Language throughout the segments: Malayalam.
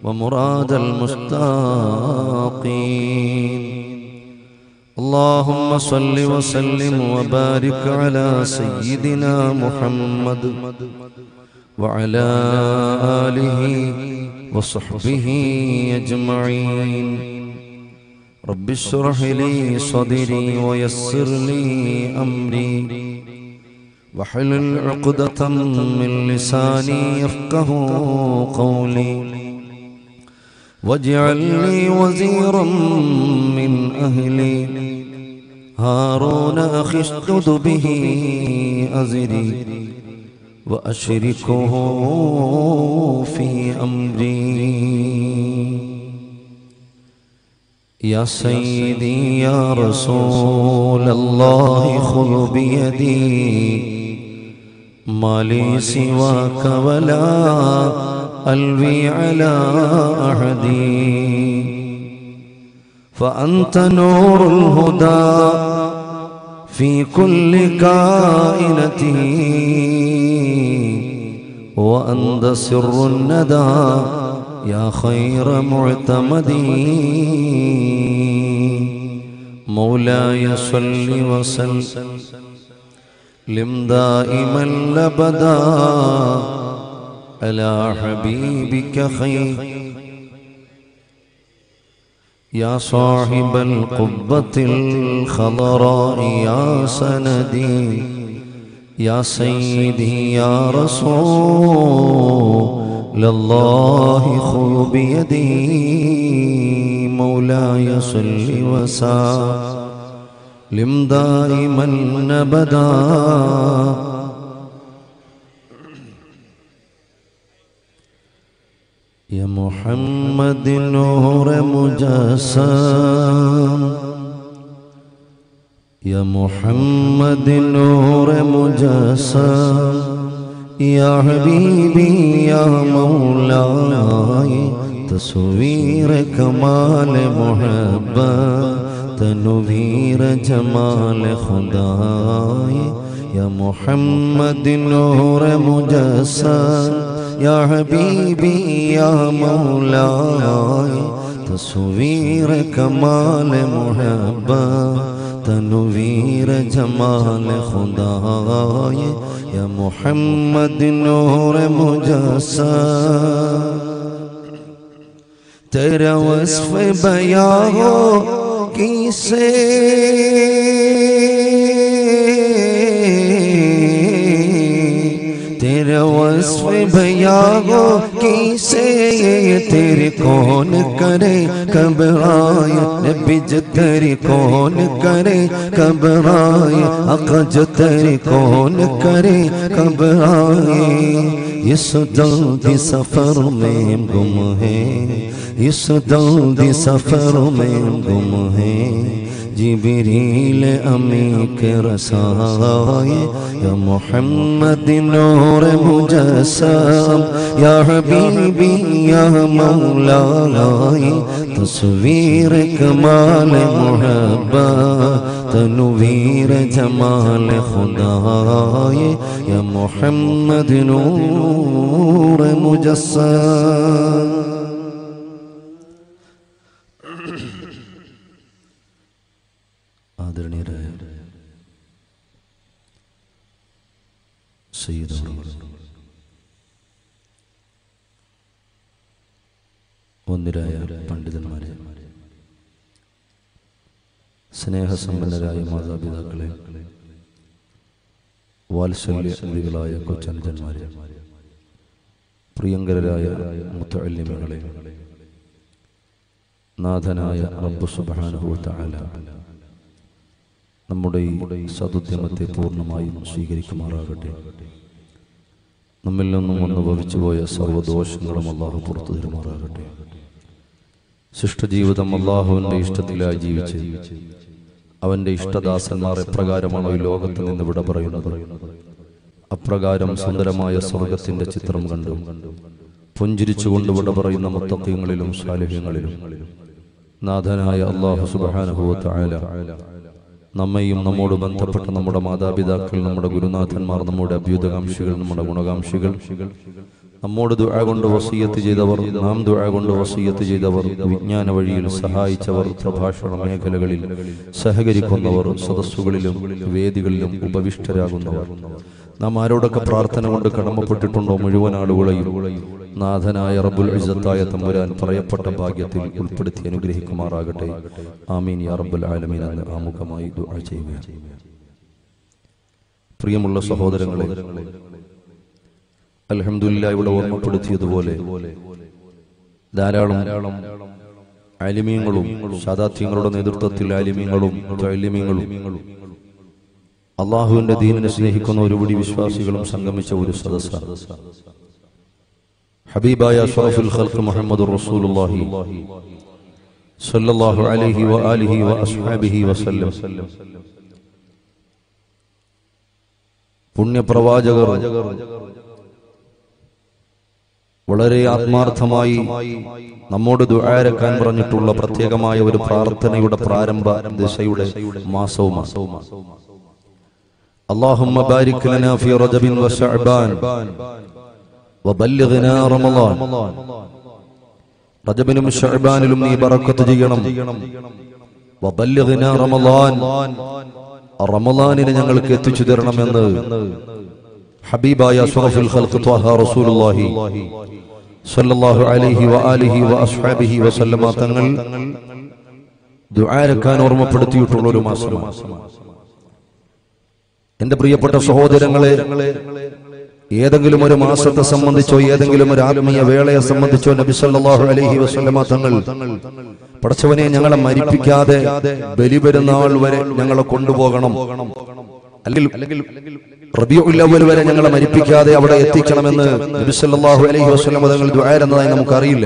ومراد المشتاقين اللهم صل وسلم وبارك على سيدنا محمد وعلى آله وصحبه أجمعين رب اشرح لي صدري ويسر لي أمري واحلل عقدة من لساني يفقه قولي واجعل لي وزيرا من أهلي هارون أخي اشدد به أزري وأشركه في أمري يا سيدي يا رسول الله خذ بيدي ما لي سواك ولا ألوي على أحد فأنت نور الهدى في كل كائنته وأنت سر الندى يا خير معتمدي مولاي صل وسلم دائما لبدا على حبيبك خير يا صاحب القبة الخضراء يا سندي يا سيدي يا رسول الله خذ بيدي مولاي صل وسلم دائما ابدا يا محمد نور مجسم يا محمد نور مجسم يا حبيبي يا مولاي تصوير كمال محبة تنوير جمال خداي يا محمد نور مجسم يا حبيبي يا مولاي تصوير كمال محبة تنوير جمال خداي يا محمد نور مجسم तेरा वस्फ बया हो किसे तेरा वस्फ भैया हो किसे तेरे कौन करे कब आए नबिज तेरे कौन करे कब आए अकज तेरे कौन करे कब आए इस जल्दी सफर में गुम है इस जल्दी सफर में गुम है जिबरील अमी के रसाए या मोहम्मद नूर मुजस्सम या हबीबी या मौलाए तस्वीर कमाल मुहब्बा तनवीर जमाल खुदाए या मोहम्मद नूर मुजस्सम ആദരണീയരായ സയ്യിദ് ഒന്നിരായ പണ്ഡിതന്മാരെ സ്നേഹസമ്പന്നരായ മാതാപിതാക്കളെ വാത്സല്യങ്ങളായ കൊച്ചനുജന്മാരെ പ്രിയങ്കരായ മുത്തല്ലിമകളെ നാഥനായ റബ്ബു സുബ്ഹാനഹു തആല നമ്മുടെ ഈ സതുദ്യമത്തെ പൂർണ്ണമായും സ്വീകരിക്കുമാറാകട്ടെ നമ്മിൽ നിന്നും ഒന്ന് ഭവിച്ചുപോയ സർവ്വദോഷങ്ങളും അള്ളാഹു പുറത്തു തരുമാറാകട്ടെ ശിഷ്ടജീവിതം അള്ളാഹുവിൻ്റെ ഇഷ്ടത്തിലായി ജീവിച്ച് അവൻ്റെ ഇഷ്ടദാസന്മാർ എപ്രകാരമാണോ ഈ ലോകത്ത് നിന്ന് വിട പറയുന്നത് അപ്രകാരം സുന്ദരമായ സ്വർഗത്തിന്റെ ചിത്രം കണ്ടു പുഞ്ചിരിച്ചുകൊണ്ട് വിട പറയുന്ന മുത്തത്വങ്ങളിലും സാലിഹ്യങ്ങളിലും നാഥനായ അള്ളാഹു സുബാനുഭവത്തായ നമ്മയും നമ്മോട് ബന്ധപ്പെട്ട നമ്മുടെ മാതാപിതാക്കൾ നമ്മുടെ ഗുരുനാഥന്മാർ നമ്മുടെ അഭ്യുതകാംക്ഷികൾ നമ്മുടെ ഗുണകാംക്ഷികൾ നമ്മോട് ദുആ കൊണ്ട് വസീയത്ത് ചെയ്തവർ നാം ദുആ കൊണ്ട് വസീയത്ത് ചെയ്തവർ വിജ്ഞാന വഴിയിൽ സഹായിച്ചവർ പ്രഭാഷണ മേഖലകളിൽ സഹകരിക്കുന്നവർ സദസ്സുകളിലും വേദികളിലും ഉപവിഷ്ടരാകുന്നവർ നാം ആരോടൊക്കെ പ്രാർത്ഥന കൊണ്ട് കടമപ്പെട്ടിട്ടുണ്ടോ മുഴുവൻ ആളുകളെയും നാഥനായ റബ്ബുൽ ഇസ്സത്തായ തമ്പുരാൻ പറയപ്പെട്ട ഭാഗ്യത്തിൽ ഉൾപ്പെടുത്തി അനുഗ്രഹിക്കുമാറാകട്ടെ ആമീൻ യാ റബ്ബുൽ ആലമീൻ എന്ന് ആമുഖമായി ദുആ ചെയ്യുക പ്രിയമുള്ള സഹോദരങ്ങളെ അൽഹംദുലില്ലാ ഇവിടെ ഓർമ്മപ്പെടുത്തിയതുപോലെ ധാരാളം ആലിമീങ്ങളും ശതാത്യങ്ങളുടെ നേതൃത്വത്തിൽ ആലിമീങ്ങളും തൊഴിലിമീങ്ങളും അള്ളാഹുവിന്റെ ദീനിനെ സ്നേഹിക്കുന്ന ഒരുപടി വിശ്വാസികളും സംഗമിച്ച ഒരു സദസ്സ ഹബീബായ അഷ്റഫുൽ ഖൽഖ് മുഹമ്മദ് റസൂലുള്ളാഹി സല്ലല്ലാഹു അലൈഹി വ ആലിഹി വ അസ്ഹാബിഹി വസല്ലം പുണ്യപ്രവാചകർ വളരെ ആത്മാർത്ഥമായി നമ്മോട് ദുആരക്കാൻ പറഞ്ഞിട്ടുള്ള പ്രത്യേകമായ ഒരു പ്രാർത്ഥനയുടെ പ്രാരംഭ ദിശയുടെ മാസവുമാണ് اللهم بارك لنا في رجب وشعبان وبلغنا رمضان റജബിനും ഷഅബാനിലും നീ ബറക്കത്ത് ചെയ്യണം വബല്ലിഗ്നാ റമളാൻ റമളാനിനെ ഞങ്ങൾക്ക് എത്തിച്ചു തരണമെന്ന് ഹബീബായ അഷ്റഫുൽ ഖൽഖ് ത്വഹ റസൂലുള്ളാഹി സല്ലല്ലാഹു അലൈഹി വആലിഹി വഅസ്ഹാബിഹി വസല്ലമ തങ്ങൾ ദുആരക്കാൻ ഓർമ്മപ്പെടുത്തിയിട്ടുള്ള ഒരു മാസമാണ് എന്റെ പ്രിയപ്പെട്ട സഹോദരങ്ങളെ ഏതെങ്കിലും ഒരു മാസത്തെ സംബന്ധിച്ചോ ഏതെങ്കിലും ഒരു ആത്മീയ വേളയെ സംബന്ധിച്ചോ നബി സല്ലല്ലാഹു അലൈഹി വസല്ലമ തങ്ങൾ പടച്ചവനെ ഞങ്ങളെ മരിപ്പിക്കാതെ ബലിപെരുന്നാൾ വരെ ഞങ്ങളെ കൊണ്ടുപോകണം അല്ലെങ്കിൽ റബിയുൽ അവ്വൽ വരെ ഞങ്ങളെ മരിപ്പിക്കാതെ അവിടെ എത്തിക്കണമെന്ന് നബി സല്ലല്ലാഹു അലൈഹി വസല്ലമ തങ്ങൾ ദുആ എന്നതായി നമുക്കറിയില്ല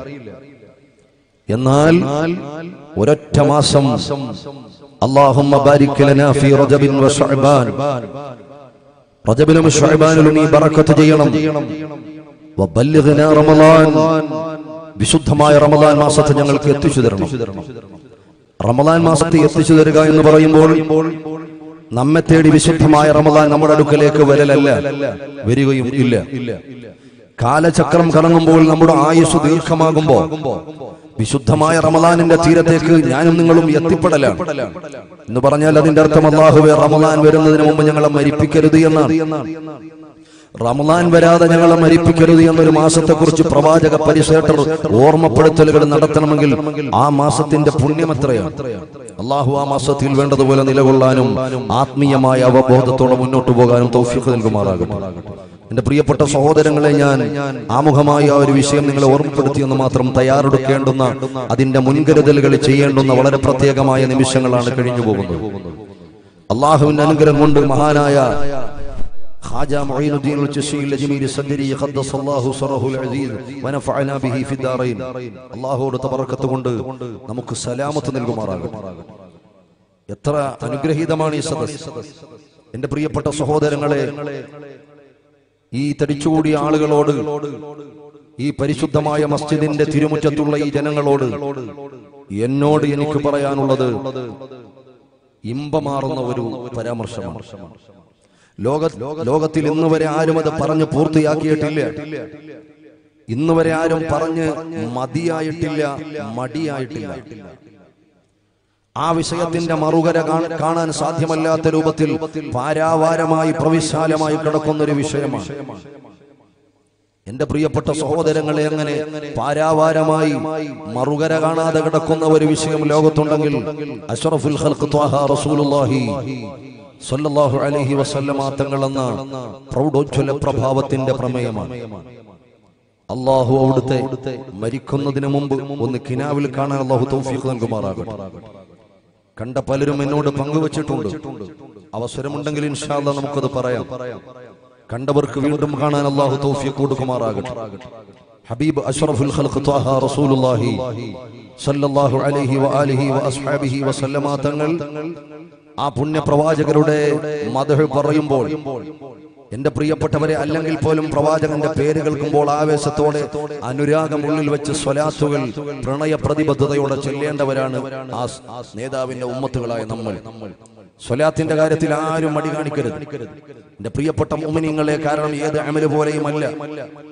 എന്നാൽ ഒരൊറ്റ മാസം اللهم بارك لنا في رجب وشعبان റജബിലും ഷഅബാനിലും നീ ബറക്കത്ത് ചെയ്യണം വബല്ലിഗ്നാ റമളാൻ വിശുദ്ധമായ റമളാൻ മാസത്തെ ഞങ്ങൾക്ക് എത്തിച്ചു തരണം റമളാൻ മാസത്തെ എത്തിച്ചു തരിക എന്ന് പറയുമ്പോൾ നമ്മെ തേടി വിശുദ്ധമായ റമളാൻ നമ്മുടെ അടുക്കലേക്ക് വരലല്ല വരികയും ഇല്ല കാലചക്രം കറങ്ങുമ്പോൾ നമ്മുടെ ആയുസ് ദീർഘമാകുമ്പോ വിശുദ്ധമായ റമലാനിന്റെ തീരത്തേക്ക് ഞാനും നിങ്ങളും എത്തിപ്പെടലാണ് എന്ന് പറഞ്ഞാൽ അതിന്റെ അർത്ഥം അള്ളാഹുവെ റമലാൻ വരുന്നതിന് മുമ്പ് ഞങ്ങളെ മരിപ്പിക്കരുത് എന്നാണ് റമലാൻ വരാതെ ഞങ്ങളെ മരിപ്പിക്കരുത് എന്നൊരു മാസത്തെ കുറിച്ച് പ്രവാചക പരിസേട്ടർ ഓർമ്മപ്പെടുത്തലുകൾ നടത്തണമെങ്കിൽ ആ മാസത്തിന്റെ പുണ്യം എത്രയാണ് അള്ളാഹു ആ മാസത്തിൽ വേണ്ടതുപോലെ നിലകൊള്ളാനും ആത്മീയമായ അവബോധത്തോടെ മുന്നോട്ട് പോകാനും തൗഫീഖ് നൽകുമാറാകട്ടെ എന്റെ പ്രിയപ്പെട്ട സഹോദരങ്ങളെ ഞാൻ ആമുഖമായ ആ ഒരു വിഷയം നിങ്ങളെ ഓർമ്മപ്പെടുത്തിയെന്ന് മാത്രം തയ്യാറെടുക്കേണ്ടുന്ന അതിന്റെ മുൻകരുതലുകൾ ചെയ്യേണ്ടുന്ന വളരെ പ്രത്യേകമായ നിമിഷങ്ങളാണ് കഴിഞ്ഞു പോകുന്നത് അള്ളാഹുവിന്റെ അനുഗ്രഹം കൊണ്ട് മഹാനായ ഖാജ മുഈനുദ്ദീൻ അൽ-ചിശ്തി അൽ-ജമീൽ സദ്രി ഖദ്ദസല്ലാഹു സറഹുൽ അസീസ് വനഫഅനാ ബിഹി ഫിദ്ദാറൈൻ അല്ലാഹുവോട് തബറക്കത്ത് കൊണ്ട് നമുക്ക് സലാമത്ത് നൽകുമാറാകട്ടെ എത്ര അനുഗ്രഹീതമാണ് ഈ സദസ് എന്റെ പ്രിയപ്പെട്ട സഹോദരങ്ങളെ ഈ തടിച്ചുകൂടിയ ആളുകളോട് ഈ പരിശുദ്ധമായ മസ്ജിദിന്റെ തിരുമുറ്റത്തുള്ള ഈ ജനങ്ങളോട് എന്നോട് എനിക്ക് പറയാനുള്ളത് ഇമ്പമാറുന്ന ഒരു പരാമർശമാണ് ലോക ലോകത്തിൽ ഇന്ന് വരെ ആരും അത് പറഞ്ഞ് പൂർത്തിയാക്കിയിട്ടില്ല ഇന്ന് വരെ ആരും പറഞ്ഞ് മതിയായിട്ടില്ല മടിയായിട്ടില്ല ആ വിഷയത്തിന്റെ മറുകര കാ- കാണാൻ സാധ്യമല്ലാത്ത രൂപത്തിൽ പാരാവാരമായി പ്രവിശാലമായി കിടക്കുന്ന ഒരു വിഷയമാണ് എന്റെ പ്രിയപ്പെട്ട സഹോദരങ്ങളെ അങ്ങനെ പാരാവാരമായി മറുകര കാണാതെ കിടക്കുന്ന ഒരു വിഷയം ലോകത്തുണ്ടെങ്കിൽ അഷ്റഫുൽ ഖൽഖ് ത്വാഹ റസൂലുള്ളാഹി സ്വല്ലല്ലാഹു അലൈഹി വസല്ലമ തങ്ങൾ എന്ന പ്രൗഢോജ്വല പ്രഭാവത്തിന്റെ പ്രമേയമാണ് അള്ളാഹു അവിടുത്തെ മരിക്കുന്നതിന് മുമ്പ് ഒന്ന് കിനാവിൽ കാണാൻ അള്ളാഹു തൗഫീഖ് നൽകുമാറാകട്ടെ കണ്ട പലരും എന്നോട് പങ്കുവച്ചിട്ടുണ്ട് അവസരമുണ്ടെങ്കിൽ ഇൻഷാല്ല നമുക്കത് പറയാം കണ്ടവർക്ക് വീണ്ടും കാണാൻ അള്ളാഹു തൗഫീഖ് കൊടുക്കുമാറാകട്ടെ ഹബീബ് അഷ്റഫുൽ ഖൽഖ് ത്വാഹ റസൂലുള്ളാഹി സല്ലല്ലാഹു അലൈഹി വആലിഹി വഅസ്ഹാബിഹി വസല്ലമ തങ്ങൾ ആ പുണ്യ പ്രവാചകരുടെ മദഹ് പറയുമ്പോൾ എന്റെ പ്രിയപ്പെട്ടവരെ അല്ലെങ്കിൽ പോലും പ്രവാചകന്റെ പേര് കേൾക്കുമ്പോൾ ആവേശത്തോടെ അനുരാഗം ഉള്ളിൽ വെച്ച് സ്വലാത്തുകൾ പ്രണയ പ്രതിബദ്ധതയോടെ ചെല്ലേണ്ടവരാണ് ആ സ്- ആ നേതാവിന്റെ ഉമ്മത്തുകളായ നമ്മൾ സ്വലാത്തിന്റെ കാര്യത്തിൽ ആരും മടി കാണിക്കരുത് എന്റെ പ്രിയപ്പെട്ട മുമിനിങ്ങളെ കാരണം ഏത് അമല് പോലെയും അല്ല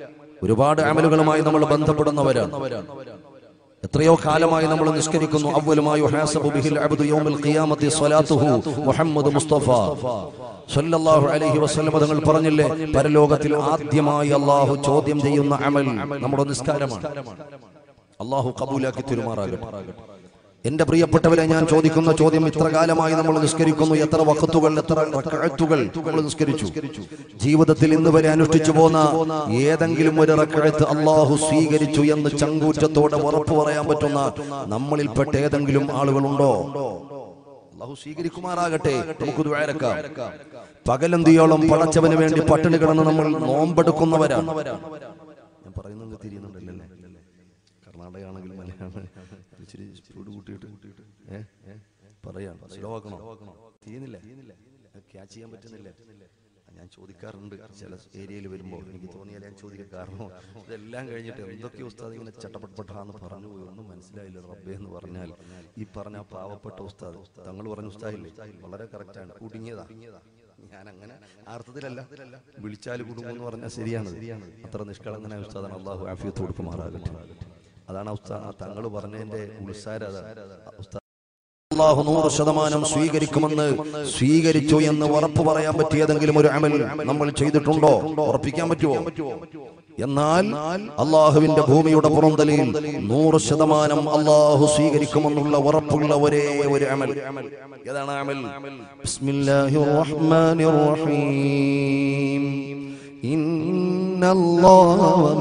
ഒരുപാട് അമലുകളുമായി നമ്മൾ ബന്ധപ്പെടുന്നവരാണ് എത്രയോ കാലമായി നമ്മൾ നിസ്കരിക്കുന്നു അവലുമായി യുഹാസബു ബിഹിൽ അബ്ദു യൗമിൽ ഖിയാമത്തി സ്വലാത്തുഹു മുഹമ്മദ് മുസ്തഫ സല്ലല്ലാഹു അലൈഹി വസല്ലം തങ്ങൾ പറഞ്ഞില്ലേ പരലോകത്തിൽ ആദ്യമായി അള്ളാഹു ചോദ്യം ചെയ്യുന്ന അമൽ നമ്മുടെ നിസ്കാരമാണ് അള്ളാഹു കബൂലാക്കി തിരുമാറാകട്ടെ എന്റെ പ്രിയപ്പെട്ടവരെ ഞാൻ ചോദിക്കുന്ന ചോദ്യം ഇത്ര കാലമായി നമ്മൾ നിസ്കരിക്കുന്നു എത്ര വക്കത്തുകൾ എത്ര റക്അത്തുകൾ നമ്മൾ നിസ്കരിച്ചു ജീവിതത്തിൽ ഇന്ന് വരെ അനുഷ്ഠിച്ചു പോന്ന ഏതെങ്കിലും ഒരു റക്അത്ത് അള്ളാഹു സ്വീകരിച്ചു എന്ന് ചങ്കൂറ്റത്തോടെ ഉറപ്പു പറയാൻ പറ്റുന്ന നമ്മളിൽപ്പെട്ട ഏതെങ്കിലും ആളുകളുണ്ടോ അള്ളാഹു സ്വീകരിക്കുമാറാകട്ടെ നമുക്ക് ദ്വാരക്കാം പകലന്തിയോളം പടച്ചവന് വേണ്ടി പട്ടിണി കിടന്ന് നമ്മൾ നോമ്പെടുക്കുന്നവരാണ് ഞാൻ പറയുന്നത് തിരിയുന്നുണ്ടല്ലേ കർണാടക ആണെങ്കിലും മലയാളം ഇച്ചിരി സ്പീഡ് കൂട്ടിയിട്ട് ഏ പറയാണ് സ്ലോ ആക്കണോ തീരുന്നില്ല ക്യാച്ച് ചെയ്യാൻ പറ്റുന്നില്ല ഞാൻ ചോദിക്കാറുണ്ട് ചില ഏരിയയിൽ വരുമ്പോൾ എനിക്ക് തോന്നിയാൽ ഞാൻ ചോദിക്കാൻ കാരണം ഇതെല്ലാം കഴിഞ്ഞിട്ട് എന്തൊക്കെ ഉസ്താദ് ഇങ്ങനെ ചട്ടപ്പെട്ടപ്പെട്ടാന്ന് പറഞ്ഞു പോയി ഒന്നും മനസ്സിലായില്ല റബ്ബേ എന്ന് പറഞ്ഞാൽ ഈ പറഞ്ഞ ആ പാവപ്പെട്ട ഉസ്താദ് തങ്ങൾ പറഞ്ഞ ഉസ്താദില്ലേ വളരെ കറക്റ്റാണ് കുടുങ്ങിയതാ ഞാൻ അങ്ങനെ അർത്ഥത്തിലല്ല വിളിച്ചാൽ കുടുങ്ങും എന്ന് പറഞ്ഞാൽ ശരിയാണ് അത്ര നിഷ്കളങ്കനായ ഉസ്താദാണ് അള്ളാഹു ആഫിയത്ത് കൊടുക്കുമാറാകട്ടെ അതാണ് ഉസ്താദ് തങ്ങൾ പറഞ്ഞതിന്റെ ഉത്സാരം അതാ ഉസ്താദ് അള്ളാഹു നൂറ് ശതമാനം സ്വീകരിക്കുമെന്ന് സ്വീകരിച്ചു എന്ന് ഉറപ്പ് പറയാൻ പറ്റിയതെങ്കിലും ഒരു അമൽ നമ്മൾ ചെയ്തിട്ടുണ്ടോ ഉറപ്പിക്കാൻ പറ്റുമോ എന്നാൽ അള്ളാഹുവിന്റെ ഭൂമിയുടെ പുറന്തലിൽ നൂറ് ശതമാനം അള്ളാഹു സ്വീകരിക്കുമെന്നുള്ള ഉറപ്പുള്ള ഒരേ ഒരു അമൽ ഏതാണ് അമൽ ബിസ്മില്ലാഹിർ റഹ്മാനിർ റഹീം إن الله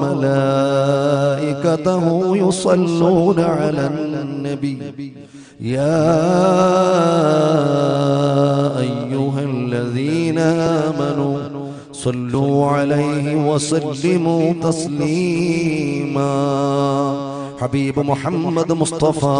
وملائكته يصلون على النبي يا أيها الذين آمنوا صلوا عليه وسلموا تسليما حبيب محمد مصطفى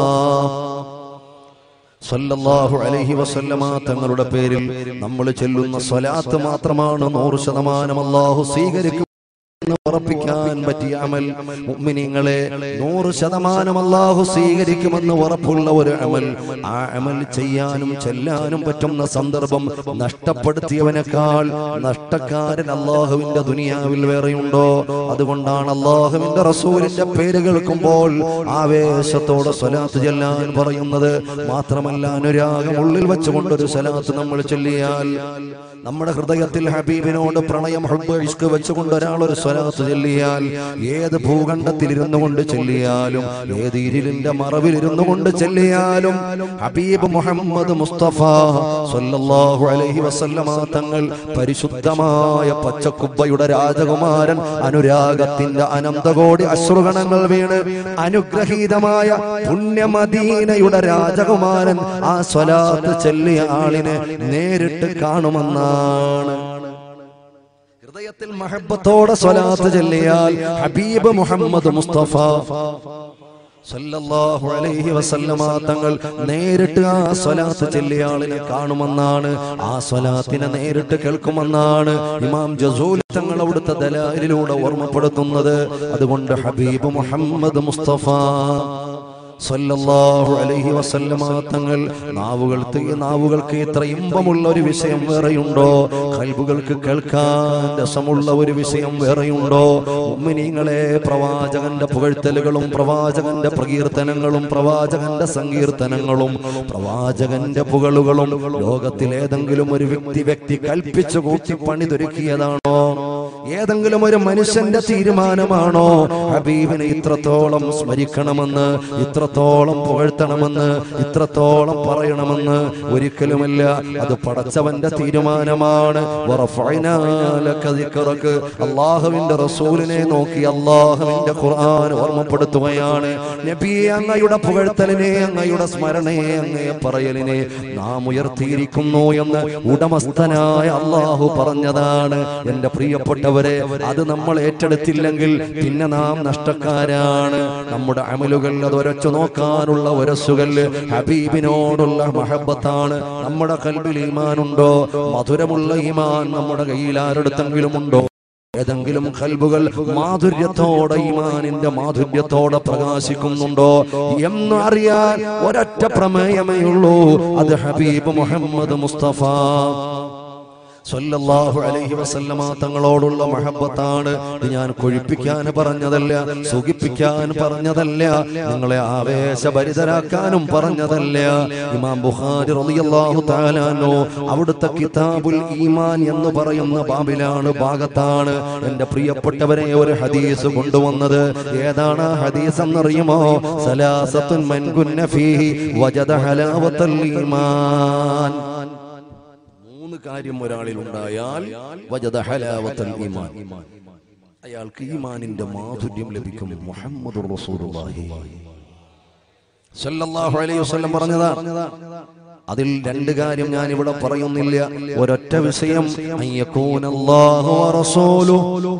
സല്ലല്ലാഹു അലൈഹി വസല്ലമ തങ്ങളുടെ പേരിൽ നമ്മൾ ചെല്ലുന്ന സ്വലാത്ത് മാത്രമാണ് നൂറ് ശതമാനം അള്ളാഹു സ്വീകരിക്കും എന്ന് ഉറപ്പിക്കാൻ പറ്റിയ അമൽ മുഅ്മിനീങ്ങളെ നൂറ് ശതമാനം അള്ളാഹു സ്വീകരിക്കുമെന്ന് ഉറപ്പുള്ള ഒരു അമൽ ആ അമൽ ചെയ്യാനും ചെല്ലാനും പറ്റുന്ന സന്ദർഭം നഷ്ടപ്പെടുത്തിയവനേക്കാൾ നഷ്ടക്കാരൻ അള്ളാഹുവിന്റെ ദുനിയാവിൽ വേറെയുണ്ടോ അതുകൊണ്ടാണ് അള്ളാഹുവിന്റെ റസൂലിന്റെ പേര് കേൾക്കുമ്പോൾ ആവേശത്തോടെ സ്വലാത്ത് ചെല്ലാൻ പറയുന്നത് മാത്രമല്ല അനുരാഗം ഉള്ളിൽ വെച്ചുകൊണ്ടൊരു സ്വലാത്ത് നമ്മൾ ചൊല്ലിയാൽ നമ്മുടെ ഹൃദയത്തിൽ ഹബീബിനോട് പ്രണയം ഹബ്ബ് ഇഷ്ക് വെച്ചുകൊണ്ട് ഒരാൾ ഒരു സ്വലാത്ത് ചൊല്ലിയാൽ ഏത് ഭൂഖണ്ഡത്തിൽ ഇരുന്നു കൊണ്ട് ചെല്ലിയാലും ഏത് ഇരുളിന്റെ മറവിലിരുന്നു കൊണ്ട് ചെല്ലിയാലും ഹബീബ് മുഹമ്മദ് മുസ്തഫ സല്ലല്ലാഹു അലൈഹി വസല്ലമ തങ്ങൾ പരിശുദ്ധമായ പച്ചക്കുബ്ബയുടെ രാജകുമാരൻ അനുരാഗത്തിന്റെ അനന്തകോടി അശ്രുഗണങ്ങൾ വീണ് അനുഗ്രഹീതമായ പുണ്യമദീനയുടെ രാജകുമാരൻ ആ സ്വലാത്ത് ചെല്ലിയ ആളിനെ നേരിട്ട് കാണുമെന്നാണ് ഹൃദയത്തിൽ മഹബത്തോടെ സ്വലാത്ത് ചെല്ലിയാൽ ഹബീബ് മുഹമ്മദ് മുസ്തഫ സല്ലല്ലാഹു അലൈഹി വസല്ലമ തങ്ങൾ നേരിട്ട് ആ സ്വലാത്ത് ചെല്ലിയ ആളിനെ കാണുമെന്നാണ് ആ സ്വലാത്തിനെ നേരിട്ട് കേൾക്കുമെന്നാണ് ഇമാം ജസൂൽ തങ്ങൾ അവിടുത്തെ ദലാലിലൂടെ ഓർമ്മപ്പെടുത്തുന്നത് അതുകൊണ്ട് ഹബീബ് മുഹമ്മദ് മുസ്തഫ സല്ലല്ലാഹു അലൈഹി വസല്ലമ തങ്ങൾ നാവുകൾക്ക് നാവുകൾക്ക് ഇത്ര ഇമ്പമുള്ള ഒരു വിഷയം വേറെയുണ്ടോ കൽബുകൾക്ക് കേൾക്കാൻ രസമുള്ള ഒരു വിഷയം വേറെയുണ്ടോ ഉമ്മിനീങ്ങളെ പ്രവാചകന്റെ പുകഴ്ത്തലുകളും പ്രവാചകന്റെ പ്രകീർത്തനങ്ങളും പ്രവാചകന്റെ സങ്കീർത്തനങ്ങളും പ്രവാചകന്റെ പുകളുകളും ലോകത്തിൽ ഏതെങ്കിലും ഒരു വ്യക്തി വ്യക്തി കൽപ്പിച്ചു കൂട്ടി പണിതൊരുക്കിയതാണോ ഏതെങ്കിലും ഒരു മനുഷ്യന്റെ തീരുമാനമാണോ ഹബീബിനെ ഇത്രത്തോളം സ്മരിക്കണമെന്ന് ഇത്രത്തോളം പുകഴ്ത്തണമെന്ന് ഇത്രത്തോളം പറയണമെന്ന് ഒരിക്കലുമല്ല അത് പടച്ചവന്റെ തീരുമാനമാണ് വറഫഅനാ ലക ദിക്റക. അള്ളാഹുവിന്റെ റസൂലിനെ നോക്കി അള്ളാഹുവിന്റെ ഖുർആൻ ഓർമ്മപ്പെടുത്തുകയാണ് നബിയെ അങ്ങയുടെ പുകഴ്ത്തലിനെ അങ്ങയുടെ സ്മരണയെ അങ്ങയെ പറയലിനെ നാം ഉയർത്തിയിരിക്കുന്നു എന്ന് ഉടമസ്ഥനായ അള്ളാഹു പറഞ്ഞതാണ് എന്റെ പ്രിയപ്പെട്ടവരെ അത് നമ്മൾ ഏറ്റെടുത്തില്ലെങ്കിൽ പിന്നെ നാം നഷ്ടക്കാരാണ് നമ്മുടെ അമലുകൾ അത് ഒരച്ചു നോക്കാനുള്ള ഒരസുകൾ ഹബീബിനോടുള്ള മഹബത്താണ് നമ്മുടെ കൽബിൽ ഈമാനുണ്ടോ മധുരമുള്ള ഈമാൻ നമ്മുടെ കയ്യിൽ ആരെടുത്തെങ്കിലും ഉണ്ടോ ഏതെങ്കിലും കൽബുകൾ മാധുര്യത്തോടെ ഈമാനിന്റെ മാധുര്യത്തോടെ പ്രകാശിക്കുന്നുണ്ടോ എന്ന് അറിയാൻ ഒരൊറ്റ പ്രമേയമേ ഉള്ളൂ അത് ഹബീബ് മുഹമ്മദ് മുസ്തഫ സല്ലല്ലാഹു അലൈഹി വസല്ലമ തങ്ങളോടുള്ള മഹബത്താണ് ഇത് ഞാൻ കൊഴിപ്പിക്കാൻ പറഞ്ഞതല്ല സുഖിപ്പിക്കാൻ പറഞ്ഞതല്ല നിങ്ങളെ ആവേശഭരിതരാക്കാനും പറഞ്ഞതല്ല ഇമാം ബുഖാരി റളിയല്ലാഹു തആല അൻഹു അവിടുത്തെ കിതാബുൽ ഈമാൻ എന്ന് പറയുന്ന ബാബിലാണ് ഭാഗത്താണ് എൻ്റെ പ്രിയപ്പെട്ടവരെ ഒരു ഹദീസ് കൊണ്ടുവന്നത് ഏതാണ് ആ ഹദീസ് എന്നറിയുമോ സലാസത്തുൻ മൻ കുന്ന ഫീഹി വജദ ഹലാവത്തൽ ഈമാൻ മൂന്ന് കാര്യം ഒരാളിൽ ഉണ്ടായാൽ വജദ ഹലാവത്തൽ ഈമാൻ അയാൾക്ക് ഈമാനിന്റെ മാധുര്യം ലഭിക്കും മുഹമ്മദ് റസൂലുള്ളാഹി സല്ലല്ലാഹു അലൈഹി വസല്ലം പറഞ്ഞതാ അതിൽ രണ്ട് കാര്യം ഞാൻ ഇവിടെ പറയുന്നില്ല ഒരൊറ്റ വിഷയം അയ്യക്കൂനല്ലാഹു വറസൂലുഹു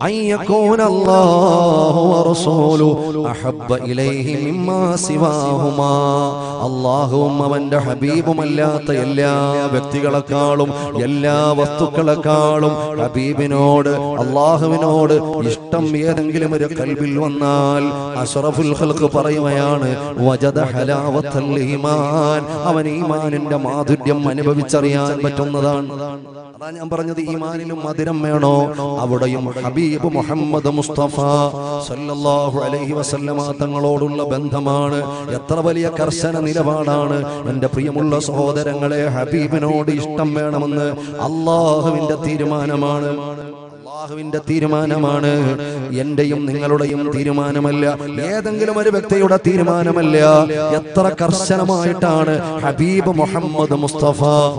അയ്യക്കൂനല്ലാഹു വറസൂലുഹു അഹബ്ബ ഇലൈഹി മിമ്മാ സിവാഹുമാ അല്ലാഹുവും അവന്റെ ഹബീബുമല്ലാത്ത എല്ലാ വ്യക്തികളെക്കാളും എല്ലാ വസ്തുക്കളെക്കാളും ഹബീബിനോട് അള്ളാഹുവിനോട് ഇഷ്ടം ഏതെങ്കിലും ഒരു കൽവിൽ വന്നാൽ അഷറഫുൽ ഖൽഖ് പറയുകയാണ് വജദ ഹലാവത്തൽ ഈമാൻ അവൻ ഈമാനിന്റെ മാധുര്യം അനുഭവിച്ചറിയാൻ പറ്റുന്നതാണ് അതാ ഞാൻ പറഞ്ഞത് ഈമാനിലും മധുരം വേണോ അവിടെയും ഹബീബ് മുഹമ്മദ് മുസ്തഫ സല്ലല്ലാഹു അലൈഹി വസല്ലമ തങ്ങളോടുള്ള ബന്ധമാണ് എത്ര വലിയ കർശന നിലപാടാണ് എൻ്റെ പ്രിയമുള്ള സഹോദരങ്ങളെ ഹബീബിനോട് ഇഷ്ടം വേണമെന്ന് അള്ളാഹുവിന്റെ തീരുമാനമാണ് അള്ളാഹുവിന്റെ തീരുമാനമാണ് എന്റെയും നിങ്ങളുടെയും തീരുമാനമല്ല ഏതെങ്കിലും ഒരു വ്യക്തിയുടെ തീരുമാനമല്ല എത്ര കർശനമായിട്ടാണ് ഹബീബ് മുഹമ്മദ് മുസ്തഫ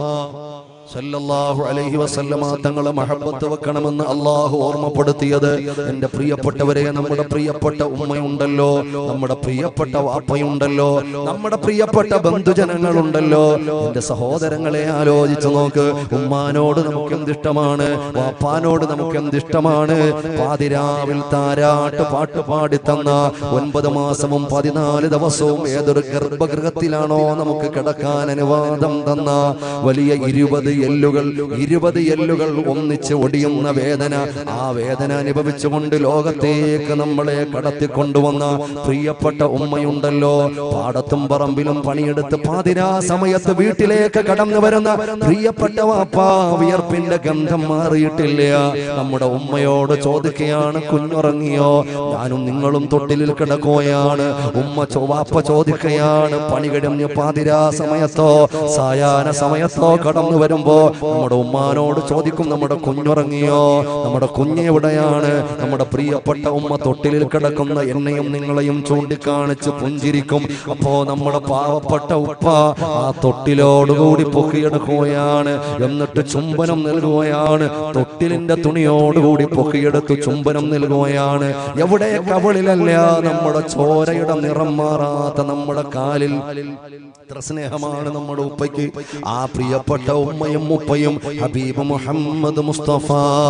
സല്ലല്ലാഹു അലൈഹി വസല്ലമ തങ്ങളെ മഹബത്ത് വെക്കണമെന്ന് അള്ളാഹു ഓർമ്മപ്പെടുത്തിയത് എൻ്റെ പ്രിയപ്പെട്ടവരെ നമ്മുടെ പ്രിയപ്പെട്ട ഉമ്മയുണ്ടല്ലോ നമ്മുടെ പ്രിയപ്പെട്ട വാപ്പയുണ്ടല്ലോ നമ്മുടെ പ്രിയപ്പെട്ട ബന്ധുജനങ്ങളുണ്ടല്ലോ എൻ്റെ സഹോദരങ്ങളെ ആലോചിച്ചു നോക്ക് ഉമ്മാനോട് നമുക്ക് എന്തിഷ്ടമാണ് വാപ്പാനോട് നമുക്ക് എന്തിഷ്ടമാണ് പാതിരാവിൽ താരാട്ട് പാട്ട് പാടി തന്ന ഒൻപത് മാസവും പതിനാല് ദിവസവും ഏതൊരു ഗർഭഗൃഹത്തിലാണോ നമുക്ക് കിടക്കാൻ അനുവാദം തന്ന വലിയ ഇരുപത് എല്ലുകൾ ഇരുപത് എല്ലുകൾ ഒന്നിച്ച് ഒടിയുന്ന വേദന ആ വേദന അനുഭവിച്ചുകൊണ്ട് ലോകത്തേക്ക് നമ്മളെ കടത്തിക്കൊണ്ടുവന്ന പ്രിയപ്പെട്ട ഉമ്മയുണ്ടല്ലോ പാടത്തും പറമ്പിലും പണിയെടുത്ത് പാതിരാ സമയത്ത് വീട്ടിലേക്ക് കടന്നു വരുന്ന പ്രിയപ്പെട്ട വാപ്പ വിയർപ്പിന്റെ ഗന്ധം മാറിയിട്ടില്ല നമ്മുടെ ഉമ്മയോട് ചോദിക്കുകയാണ് കുഞ്ഞുറങ്ങിയോ ഞാനും നിങ്ങളും തൊട്ടിലിൽ കിടക്കുകയാണ് ഉമ്മ ചോ വാപ്പ ചോദിക്കുകയാണ് പണി കഴിഞ്ഞ് പാതിരാ സമയത്തോ സായാഹ്ന സമയത്തോ കടന്നു വരുമ്പോ നമ്മുടെ ഉമ്മാനോട് ചോദിക്കും നമ്മുടെ കുഞ്ഞുറങ്ങിയോ നമ്മുടെ കുഞ്ഞ് എവിടെയാണ് നമ്മുടെ പ്രിയപ്പെട്ട ഉമ്മ തൊട്ടിലിൽ കിടക്കുന്ന എന്നെയും നിങ്ങളെയും ചൂണ്ടിക്കാണിച്ച് പുഞ്ചിരിക്കും അപ്പോ നമ്മുടെ പാവപ്പെട്ട ഉപ്പ ആ തൊട്ടിലോടുകൂടി പൊക്കിയെടുക്കുകയാണ് എന്നിട്ട് ചുംബനം നൽകുകയാണ് തൊട്ടിലിന്റെ തുണിയോടുകൂടി പൊക്കിയെടുത്ത് ചുംബനം നൽകുകയാണ് എവിടെ കവളിലല്ല നമ്മുടെ ചോരയുടെ നിറം മാറാത്ത നമ്മുടെ കാലിൽ എത്ര സ്നേഹമാണ് നമ്മുടെ ഉപ്പയ്ക്ക് ആ പ്രിയപ്പെട്ട ഉമ്മയും ഉപ്പയും ഹബീബ് മുഹമ്മദ് മുസ്തഫ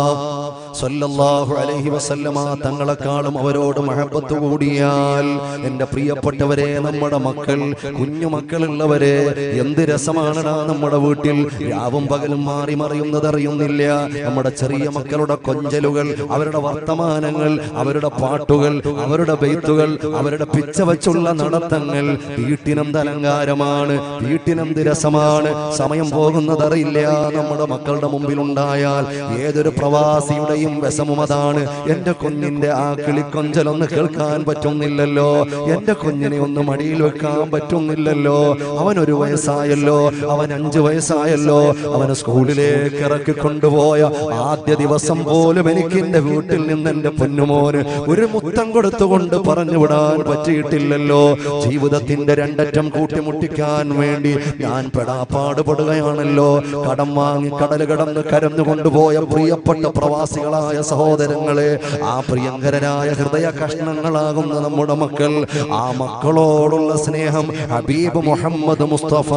സല്ലല്ലാഹു അലൈഹി വസല്ലമ തങ്ങളെക്കാളും അവരോട് മഹബത്ത് കൂടിയാൽ എൻ്റെ പ്രിയപ്പെട്ടവരെ നമ്മുടെ മക്കൾ കുഞ്ഞു മക്കളുള്ളവരെ എന്ത് രസമാണടാ നമ്മുടെ വീട്ടിൽ രാവും പകലും മാറി മറിയുന്നത് അറിയുന്നില്ല നമ്മുടെ ചെറിയ മക്കളുടെ കൊഞ്ചലുകൾ അവരുടെ വർത്തമാനങ്ങൾ അവരുടെ പാട്ടുകൾ അവരുടെ ബെയ്ത്തുകൾ അവരുടെ പിച്ച വച്ചുള്ള നടത്തങ്ങൾ വീട്ടിനെന്ത് അലങ്കാരമാണ് വീട്ടിനെന്ത് രസമാണ് സമയം പോകുന്നതറിയില്ല നമ്മുടെ മക്കളുടെ മുമ്പിൽ ഉണ്ടായാൽ ഏതൊരു പ്രവാസിയുടെയും വിഷമം അതാണ് എന്റെ കുഞ്ഞിന്റെ ആ കിളിക്കൊഞ്ചലൊന്ന് കേൾക്കാൻ പറ്റുന്നില്ലല്ലോ എന്റെ കുഞ്ഞിനെ ഒന്ന് മടിയിൽ വെക്കാൻ പറ്റുന്നില്ലല്ലോ അവൻ ഒരു വയസ്സായല്ലോ അവൻ അഞ്ചു വയസ്സായല്ലോ അവന് സ്കൂളിലേക്ക് ഇറക്കി കൊണ്ടുപോയ ആദ്യ ദിവസം പോലും എനിക്ക് എന്റെ വീട്ടിൽ നിന്ന് എന്റെ പൊന്നുമോന് ഒരു മുത്തം കൊടുത്തുകൊണ്ട് പറഞ്ഞു വിടാൻ പറ്റിയിട്ടില്ലല്ലോ ജീവിതത്തിന്റെ രണ്ടറ്റം കൂട്ടിമുട്ടിക്കാൻ വേണ്ടി ഞാൻ പെടാപ്പാടുപെടുകയാണല്ലോ കടം വാങ്ങി കടൽ കടന്ന് കരന്നു കൊണ്ടുപോയ പ്രിയപ്പെട്ട പ്രവാസികളായ സഹോദരങ്ങളെ ആ പ്രിയങ്കരനായ ഹൃദയ കഷ്ണങ്ങളാകുന്ന നമ്മുടെ മക്കൾ ആ മക്കളോടുള്ള സ്നേഹം ഹബീബ് മുഹമ്മദ് മുസ്തഫ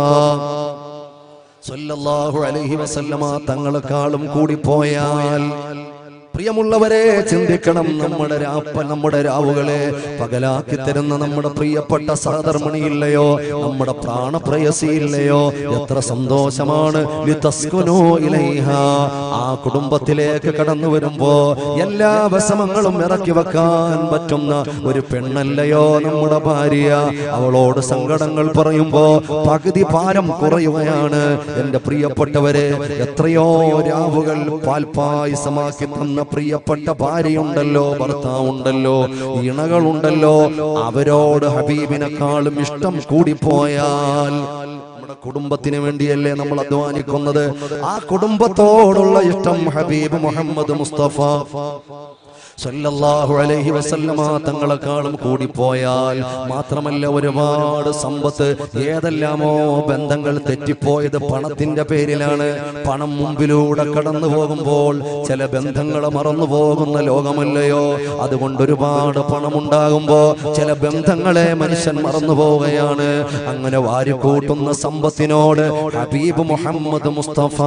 സല്ലല്ലാഹു അലൈഹി വസല്ലമ തങ്ങളെക്കാളും കൂടി പോയാൽ പ്രിയമുള്ളവരെ ചിന്തിക്കണം നമ്മുടെ രാപ്പ നമ്മുടെ രാവുകളെ പകലാക്കി തരുന്ന നമ്മുടെ പ്രിയപ്പെട്ട സഹധർമ്മിണിയില്ലയോ നമ്മുടെ പ്രാണപ്രയസിയില്ലയോ എത്ര സന്തോഷമാണ് ലിതസ്കുനൂ ഇലൈഹ. ആ കുടുംബത്തിലേക്ക് കടന്നു വരുമ്പോ എല്ലാ വിഷമങ്ങളും ഇറക്കി വെക്കാൻ പറ്റുന്ന ഒരു പെണ്ണല്ലയോ നമ്മുടെ ഭാര്യ അവളോട് സങ്കടങ്ങൾ പറയുമ്പോ പകുതി ഭാരം കുറയുകയാണ് എന്റെ പ്രിയപ്പെട്ടവരെ എത്രയോ രാവുകൾ പാൽപായസമാക്കി തന്ന പ്രിയപ്പെട്ട ഭാര്യയുണ്ടല്ലോ ഭർത്താവുണ്ടല്ലോ ഇണകളുണ്ടല്ലോ അവരോട് ഹബീബിനെക്കാളും ഇഷ്ടം കൂടിപ്പോയാൽ നമ്മുടെ കുടുംബത്തിന് വേണ്ടിയല്ലേ നമ്മൾ അധ്വാനിക്കുന്നത് ആ കുടുംബത്തോടുള്ള ഇഷ്ടം ഹബീബ് മുഹമ്മദ് മുസ്തഫ സല്ലല്ലാഹു അലൈഹി വസല്ലമ തങ്ങളെക്കാളും കൂടിപ്പോയാൽ മാത്രമല്ല ഒരുപാട് സമ്പത്ത് ഏതെല്ലാമോ ബന്ധങ്ങൾ തെറ്റിപ്പോയത് പണത്തിന്റെ പേരിലാണ് പണം മുമ്പിലൂടെ കടന്നു പോകുമ്പോൾ ചില ബന്ധങ്ങൾ മറന്നു പോകുന്ന ലോകമല്ലയോ അതുകൊണ്ട് ഒരുപാട് പണമുണ്ടാകുമ്പോ ചില ബന്ധങ്ങളെ മനുഷ്യൻ മറന്നു പോവുകയാണ് അങ്ങനെ വാരിക്കൂട്ടുന്ന സമ്പത്തിനോട് ഹബീബ് മുഹമ്മദ് മുസ്തഫ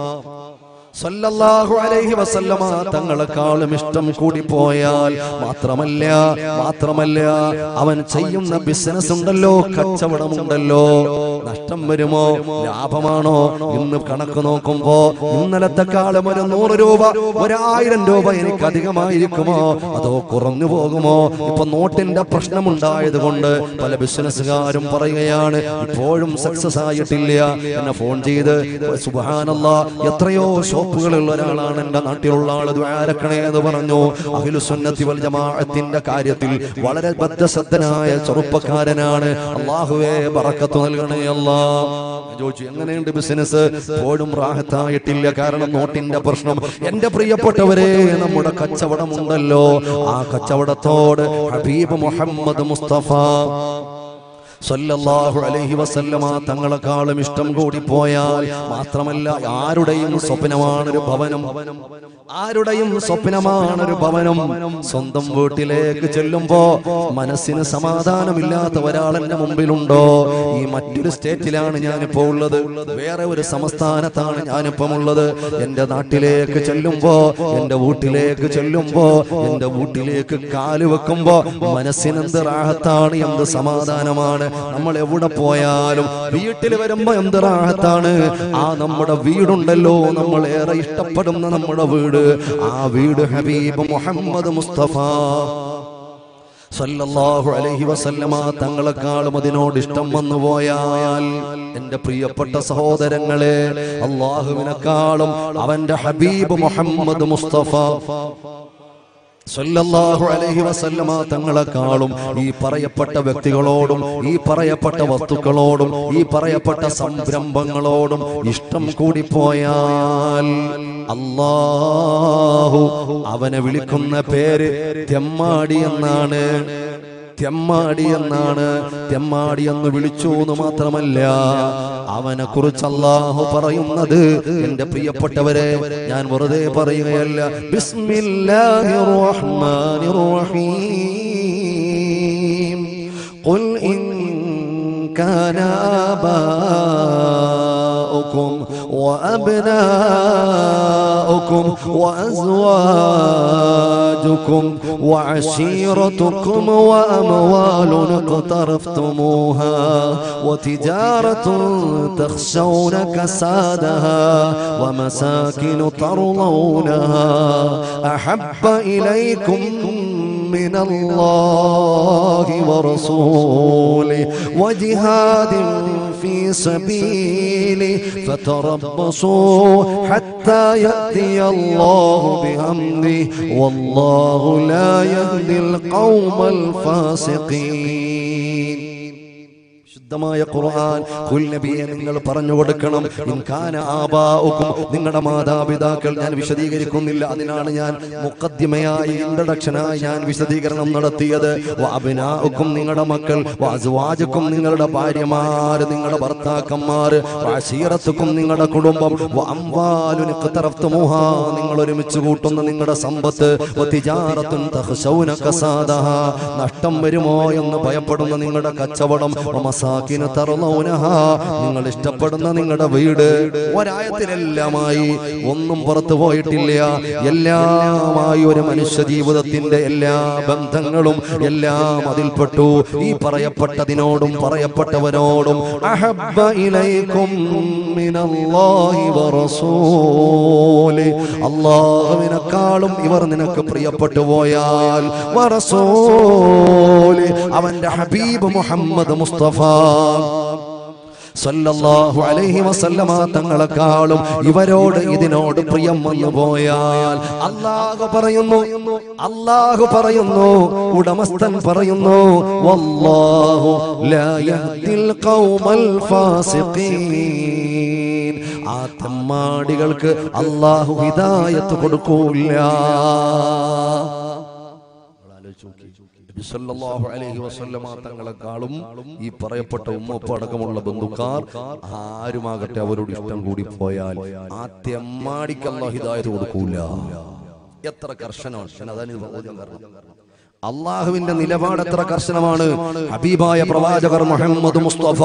സല്ലല്ലാഹു അലൈഹി വസല്ലമ തങ്ങളെക്കാളും ഇഷ്ടം കൂടി പോയാൽ മാത്രമല്ല മാത്രമല്ല അവൻ ചെയ്യുന്ന ബിസിനസ് ഉണ്ടല്ലോ കച്ചവടമുണ്ടല്ലോ നഷ്ടം വരുമോ ലാഭമാണോ ഇന്ന് കണക്ക് നോക്കുമ്പോ ഇന്നലത്തെക്കാളും ഒരു നൂറ് രൂപ ഒരായിരം രൂപ എനിക്ക് അധികമായിരിക്കുമോ അതോ കുറഞ്ഞു പോകുമോ ഇപ്പൊ നോട്ടിന്റെ പ്രശ്നമുണ്ടായത് കൊണ്ട് പല ബിസിനസ്സുകാരും പറയുകയാണ് ഇപ്പോഴും സക്സസ് ആയിട്ടില്ല എന്നെ ഫോൺ ചെയ്ത് സുബാനല്ല എത്രയോ ഷോപ്പുകളുള്ള ഒരാളാണ് എന്റെ നാട്ടിലുള്ള ആള് ദ്വാരക്കണേ എന്ന് പറഞ്ഞു അഖിലു സുന്നത്തി വൽ ജമാഅത്തിന്റെ കാര്യത്തിൽ വളരെ ബദ്ധശ്രദ്ധനായ ചെറുപ്പക്കാരനാണ് അള്ളാഹുവേ ബറക്കത്ത് നൽകണേ അല്ലാ ഞാൻ ചോദിച്ചു എങ്ങനെയുണ്ട് ബിസിനസ് ഇപ്പോഴും റാഹത്തായിട്ടില്ല കാരണം നോട്ടിന്റെ പ്രശ്നം എന്റെ പ്രിയപ്പെട്ടവരെ നമ്മുടെ കച്ചവടമുണ്ടല്ലോ ആ കച്ചവടത്തോട് ഹബീബ് മുഹമ്മദ് മുസ്തഫ സല്ലല്ലാഹു അലൈഹി വസല്ലമ തങ്ങളെക്കാളും ഇഷ്ടം കൂടി പോയാൽ മാത്രമല്ല ആരുടെയും സ്വപ്നമാണ് ഒരു ഭവനം ആരുടെയും സ്വപ്നമാണ് ഒരു ഭവനം സ്വന്തം വീട്ടിലേക്ക് ചെല്ലുമ്പോ മനസ്സിന് സമാധാനമില്ലാത്ത ഒരാൾ എന്റെ മുമ്പിലുണ്ടോ ഈ മറ്റൊരു സ്റ്റേറ്റിലാണ് ഞാനിപ്പോ ഉള്ളത് വേറെ ഒരു സംസ്ഥാനത്താണ് ഞാനിപ്പം ഉള്ളത് എന്റെ നാട്ടിലേക്ക് ചെല്ലുമ്പോ എന്റെ വീട്ടിലേക്ക് ചെല്ലുമ്പോ എന്റെ വീട്ടിലേക്ക് കാല് വെക്കുമ്പോ മനസ്സിന് എന്ത് റാഹത്താണ് എന്ത് സമാധാനമാണ് നമ്മൾ എവിടെ പോയാലും വീട്ടിൽ വരുമ്പോ എന്ത് റാഹത്താണ് ആ നമ്മുടെ വീടുണ്ടല്ലോ നമ്മൾ ഏറെ ഇഷ്ടപ്പെടുന്ന നമ്മുടെ വീട് ആ വീട് ഹബീബ് മുഹമ്മദ് മുസ്തഫ സല്ലല്ലാഹു അലൈഹി വസല്ലമ തങ്ങളെക്കാളും അതിനോട് ഇഷ്ടം വന്നു പോയാൽ എന്റെ പ്രിയപ്പെട്ട സഹോദരങ്ങളെ അള്ളാഹുവിനെക്കാളും അവന്റെ ഹബീബ് മുഹമ്മദ് മുസ്തഫ സല്ലല്ലാഹു അലൈഹി വസല്ലമ തങ്ങളെക്കാളും ഈ പറയപ്പെട്ട വ്യക്തികളോടും ഈ പറയപ്പെട്ട വസ്തുക്കളോടും ഈ പറയപ്പെട്ട സംരംഭങ്ങളോടും ഇഷ്ടം കൂടിപ്പോയാൽ അല്ലാഹു അവനെ വിളിക്കുന്ന പേര് തെമ്മാടി എന്നാണ് തെമ്മാടി എന്നാണ് തെമ്മാടി എന്ന് വിളിച്ചു എന്ന് മാത്രമല്ല അവനെ കുറിച്ച് അള്ളാഹു പറയുന്നത് എന്റെ പ്രിയപ്പെട്ടവരെ ഞാൻ വെറുതെ പറയുകയല്ല ബിസ്മില്ലാഹിർ റഹ്മാനിർ റഹീം ഖുൽ ഇൻ كان آباؤكم وأبناؤكم وأزواجكم وعشيرتكم وأموال اقترفتموها وتجارة تخشون كسادها ومساكن ترضونها أحب إليكم من الله ورسوله وجهاد في سبيله فتربصوا حتى يأتي الله بأمره والله لا يهدي القوم الفاسقين ശുദ്ധമായ ഖുർആൻ കുൽ നബിയെ നിങ്ങൾ പറഞ്ഞു കൊടുക്കണം ഇൻകാന ആബാഉക്കും നിങ്ങളുടെ മാതാപിതാക്കൾ ഞാൻ വിശദീകരിക്കുന്നില്ല അതിനാണ് ഞാൻ മുഖദ്യമയായി ഇൻട്രഡക്ഷനായി ഞാൻ വിശദീകരണം നടത്തിയത് വാബിനാഉക്കും നിങ്ങളുടെ മക്കൾ വാസുവാജുക്കും നിങ്ങളുടെ ഭാര്യമാര് നിങ്ങളുടെ ഭർത്താക്കന്മാർ വാശീറത്തുക്കും നിങ്ങളുടെ കുടുംബം അമ്പാലുൻ നിങ്ങൾ ഒരുമിച്ച് കൂട്ടുന്ന നിങ്ങളുടെ സമ്പത്ത് വതിജാറത്തുൻ തഖ്ശൗന കസാദഹ നഷ്ടം വരുമോ എന്ന് ഭയപ്പെടുന്ന നിങ്ങളുടെ കച്ചവടം വമസാകിന തർലൗനഹാ നിങ്ങൾ ഇഷ്ടപ്പെടുന്ന നിങ്ങളുടെ വീട് ഒരായത്തിലെല്ലാമായി ഒന്നും പുറത്തു പോയിട്ടില്ല എല്ലാമായി ഒരു മനുഷ്യ ജീവിതത്തിന്റെ എല്ലാ ബന്ധങ്ങളും എല്ലാം അതിൽപ്പെട്ടു ഈ പറയപ്പെട്ടതിനോടും പറയപ്പെട്ടവരോടും അഹബ്ബ ഇലൈക്കും മിനല്ലാഹി വറസൂലി അല്ലാഹുവിനെക്കാളും ഇവർ നിനക്ക് പ്രിയപ്പെട്ടു പോയാൽ വറസൂലി അവന്റെ ഹബീബ് മുഹമ്മദ് മുസ്തഫ സല്ലല്ലാഹു അലൈഹി വസല്ലമ തങ്ങളെക്കാളും ഇവരോട് ഇതിനോട് പ്രിയം വന്നു പോയാൽ അല്ലാഹു പറയുന്നു അല്ലാഹു പറയുന്നു ഉടമസ്ഥൻ പറയുന്നു വല്ലാഹു ലാ യഹ്ദിൽ ഖൗമൽ ഫാസിഖീൻ ആ തമ്മാടികൾക്ക് അല്ലാഹു ഹിദായത്ത് കൊടുക്കൂല നബി സല്ലല്ലാഹു അലൈഹി വസല്ലമ തങ്ങളെക്കാളും ഈ പറയപ്പെട്ട ഉമ്മപ്പ അടക്കമുള്ള ബന്ധുക്കാർ ആരുമാകട്ടെ അവരോട് ഇഷ്ടം കൂടി പോയാൽ ആ തെമ്മാടിക്ക് അല്ലാഹു ഹിദായത്ത് കൊടുക്കൂല എത്ര കർശനമാണ് ഞാൻ അതാണ് ഇത് ബോധ്യം കാരണം അള്ളാഹുവിന്റെ നിലപാട് എത്ര കർശനമാണ് ഹബീബായ പ്രവാചകർ മുഹമ്മദ് മുസ്തഫ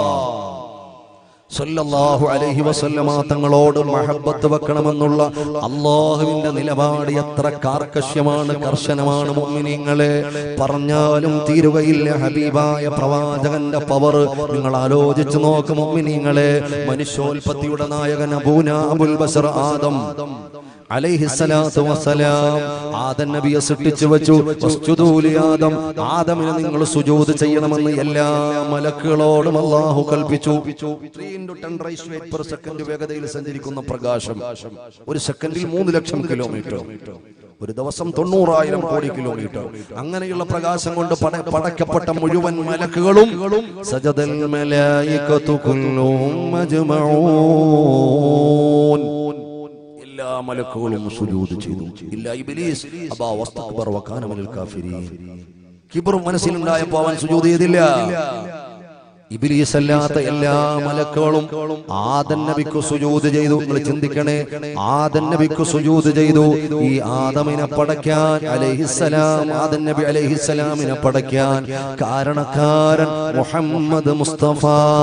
സല്ലല്ലാഹു അലൈഹി വസല്ലമ തങ്ങളോട് മഹബത്ത് വെക്കണമെന്നുള്ള അള്ളാഹുവിന്റെ നിലപാട് എത്ര കാർക്കശ്യമാണ് കർശനമാണ് മുഅ്മിനീങ്ങളെ പറഞ്ഞാലും തീരുകയില്ല ഹബീബായ പ്രവാചകന്റെ പവർ നിങ്ങൾ ആലോചിച്ചു നോക്കും മുഅ്മിനീങ്ങളെ മനുഷ്യോൽപത്തിയുടെ നായകൻ അബൂന അബുൽ ബസർ ആദം അലൈഹിസ്സലാത്തു വസ്സലാം ആദം നബിയെ സൃഷ്ടിച്ചു വെച്ചു വസ്ജുദൂ ലി ആദം ആദമിനെ നിങ്ങൾ സുജൂദ് ചെയ്യണമെന്ന് എല്ലാ മലക്കുകളോടും അല്ലാഹു കൽപ്പിച്ചു 3 into 10 raised to 8 per second വേഗതയിൽ സഞ്ചരിക്കുന്ന പ്രകാശം ഒരു സെക്കൻഡിൽ മൂന്ന് ലക്ഷം കിലോമീറ്റർ ഒരു ദിവസം തൊണ്ണൂറായിരം കോടി കിലോമീറ്റർ അങ്ങനെയുള്ള പ്രകാശം കൊണ്ട് പട- പടക്കപ്പെട്ട മുഴുവൻ മലക്കുകളും സജദൽ മലായികത്തു കുല്ലുഹും അജ്മഊൻ എല്ലാ മലക്കുകളും സുജൂദ് ചെയ്തു ഇല്ല ഇബ്ലീസ് അബാ വസ്തക്ബർ വകാന മിനൽ കാഫിരീൻ കിബ്റും മനസ്സിലുണ്ടായപ്പോൾ അവൻ സുജൂദ് ചെയ്തില്ല ഇബ്ലീസ് അല്ലാത്ത എല്ലാ മലക്കുകളും ആദൻ നബിക്ക് സുജൂദ് ചെയ്തു നിങ്ങൾ ചിന്തിക്കണേ ആദൻ നബിക്ക് സുജൂദ് ചെയ്തു ഈ ആദമിനെ പടയ്ക്കാൻ അലൈഹിസ്സലാം ആദൻ നബി അലൈഹിസ്സലാമിനെ പടയ്ക്കാൻ കാരണക്കാരൻ മുഹമ്മദ് മുസ്തഫ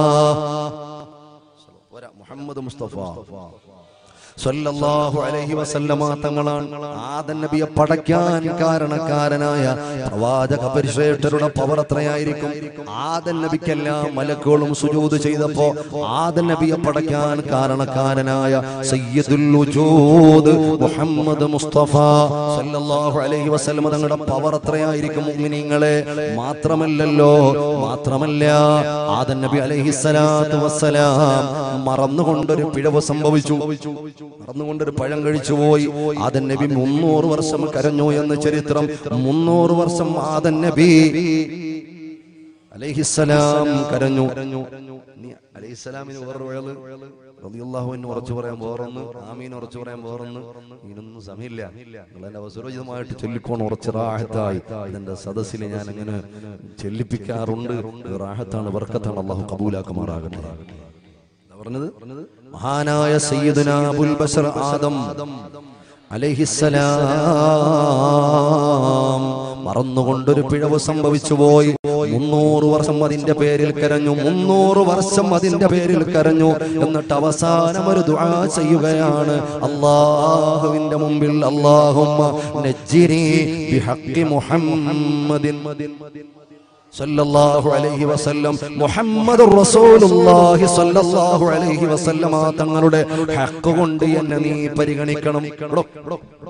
പോരാ, മുഹമ്മദ് മുസ്തഫ സല്ലല്ലാഹു അലൈഹി വസല്ലമ തങ്ങളാണ് ആദൻ നബിയെ പടയ്ക്കാൻ കാരണക്കാരനായ പ്രവാചക പരിശ്രേഷ്ഠരുടെ പവർ എത്രയായിരിക്കും ആദൻ നബിക്കെല്ലാം മലക്കുകളും സുജൂദ് ചെയ്തപ്പോ ആദൻ നബിയെ പടയ്ക്കാൻ കാരണക്കാരനായ സയ്യിദുൽ വജൂദ് മുഹമ്മദ് മുസ്തഫ സല്ലല്ലാഹു അലൈഹി വസല്ലമ തങ്ങളുടെ പവർ എത്രയായിരിക്കും മുഅ്മിനീങ്ങളെ മാത്രമല്ലല്ലോ മാത്രമല്ല ആദൻ നബി അലൈഹി സ്വലാത്തു വസ്സലാം മറന്നുകൊണ്ടൊരു പിഴവ് സംഭവിച്ചു മറന്നുകൊണ്ടൊരു പഴം കഴിച്ചു പോയി ആദൻ നബി മുന്നൂറ് വർഷം കരഞ്ഞു എന്ന് ചരിത്രം മുന്നൂറ് വർഷം ആദൻ നബി അലൈഹിസ്സലാം കരഞ്ഞു നീ അലൈഹിസ്സലാമിന് വേറൊരു വഴല് റളിയല്ലാഹുവിന് ഉറച്ചു പറയാൻ വേറൊന്ന് ആമീൻ ഉറച്ചു പറയാൻ വേറൊന്ന് ഇതിനൊന്നും സമയമില്ല നിങ്ങളെന്നെ അവസരോചിതമായിട്ട് ചൊല്ലിക്കോണം ഉറച്ച് റാഹത്തായി ഇതിന്റെ സദസ്സിൽ ഞാൻ അങ്ങനെ ചെല്ലിപ്പിക്കാറുണ്ട് ഇത് റാഹത്താണ് വർക്കത്താണ് അള്ളാഹു കബൂലാക്കുമാറാകട്ടെ എന്താ പറഞ്ഞത് മഹാനായ സയ്യിദുന അബുൽ ബശർ ആദം അലൈഹിസ്സലാം മറന്നുകൊണ്ടൊരു പിഴവ് സംഭവിച്ചു പോയി മുന്നൂറ് വർഷം അതിന്റെ പേരിൽ കരഞ്ഞു മുന്നൂറ് വർഷം അതിന്റെ പേരിൽ കരഞ്ഞു എന്നിട്ട് അവസാനം ഒരു ദുആ ചെയ്യുകയാണ് അള്ളാഹുവിന്റെ മുമ്പിൽ അള്ളാഹുമ്മ നജ്ജിനി ബിഹഖി മുഹമ്മദിൻ സല്ലല്ലാഹു അലൈഹി വസല്ലം മുഹമ്മദുർ റസൂലുള്ളാഹി സല്ലല്ലാഹു അലൈഹി വസല്ലമ തങ്ങളുടെ ഹക്ക് കൊണ്ട് എന്നെ നീ പരിഗണിക്കണം എടോ, എടോ, എടോ.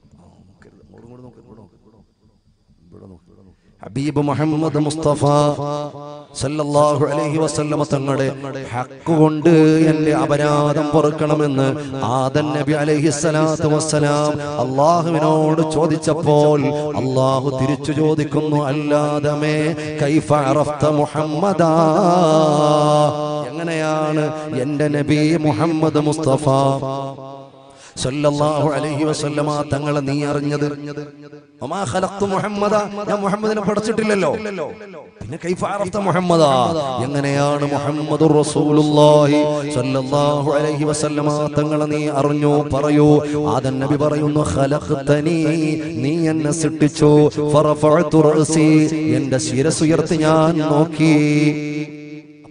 ഹബീബ് മുഹമ്മദ് മുസ്തഫ സല്ലല്ലാഹു അലൈഹി വസല്ലമ തങ്ങളുടെ ഹക്ക് കൊണ്ട് എന്റെ അപരാധം പൊറുക്കണമെന്ന് ആദൻ നബി അലൈഹി സ്വലാത്തു വസ്സലാം അള്ളാഹുവിനോട് ചോദിച്ചപ്പോൾ അള്ളാഹു തിരിച്ചു ചോദിക്കുന്നു അല്ലാദമേ കൈഫ അറഫ്ത മുഹമ്മദാ എങ്ങനെയാണ് എന്റെ നബി മുഹമ്മദ് മുസ്തഫ സല്ലല്ലാഹു അലൈഹി വസല്ലമ തങ്ങളെ നീ അറിഞ്ഞത് വമാ ഖലഖ്തു മുഹമ്മദ ഞാൻ മുഹമ്മദിനെ പഠിച്ചിട്ടില്ലല്ലോ പിന്നെ കൈഫ അറഫ്ത മുഹമ്മദ എങ്ങനെയാണ് മുഹമ്മദുർ റസൂലുള്ളാഹി സല്ലല്ലാഹു അലൈഹി വസല്ലമ തങ്ങളെ നീ അറിഞ്ഞു പറയൂ ആദൻ നബി പറയുന്നു ഖലഖ്തനി നീ എന്നെ സൃഷ്ടിച്ചു ഫറഫഅതു റഅസി എന്റെ ശിരസ് ഉയർത്തി ഞാൻ നോക്കി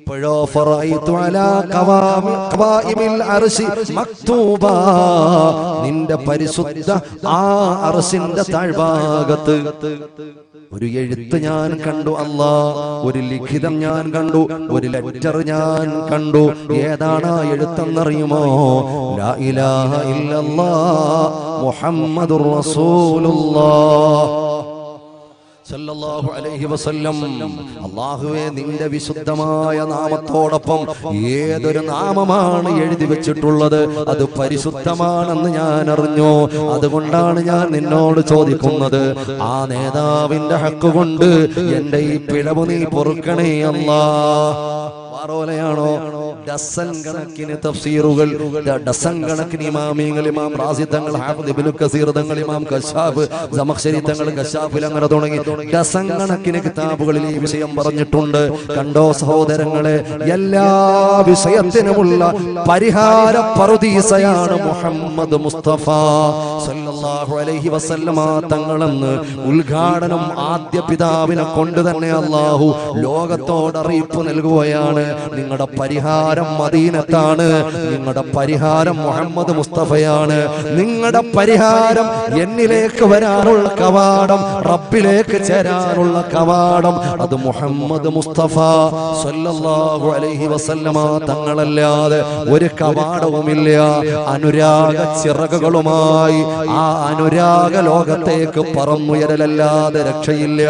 എപ്പോഴോ ഫറഅയ്തു അലാ ഖവാമി ഖവായിമിൽ അർശി മക്തൂബാ നിന്റെ പരിശുദ്ധ ആ അർശിന്റെ താഴ്ഭാഗത്ത് ഒരു എഴുത്ത് ഞാൻ കണ്ടു അല്ലാ ഒരു ലിഖിതം ഞാൻ കണ്ടു ഒരു ലെറ്റർ ഞാൻ കണ്ടു ഏതാണ് ആ എഴുത്തെന്നറിയുമോ ലാ ഇലാഹ ഇല്ലല്ലാ മുഹമ്മദുർ റസൂലുള്ളാഹ് സല്ലല്ലാഹു അലൈഹി വസല്ലം അള്ളാഹുവെ നിന്റെ വിശുദ്ധമായ നാമത്തോടൊപ്പം ഏതൊരു നാമമാണ് എഴുതി വെച്ചിട്ടുള്ളത് അത് പരിശുദ്ധമാണെന്ന് ഞാൻ അറിഞ്ഞു അതുകൊണ്ടാണ് ഞാൻ നിന്നോട് ചോദിക്കുന്നത് ആ നേതാവിന്റെ ഹക്ക് കൊണ്ട് എന്റെ ഈ പിഴവ് നീ പൊറുക്കണേ അല്ലാ പാറോലയാണോ ഡസൻ കണക്കിന് തഫ്സീറുകൾ ദ- ഡസൻ കണക്കിന് ഇമാമിയങ്ങൾ ഇമാം റാസി തങ്ങൾ ഹാഫിദ് ഇബ്നു കസീർ തങ്ങൾ ഇമാം കശാഫ് സമഖ്ശരി തങ്ങൾ കശാഫിൽ അങ്ങനെ തുടങ്ങി ഡസൻ കണക്കിന് കിതാബുകളിൽ ഈ വിഷയം പറഞ്ഞിട്ടുണ്ട് കണ്ടോ സഹോദരങ്ങളെ എല്ലാ വിഷയത്തിനുമുള്ള പരിഹാര പറുദീസയാണ് മുഹമ്മദ് മുസ്തഫ സല്ലല്ലാഹു അലൈഹി വസല്ലമ തങ്ങളെന്ന് ഉദ്ഘാടനം ആദ്യ പിതാവിനെ കൊണ്ട് തന്നെ അള്ളാഹു ലോകത്തോട് അറിയിപ്പ് നൽകുകയാണ് നിങ്ങളുടെ പരിഹാരം മദീനത്താണ് നിങ്ങളുടെ പരിഹാരം മുഹമ്മദ് മുസ്തഫയാണ് നിങ്ങളുടെ പരിഹാരം എന്നിലേക്ക് വരാനുള്ള കവാടം റബ്ബിലേക്ക് ചേരാനുള്ള കവാടം അത് മുഹമ്മദ് മുസ്തഫ സല്ലല്ലാഹു അലൈഹി വസല്ലമ തങ്ങളല്ലാതെ ഒരു കവാടവുമില്ല അനുരാഗ ചിറകുകളുമായി ആ അനുരാഗ ലോകത്തേക്ക് പറന്നുയരലല്ലാതെ രക്ഷയില്ല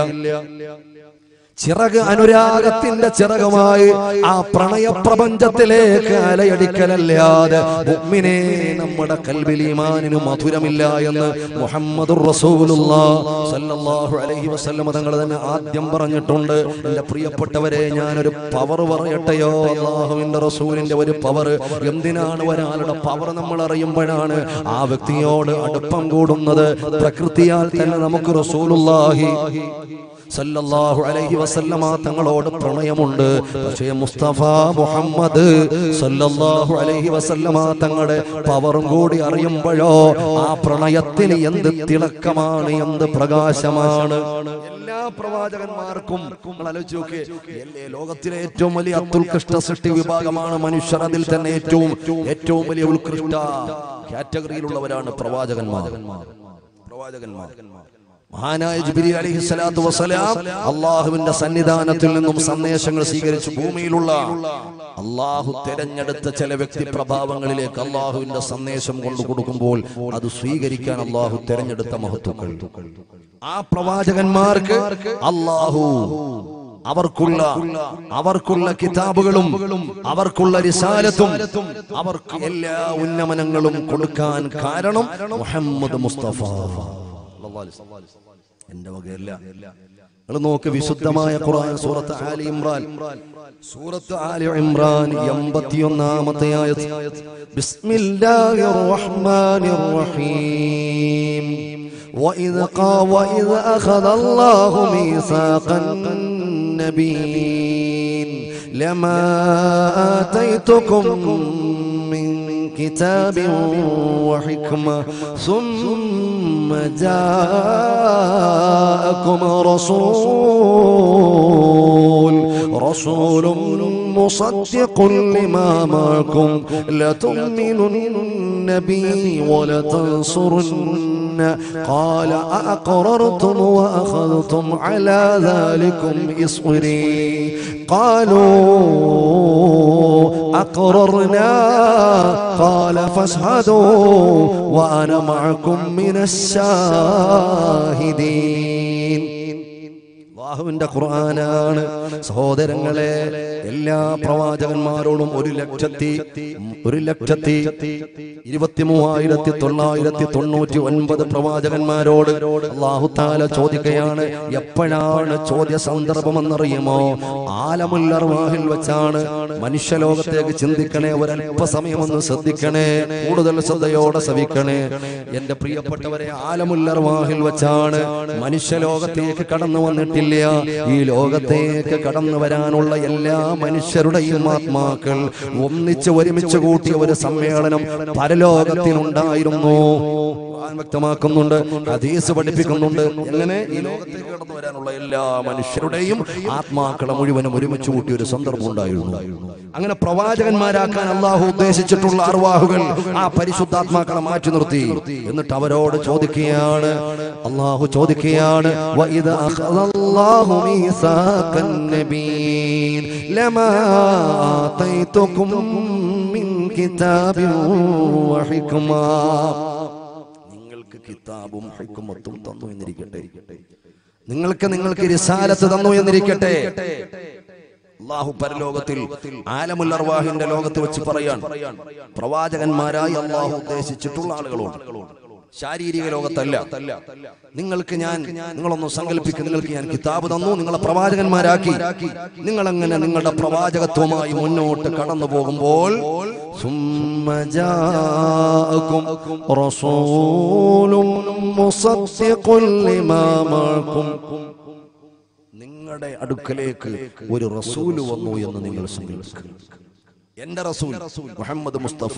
ചിറക് അനുരാഗത്തിന്റെ ചിറകുമായി ആ പ്രണയ പ്രപഞ്ചത്തിലേക്ക് അലയടിക്കലല്ലാതെ മുഅ്മിനേ നമ്മുടെ കൽബിൽ ഈമാനിന് മധുരമില്ല എന്ന് മുഹമ്മദുർ റസൂലുള്ളാഹ് സല്ലല്ലാഹു അലൈഹി വസല്ലം തങ്ങൾ തന്നെ ആദ്യം പറഞ്ഞിട്ടുണ്ട് എൻ്റെ പ്രിയപ്പെട്ടവരെ ഞാനൊരു പവർ പറയട്ടെയോ അള്ളാഹുവിന്റെ റസൂലിന്റെ ഒരു പവർ എന്തിനാണ് ഒരാളുടെ പവർ നമ്മൾ അറിയുമ്പോഴാണ് ആ വ്യക്തിയോട് അടുപ്പം കൂടുന്നത് പ്രകൃതിയാൽ തന്നെ നമുക്ക് റസൂലുള്ളാഹി സല്ലല്ലാഹു അലൈഹി വസല്ലമ തങ്ങളോട് പ്രണയമുണ്ട് പക്ഷേ മുസ്തഫ മുഹമ്മദ് സല്ലല്ലാഹു അലൈഹി വസല്ലമ തങ്ങളുടെ പവറും കൂടി അറിയുമ്പോഴോ ആ പ്രണയത്തിന് എന്ത് തിളക്കമാണ് എന്ത് പ്രകാശമാണ് എല്ലാ പ്രവാചകന്മാർക്കും നിങ്ങൾ ആലോചിച്ച് നോക്ക് എല്ലാ ലോകത്തിലെ ഏറ്റവും വലിയ അത്യുത്കൃഷ്ട സൃഷ്ടി വിഭാഗമാണ് മനുഷ്യർ അതിൽ തന്നെ ഏറ്റവും ഏറ്റവും വലിയ ഉത്കൃഷ്ട കാറ്റഗറിയിലുള്ളവരാണ് പ്രവാചകന്മാർ പ്രവാചകന്മാർ മഹാനായ ജിബ്രീൽ അലൈഹി സ്വലാത്തു വസ്സലാം അള്ളാഹുവിന്റെ സന്നിധാനത്തിൽ നിന്നും സന്ദേശങ്ങൾ സ്വീകരിച്ച് ഭൂമിയിലുള്ള അള്ളാഹു തെരഞ്ഞെടുത്ത ചില വ്യക്തി പ്രഭാവങ്ങളിലേക്ക് അള്ളാഹുവിന്റെ സന്ദേശം കൊണ്ടു കൊടുക്കുമ്പോൾ അത് സ്വീകരിക്കാൻ അള്ളാഹു തെരഞ്ഞെടുത്ത മഹത്വങ്ങൾ ആ പ്രവാചകന്മാർക്ക് അള്ളാഹു അവർക്കുള്ള അവർക്കുള്ള കിതാബുകളും അവർക്കുള്ള റിസാലത്തും അവർക്ക് എല്ലാ ഉന്നമനങ്ങളും കൊടുക്കാൻ കാരണം മുഹമ്മദ് മുസ്തഫ എന്റെ വകയല്ല നിങ്ങൾ നോക്ക് വിശുദ്ധമായ ഖുർആൻ സൂറത്ത് ആലി ഇമ്രാൻ സൂറത്ത് ആലി ഇമ്രാൻ എൺപത്തിയൊന്നാമത്തെ ആയത്ത് ബിസ്മില്ലാഹിർ റഹ്മാനിർ റഹീം وإذ قا وإذ أخذ الله ميثاق النبيين لما آتيتكم من كتاب وحكمة ثم جاءكم رسول رسول مصدق لما معكم لتؤمنن به ولتنصرن قال أأقررتم وأخذتم على ذلكم إصري قالوا أقررنا قال فاشهدوا وأنا معكم من الشاهدين അള്ളാഹുവിന്റെ ഖുർആനാണ് സഹോദരങ്ങളെ എല്ലാ പ്രവാചകന്മാരോടും ഒരു ലക്ഷത്തി ഒരു ലക്ഷത്തി ഇരുപത്തി മൂവായിരത്തി തൊള്ളായിരത്തി തൊണ്ണൂറ്റി ഒൻപത് പ്രവാചകന്മാരോട് അള്ളാഹു താല ചോദിക്കുകയാണ് എപ്പോഴാണ് ചോദ്യ സന്ദർഭം എന്നറിയുമോ ആലമുല്ലർവാഹിൽ വെച്ചാണ് മനുഷ്യലോകത്തേക്ക് ചിന്തിക്കണേ ഒരല്പസമയം ഒന്ന് ശ്രദ്ധിക്കണേ കൂടുതൽ ശ്രദ്ധയോടെ ശ്രവിക്കണേ എന്റെ പ്രിയപ്പെട്ടവരെ ആലമുല്ലർവാഹിൽ വെച്ചാണ് മനുഷ്യലോകത്തേക്ക് കടന്നു വന്നിട്ടില്ല ഈ ലോകത്തേക്ക് കടന്നു വരാനുള്ള എല്ലാ മനുഷ്യരുടെയും ആത്മാക്കൾ ഒന്നിച്ച് ഒരുമിച്ച് കൂട്ടിയ ഒരു സമ്മേളനം പരലോകത്തിനുണ്ടായിരുന്നു ഖുർആൻ വ്യക്തമാക്കുന്നുണ്ട് ഹദീസ് പഠിപ്പിക്കുന്നുണ്ട് എങ്ങനെ ഈ ലോകത്തേക്ക് കടന്നു വരാനുള്ള എല്ലാ മനുഷ്യരുടെയും ആത്മാക്കളെ മുഴുവനും ഒരുമിച്ച് കൂട്ടിയ ഒരു സന്ദർഭം ഉണ്ടായിരുന്നു അങ്ങനെ പ്രവാചകന്മാരാക്കാൻ അള്ളാഹു ഉദ്ദേശിച്ചിട്ടുള്ള അർവാഹുകൾ ആ പരിശുദ്ധാത്മാക്കളെ മാറ്റി നിർത്തി എന്നിട്ട് അവരോട് ചോദിക്കുകയാണ് അള്ളാഹു ചോദിക്കുകയാണ് "വഇദ അഖദല്ലാഹു മീസാഖൻ നബീൻ ലമാ ആതൈതുകും മിൻ കിതാബിൻ വഹിക്മ നിങ്ങൾക്ക് കിതാബും ഹിക്മത്തും തന്നു എന്നിരിക്കട്ടെ നിങ്ങൾക്ക് നിങ്ങൾക്ക് റിസാലത്ത് തന്നു എന്നിരിക്കട്ടെ അള്ളാഹു പരലോകത്തിൽ ആലമുൽ അർവാഹിന്റെ ലോകത്ത് വെച്ച് പറയാൻ പ്രവാചകന്മാരായി അള്ളാഹു ഉദ്ദേശിച്ചിട്ടുള്ള ആളുകളോട് ശാരീരിക ലോകത്തല്ല നിങ്ങൾക്ക് ഞാൻ നിങ്ങളൊന്ന് സങ്കല്പിക്കുക നിങ്ങൾക്ക് ഞാൻ കിതാബ് തന്നു നിങ്ങളെ പ്രവാചകന്മാരാക്കി നിങ്ങൾ അങ്ങനെ നിങ്ങളുടെ പ്രവാചകത്വമായി മുന്നോട്ട് കടന്നു പോകുമ്പോൾ ثم جاءكم رسول مصدق لما معكم നിങ്ങളുടെ അടുക്കലേക്ക് ഒരു റസൂല് വന്നു എന്ന് നിങ്ങൾ സങ്കല്പിക്കുക എന്റെ റസൂൽ മുഹമ്മദ് മുസ്തഫ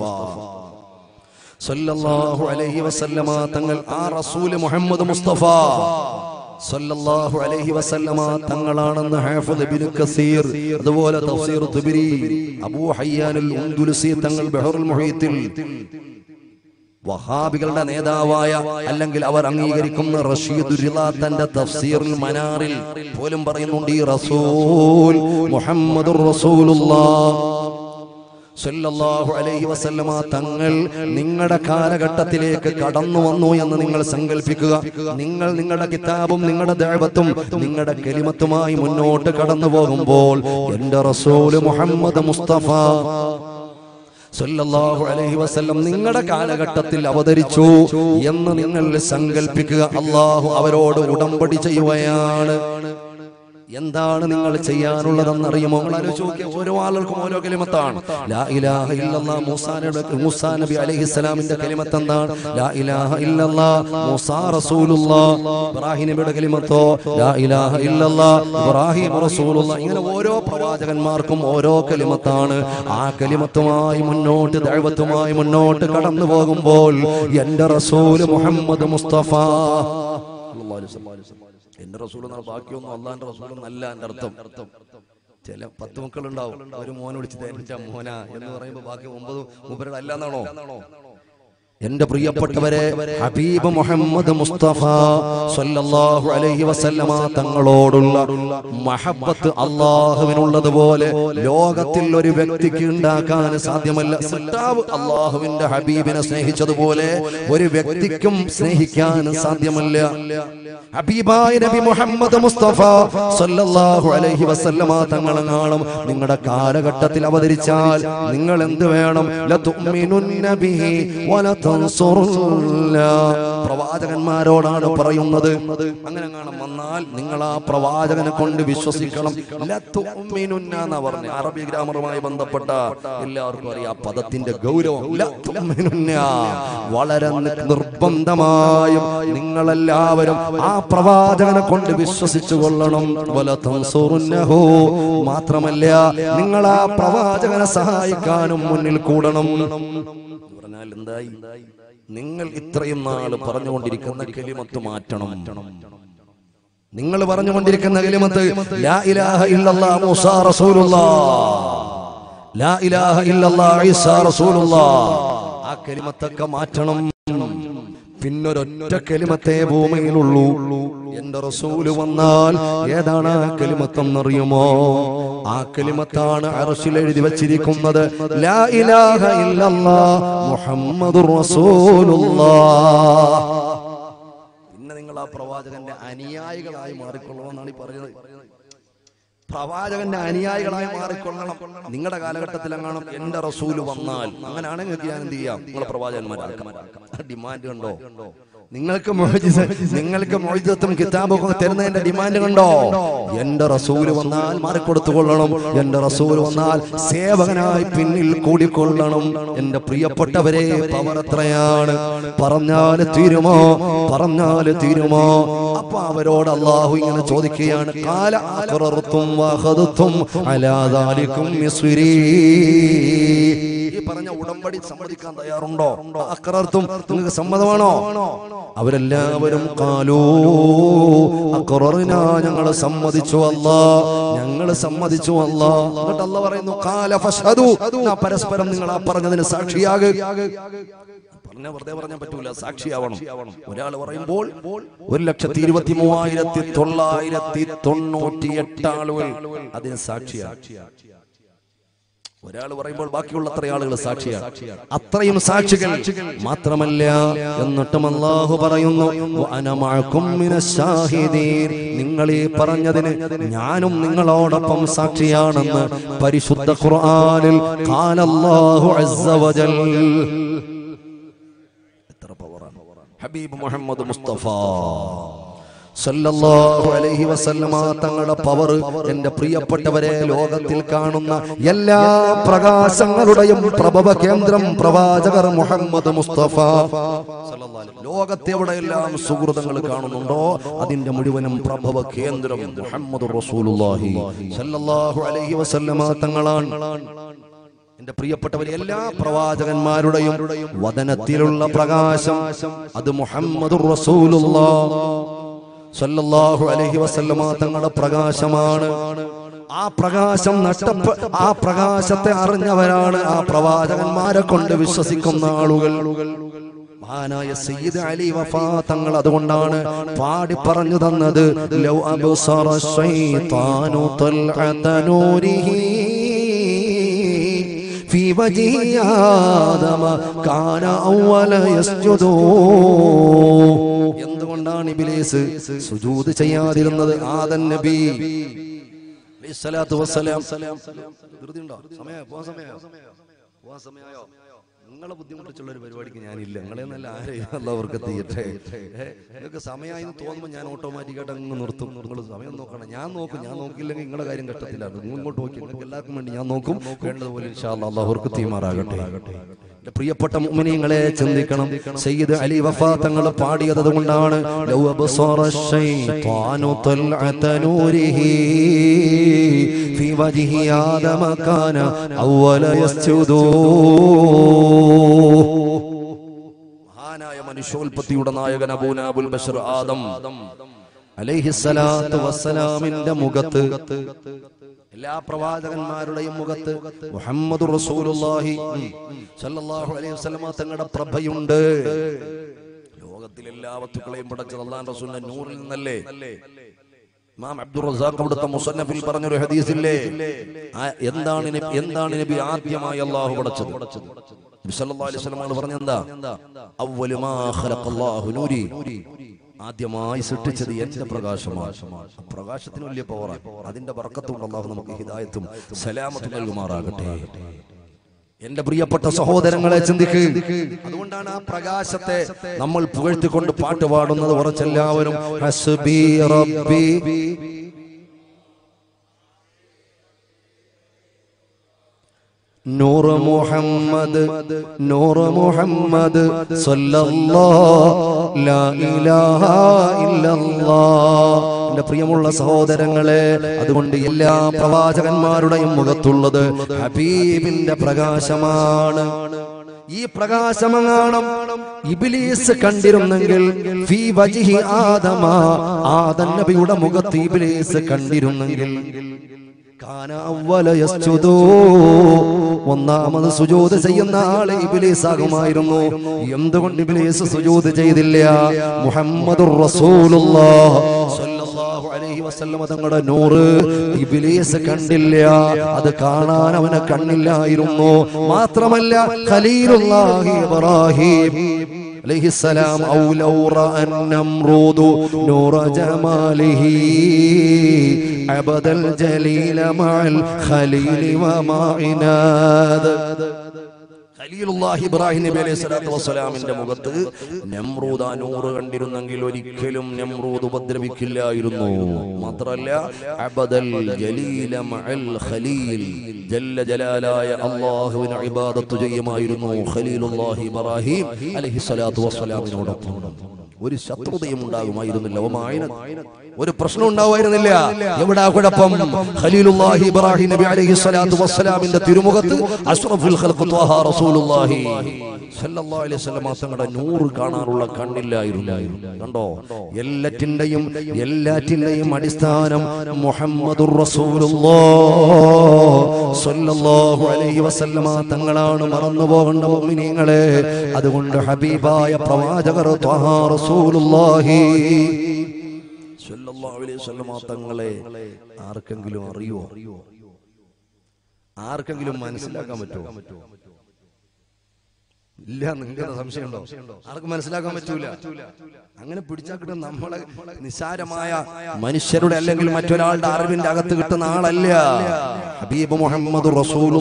സല്ലല്ലാഹു അലൈഹി വസല്ലമ തങ്ങൾ ആ റസൂല് മുഹമ്മദ് മുസ്തഫ സല്ലല്ലാഹു അലൈഹി വസല്ലമ തങ്ങളാണെന്ന് ഹാഫിദ് ഇബ്നു കസീർ അതുപോലെ തഫ്സീർ തുബരി അബൂ ഹയ്യാനുൽ ഉൻദുലുസി തങ്ങൾ ബഹറുൽ മുഹീത്തിൽ വഹാബികളുടെ നേതാവായ അല്ലെങ്കിൽ അവർ അംഗീകരിക്കുന്ന റഷീദ് റിള തന്റെ തഫ്സീറിൽ മനാറിൽ പോലും പറയുന്നുണ്ട് ഈ റസൂൽ മുഹമ്മദുർ റസൂലുള്ളാഹ് സല്ലല്ലാഹു അലൈഹി വസല്ലമ തങ്ങൾ നിങ്ങളുടെ കാലഘട്ടത്തിലേക്ക് കടന്നു വന്നു എന്ന് നിങ്ങൾ സങ്കല്പിക്കുക നിങ്ങൾ നിങ്ങളുടെ കിതാബും നിങ്ങളുടെ ദൈവത്തും നിങ്ങളുടെ കെലിമത്തുമായി മുന്നോട്ട് കടന്നു പോകുമ്പോൾ എന്റെ റസൂല് മുഹമ്മദ് മുസ്തഫ സല്ലല്ലാഹു അലൈഹി വസല്ലം നിങ്ങളുടെ കാലഘട്ടത്തിൽ അവതരിച്ചു എന്ന് നിങ്ങൾ സങ്കല്പിക്കുക അള്ളാഹു അവരോട് ഉടമ്പടി ചെയ്യുകയാണ് എന്താണ് നിങ്ങൾ ചെയ്യാനുള്ളതെന്നറിയുമോ നിങ്ങൾ ആലോചിച്ച് നോക്കിയേ, ഓരോ ആളുകൾക്കും ഓരോ കലിമത്താണ് ലാ ഇലാഹ ഇല്ലല്ലാ മൂസാനയുടെ മൂസാ നബി അലൈഹിസ്സലാമിന്റെ കലിമത്ത് എന്താണ് ലാ ഇലാഹ ഇല്ലല്ലാ മൂസാ റസൂലുള്ളാ ഇബ്രാഹിം നബിയുടെ കലിമത്തോ ലാ ഇലാഹ ഇല്ലല്ലാ ഇബ്രാഹിം റസൂലുള്ള ഇങ്ങനെ ഓരോ പ്രവാചകന്മാർക്കും ഓരോ കലിമത്താണ് ആ കലിമത്തുമായി മുന്നോട്ട് ദൈവത്തുമായി മുന്നോട്ട് കടന്നു പോകുമ്പോൾ എന്റെ റസൂല് മുഹമ്മദ് മുസ്തഫ എന്റെ റസൂൽ എന്നാൽ ബാക്കിയൊന്നും അള്ളാന്റെ റസൂൽ എന്നല്ല എന്റെ അർത്ഥം ചില പത്ത് മക്കളുണ്ടാവും ഒരു മോനെ വിളിച്ചത് എന്റെ മോന എന്ന് പറയുമ്പോ ബാക്കി ഒമ്പത് മൂപ്പരുടെ അല്ല എന്നാണോ എന്റെ പ്രിയപ്പെട്ടവരെ ഹബീബ് മുഹമ്മദ് മുസ്തഫ സല്ലല്ലാഹു അലൈഹി വസല്ലമ തങ്ങളോടുള്ള മഹബത്ത് അള്ളാഹുവിനുള്ളതുപോലെ ലോകത്തിൽ ഒരു വ്യക്തിക്ക് ഉണ്ടാക്കാൻ സാധ്യമല്ല സിട്ടാവ് അള്ളാഹുവിന്റെ ഹബീബിനെ സ്നേഹിച്ചതുപോലെ ഒരു വ്യക്തിക്കും സ്നേഹിക്കാൻ സാധ്യമല്ല ഹബീബായ നബി മുഹമ്മദ് മുസ്തഫ സല്ലല്ലാഹു അലൈഹി വസല്ലമ തങ്ങളെങ്ങാളും നിങ്ങളുടെ കാലഘട്ടത്തിൽ അവതരിച്ചാൽ നിങ്ങൾ എന്ത് വേണം ലതുഅ്മിനുന്ന ബിഹി വലതൻസുറുല്ല പ്രവാചകന്മാരോടാണ് പറയുന്നത് അങ്ങനെ കാണാൻ വന്നാൽ നിങ്ങൾ ആ പ്രവാചകനെ കൊണ്ട് വിശ്വസിക്കണം ലതുഅ്മിനുന്ന എന്നാ പറഞ്ഞ അറബി ഗ്രാമറുമായി ബന്ധപ്പെട്ട എല്ലാവർക്കും അറിയാം ആ പദത്തിന്റെ ഗൗരവം ലതുഅ്മിനുന്ന വളരെ നിർബന്ധമായും നിങ്ങളെല്ലാവരും ആ പ്രവാചകനെ കൊണ്ട് വിശ്വസിച്ചു കൊള്ളണം വലതൻസുറുന്നഹു മാത്രമല്ല നിങ്ങൾ ആ പ്രവാചകനെ സഹായിക്കാനും മുന്നിൽ കൂടണം എന്ന് പറഞ്ഞാൽ എന്തായി നിങ്ങൾ ഇത്രയും നാൾ പറഞ്ഞുകൊണ്ടിരിക്കുന്ന കെലിമത്ത് മാറ്റണം നിങ്ങൾ പറഞ്ഞുകൊണ്ടിരിക്കുന്ന കലിമത്ത് ലാ ഇലാഹ ഇല്ലല്ലാ മൂസാ റസൂലുള്ളാ ലാ ഇലാഹ ഇല്ലല്ലാ ഈസാ റസൂലുള്ളാ ആ കലിമത്തൊക്കെ മാറ്റണം പിന്നൊരൊറ്റ കലിമത്തെ ഭൂമിയിലുള്ളൂ എന്റെ റസൂല് വന്നാൽ ഏതാണ് ആ കലിമത്തെന്നറിയുമോ ആ കലിമത്താണ് അറശിൽ എഴുതി വച്ചിരിക്കുന്നത് ലാ ഇലാഹ ഇല്ലല്ലാ മുഹമ്മദുർ റസൂലുള്ളാഹ് പിന്നെ നിങ്ങൾ ആ പ്രവാചകന്റെ അനുയായികളായി മാറിക്കൊള്ളണമെന്നാണ് ഈ പറഞ്ഞത് പ്രവാചകന്റെ അനുയായികളായി മാറിക്കൊള്ളണം നിങ്ങളുടെ കാലഘട്ടത്തിൽ എങ്ങാനും എന്റെ റസൂല് വന്നാൽ അങ്ങനെയാണെങ്കിൽ ഞാൻ എന്ത് ചെയ്യാം നിങ്ങളെ പ്രവാചകന്മാരാക്കാം ഡിമാൻഡ് കണ്ടോ നിങ്ങൾക്ക് മുഅ്ജിസ നിങ്ങൾക്ക് മൊയ്തത്തും കിതാബും ഒക്കെ തരുന്നതിന്റെ ഡിമാൻഡ് കണ്ടോ എന്റെ റസൂല് വന്നാൽ മാറിക്കൊടുത്തുകൊള്ളണം എന്റെ റസൂല് വന്നാൽ സേവകനായി പിന്നിൽ കൂടിക്കൊള്ളണം എന്റെ പ്രിയപ്പെട്ടവരെ പവർ എത്രയാണ് പറഞ്ഞാല് തീരുമോ പറഞ്ഞാല് തീരുമോ അപ്പൊ അവരോട് അള്ളാഹു ഇങ്ങനെ ചോദിക്കുകയാണ് കാല അഖറർത്തും വഖദത്തും അലാ ദാലിക്കും മിസ്രി ഈ പറഞ്ഞ ഉടമ്പടി സമ്മതിക്കാൻ തയ്യാറുണ്ടോ അക്കറർത്തും നിങ്ങൾക്ക് സമ്മതമാണോ അവരെല്ലാവരും കാലൂ അക്കററിന ഞങ്ങൾ സമ്മതിച്ചു അല്ല ഞങ്ങൾ സമ്മതിച്ചു അല്ല എന്നിട്ട് അല്ല പറയുന്നു കാല ഫഷദു എന്നാ പരസ്പരം നിങ്ങൾ ആ പറഞ്ഞതിന് സാക്ഷിയാകെ പറഞ്ഞ വെറുതെ പറഞ്ഞാൽ പറ്റൂല സാക്ഷിയാവണം ഒരാൾ പറയുമ്പോൾ ഒരു ലക്ഷത്തി ഇരുപത്തി മൂവായിരത്തി തൊള്ളായിരത്തി തൊണ്ണൂറ്റി എട്ട് ആളുകൾ അതിന് സാക്ഷിയാണ് ഒരാൾ പറയുമ്പോൾ ബാക്കിയുള്ള അത്ര ആളുകൾ സാക്ഷിയാണ് അത്രയും സാക്ഷികൾ മാത്രമല്ല എന്നിട്ടും അള്ളാഹു പറയുന്നു "വഅന മഅകും മിനശ് ശാഹിദീൻ." നിങ്ങൾ ഈ പറഞ്ഞതിന് ഞാനും നിങ്ങളോടൊപ്പം സാക്ഷിയാണെന്ന് പരിശുദ്ധ ഖുർആനിൽ ഖാലല്ലാഹു അസ്സ വജൽ എത്ര പവറാണ് ഹബീബ് മുഹമ്മദ് മുസ്തഫ സല്ലല്ലാഹു അലൈഹി വസല്ലമ തങ്ങളുടെ പവർ എന്റെ പ്രിയപ്പെട്ടവരെ ലോകത്തിൽ കാണുന്ന എല്ലാ പ്രകാശങ്ങളുടെയും പ്രഭവ കേന്ദ്രം പ്രവാചകർ മുഹമ്മദ് മുസ്തഫ സല്ലല്ലാഹു അലൈഹി. ലോകത്തെവിടെയെല്ലാം സുഹൃതങ്ങൾ കാണുന്നുണ്ടോ അതിന്റെ മുഴുവനും പ്രഭവ കേന്ദ്രം മുഹമ്മദ് റസൂലുള്ളാഹി സല്ലല്ലാഹു അലൈഹി വസല്ലമ തങ്ങളാണ് എന്റെ പ്രിയപ്പെട്ടവരെ എല്ലാ പ്രവാചകന്മാരുടെയും വദനത്തിലുള്ള പ്രകാശം അത് മുഹമ്മദ് സല്ലല്ലാഹു അലൈഹി വസല്ലമ തങ്ങളുടെ പ്രകാശമാണ് ആ പ്രകാശം നഷ്ടപ്പ ആ പ്രകാശത്തെ അറിഞ്ഞവരാണ് ആ പ്രവാചകന്മാരെ കൊണ്ട് വിശ്വസിക്കുന്ന ആളുകൾ മഹാനായ സയ്യിദ് അലി വഫാ തങ്ങൾ അതുകൊണ്ടാണ് പാടി പറഞ്ഞു തന്നത് ലൗ അബ്സറ ശൈത്താനു തൽഅത നൂരിഹി في وجه آدم كان أول يسجد എന്തുകൊണ്ടാണ് ഇബിലീസ് സുജൂദ് ചെയ്യാതിരുന്നത് ആദൻ നബി അലൈഹിസ്സലാത്തു വസ്സലാം ധൃതിയുണ്ടോ സമയം പോവാൻ സമയോ പോവാൻ സമയമായോ നിങ്ങളെ ബുദ്ധിമുട്ടിച്ചുള്ള ഒരു പരിപാടിക്ക് ഞാനില്ല നിങ്ങളെ നല്ല ആരെയും അവർക്ക് തീയട്ടെ ഏ, നിങ്ങൾക്ക് സമയമായി എന്ന് തോന്നുമ്പോൾ ഞാൻ ഓട്ടോമാറ്റിക്കായിട്ട് അങ്ങ് നിർത്തും നിങ്ങൾ സമയം നോക്കണം ഞാൻ നോക്കും ഞാൻ നോക്കിയില്ലെങ്കിൽ നിങ്ങളുടെ കാര്യം കഷ്ടത്തിലാണ് നിങ്ങൾ ഇങ്ങോട്ട് നോക്കി നിങ്ങൾക്ക് എല്ലാവർക്കും വേണ്ടി ഞാൻ നോക്കും വേണ്ടതുപോലെ ഇൻഷാ അല്ലാഹ് അള്ളാഹുർക്ക് തീമാറാകട്ടെ എന്റെ പ്രിയപ്പെട്ട മുഅ്മിനീങ്ങളെ ചിന്തിക്കണം സയ്യിദ് അലി വഫ തങ്ങൾ പാടിയത് കൊണ്ടാണ് ലൗ അബ്സറ ശൈത്താനു തൽഅത നൂരിഹി ഫീ വജ്ഹി ആദമ കാന അവല യസ്ജുദൂ മഹാനായ മനുഷ്യോൽപത്തിയുടെ നായകൻ അബൂനാബുൽ ബഷർ ആദം അലൈഹിസ്സലാത്തു വസ്സലാമിന്റെ മുഖത്ത് എല്ലാ പ്രവാചകന്മാരുടെയും മുഖത്ത് മുഹമ്മദ് റസൂലുള്ളാഹി സല്ലല്ലാഹു അലൈഹി വസല്ലമ തങ്ങളുടെ പ്രഭയുണ്ട് ലോകത്തിലെ എല്ലാ വസ്തുക്കളെയും പടച്ചത് അള്ളാൻ റസൂലിന്റെ നൂറിൽ നിന്നല്ലേ ഇമാം അബ്ദുൾ റസാഖ് അവിടുത്തെ മുസന്നഫിൽ പറഞ്ഞൊരു ഹദീസില്ലേ ആ എന്താണ് നബി- എന്താണ് നബി ആദ്യമായി അള്ളാഹു പടച്ചത് നബി സല്ലല്ലാഹു അലൈഹി വസല്ലം പറഞ്ഞ എന്താ അവ്വലു മാ ഖലഖല്ലാഹു നൂരി ആദ്യമായി സൃഷ്ടിച്ചത് എന്റെ പ്രകാശമാണ് ആ പ്രകാശത്തിന് വലിയ പവറാണ് അതിന്റെ ബർക്കത്തുകൊണ്ട് അള്ളാഹു നമുക്ക് ഹിദായത്തും സലാമത്തും നൽകുമാറാകട്ടെ എന്റെ പ്രിയപ്പെട്ട സഹോദരങ്ങളെ ചിന്തിക്ക് അതുകൊണ്ടാണ് ആ പ്രകാശത്തെ നമ്മൾ പുകഴ്ത്തിക്കൊണ്ട് പാട്ട് പാടുന്നത് ഉറച്ചെല്ലാവരും ഹസ്ബി റബ്ബി നൂർ മുഹമ്മദ് നൂർ മുഹമ്മദ് സല്ലല്ലാഹു ലാ ഇലാഹ ഇല്ലല്ലാഹ് എന്റെ പ്രിയമുള്ള സഹോദരങ്ങളെ അതുകൊണ്ട് എല്ലാ പ്രവാചകന്മാരുടെയും മുഖത്തുള്ളത് ഹബീബിന്റെ പ്രകാശമാണ് ഈ പ്രകാശമങ്ങാണം ഇബിലീസ് കണ്ടിരുന്നെങ്കിൽ ഫീ വജിഹി ആദമ ആദം നബിയുടെ മുഖത്ത് ഇബിലീസ് കണ്ടിരുന്നെങ്കിൽ കാന അവ്വല യസ്ജുദൂ. ഒന്നാമത് സുജൂദ് ചെയ്യുന്ന ആള് ഇബ്ലീസ് ആകുമായിരുന്നു എന്തുകൊണ്ട് ഇബ്ലീസ് സുജൂദ് ചെയ്തില്ല മുഹമ്മദുർ റസൂലുള്ളാഹ് സ്വല്ലല്ലാഹു അലൈഹി വസല്ലമ തങ്ങളുടെ നൂറ് ഇബ്ലീസ് കണ്ടില്ല അത് കാണാൻ അവന് കണ്ണില്ലായിരുന്നു മാത്രമല്ല ഖലീലുള്ളാഹി ഇബ്രാഹിം عليه السلام أو لو رأى النمرود نور جماله عبد الجليل مع الخليل وما عناد ഖലീലുല്ലാഹി ഇബ്രാഹിം നബി അലൈഹി സ്വലാത്തു വസ്സലാമിന്റെ മുഖത്ത് നമ്രൂദ് ആ നൂറ് കണ്ടിരുന്നെങ്കിൽ ഒരിക്കലും നമ്രൂദ് ഉപദ്രവിക്കില്ലായിരുന്നു മാത്രല്ല അബദൽ ജലീല മഅൽ ഖലീൽ ജല്ല ജലാലായ അല്ലാഹുവിനെ ഇബാദത്ത് ചെയ്യുമായിരുന്നു ഖലീലുല്ലാഹി ഇബ്രാഹിം അലൈഹി സ്വലാത്തു വസ്സലാമിനോടൊപ്പം ഒരു ശത്രുതയും ഉണ്ടാകുമായിരുന്നില്ല ഒമായന ഒരു പ്രശ്നം ഉണ്ടാവുമായിരുന്നില്ല എവിടാ കുഴപ്പം ഖലീലുല്ലാഹി ഇബ്രാഹിം നബി അലൈഹി സ്വലാത്തു വസ്സലാമിന്റെ തിരുമുഖത്ത് അഷ്റഫുൽ ഖൽഖ് ത്വഹ റസൂലുള്ളാഹി സല്ലല്ലാഹു അലൈഹി വസല്ലം തങ്ങളുടെ നൂറ് കാണാനുള്ള കണ്ണില്ലായിരുന്നു കണ്ടോ എല്ലാറ്റിന്റെയും എല്ലാറ്റിന്റെയും അടിസ്ഥാനം മുഹമ്മദുർ റസൂലുള്ളാഹ് സല്ലല്ലാഹു അലൈഹി വസല്ലമ തങ്ങളാണ് മറന്നു പോകേണ്ട മുഅ്മിനീങ്ങളെ അതുകൊണ്ട് ഹബീബായ പ്രവാചകർ ത്വഹ റസൂലുള്ളാഹി സല്ലല്ലാഹു അലൈഹി വസല്ലമ തങ്ങളെ ആർക്കെങ്കിലും അറിയോ ആർക്കെങ്കിലും മനസ്സിലാക്കാൻ പറ്റുമോ ഇല്ല നിങ്ങൾക്ക് സംശയമുണ്ടോ ആർക്കും മനസ്സിലാക്കാൻ പറ്റൂല അങ്ങനെ പിടിച്ചാൽ കിട്ടുന്ന നമ്മളെ നിസ്സാരമായ മനുഷ്യരുടെ അല്ലെങ്കിൽ മറ്റൊരാളുടെ അറിവിന്റെ അകത്ത് കിട്ടുന്ന ആളല്ല ഹബീബ് മുഹമ്മദ്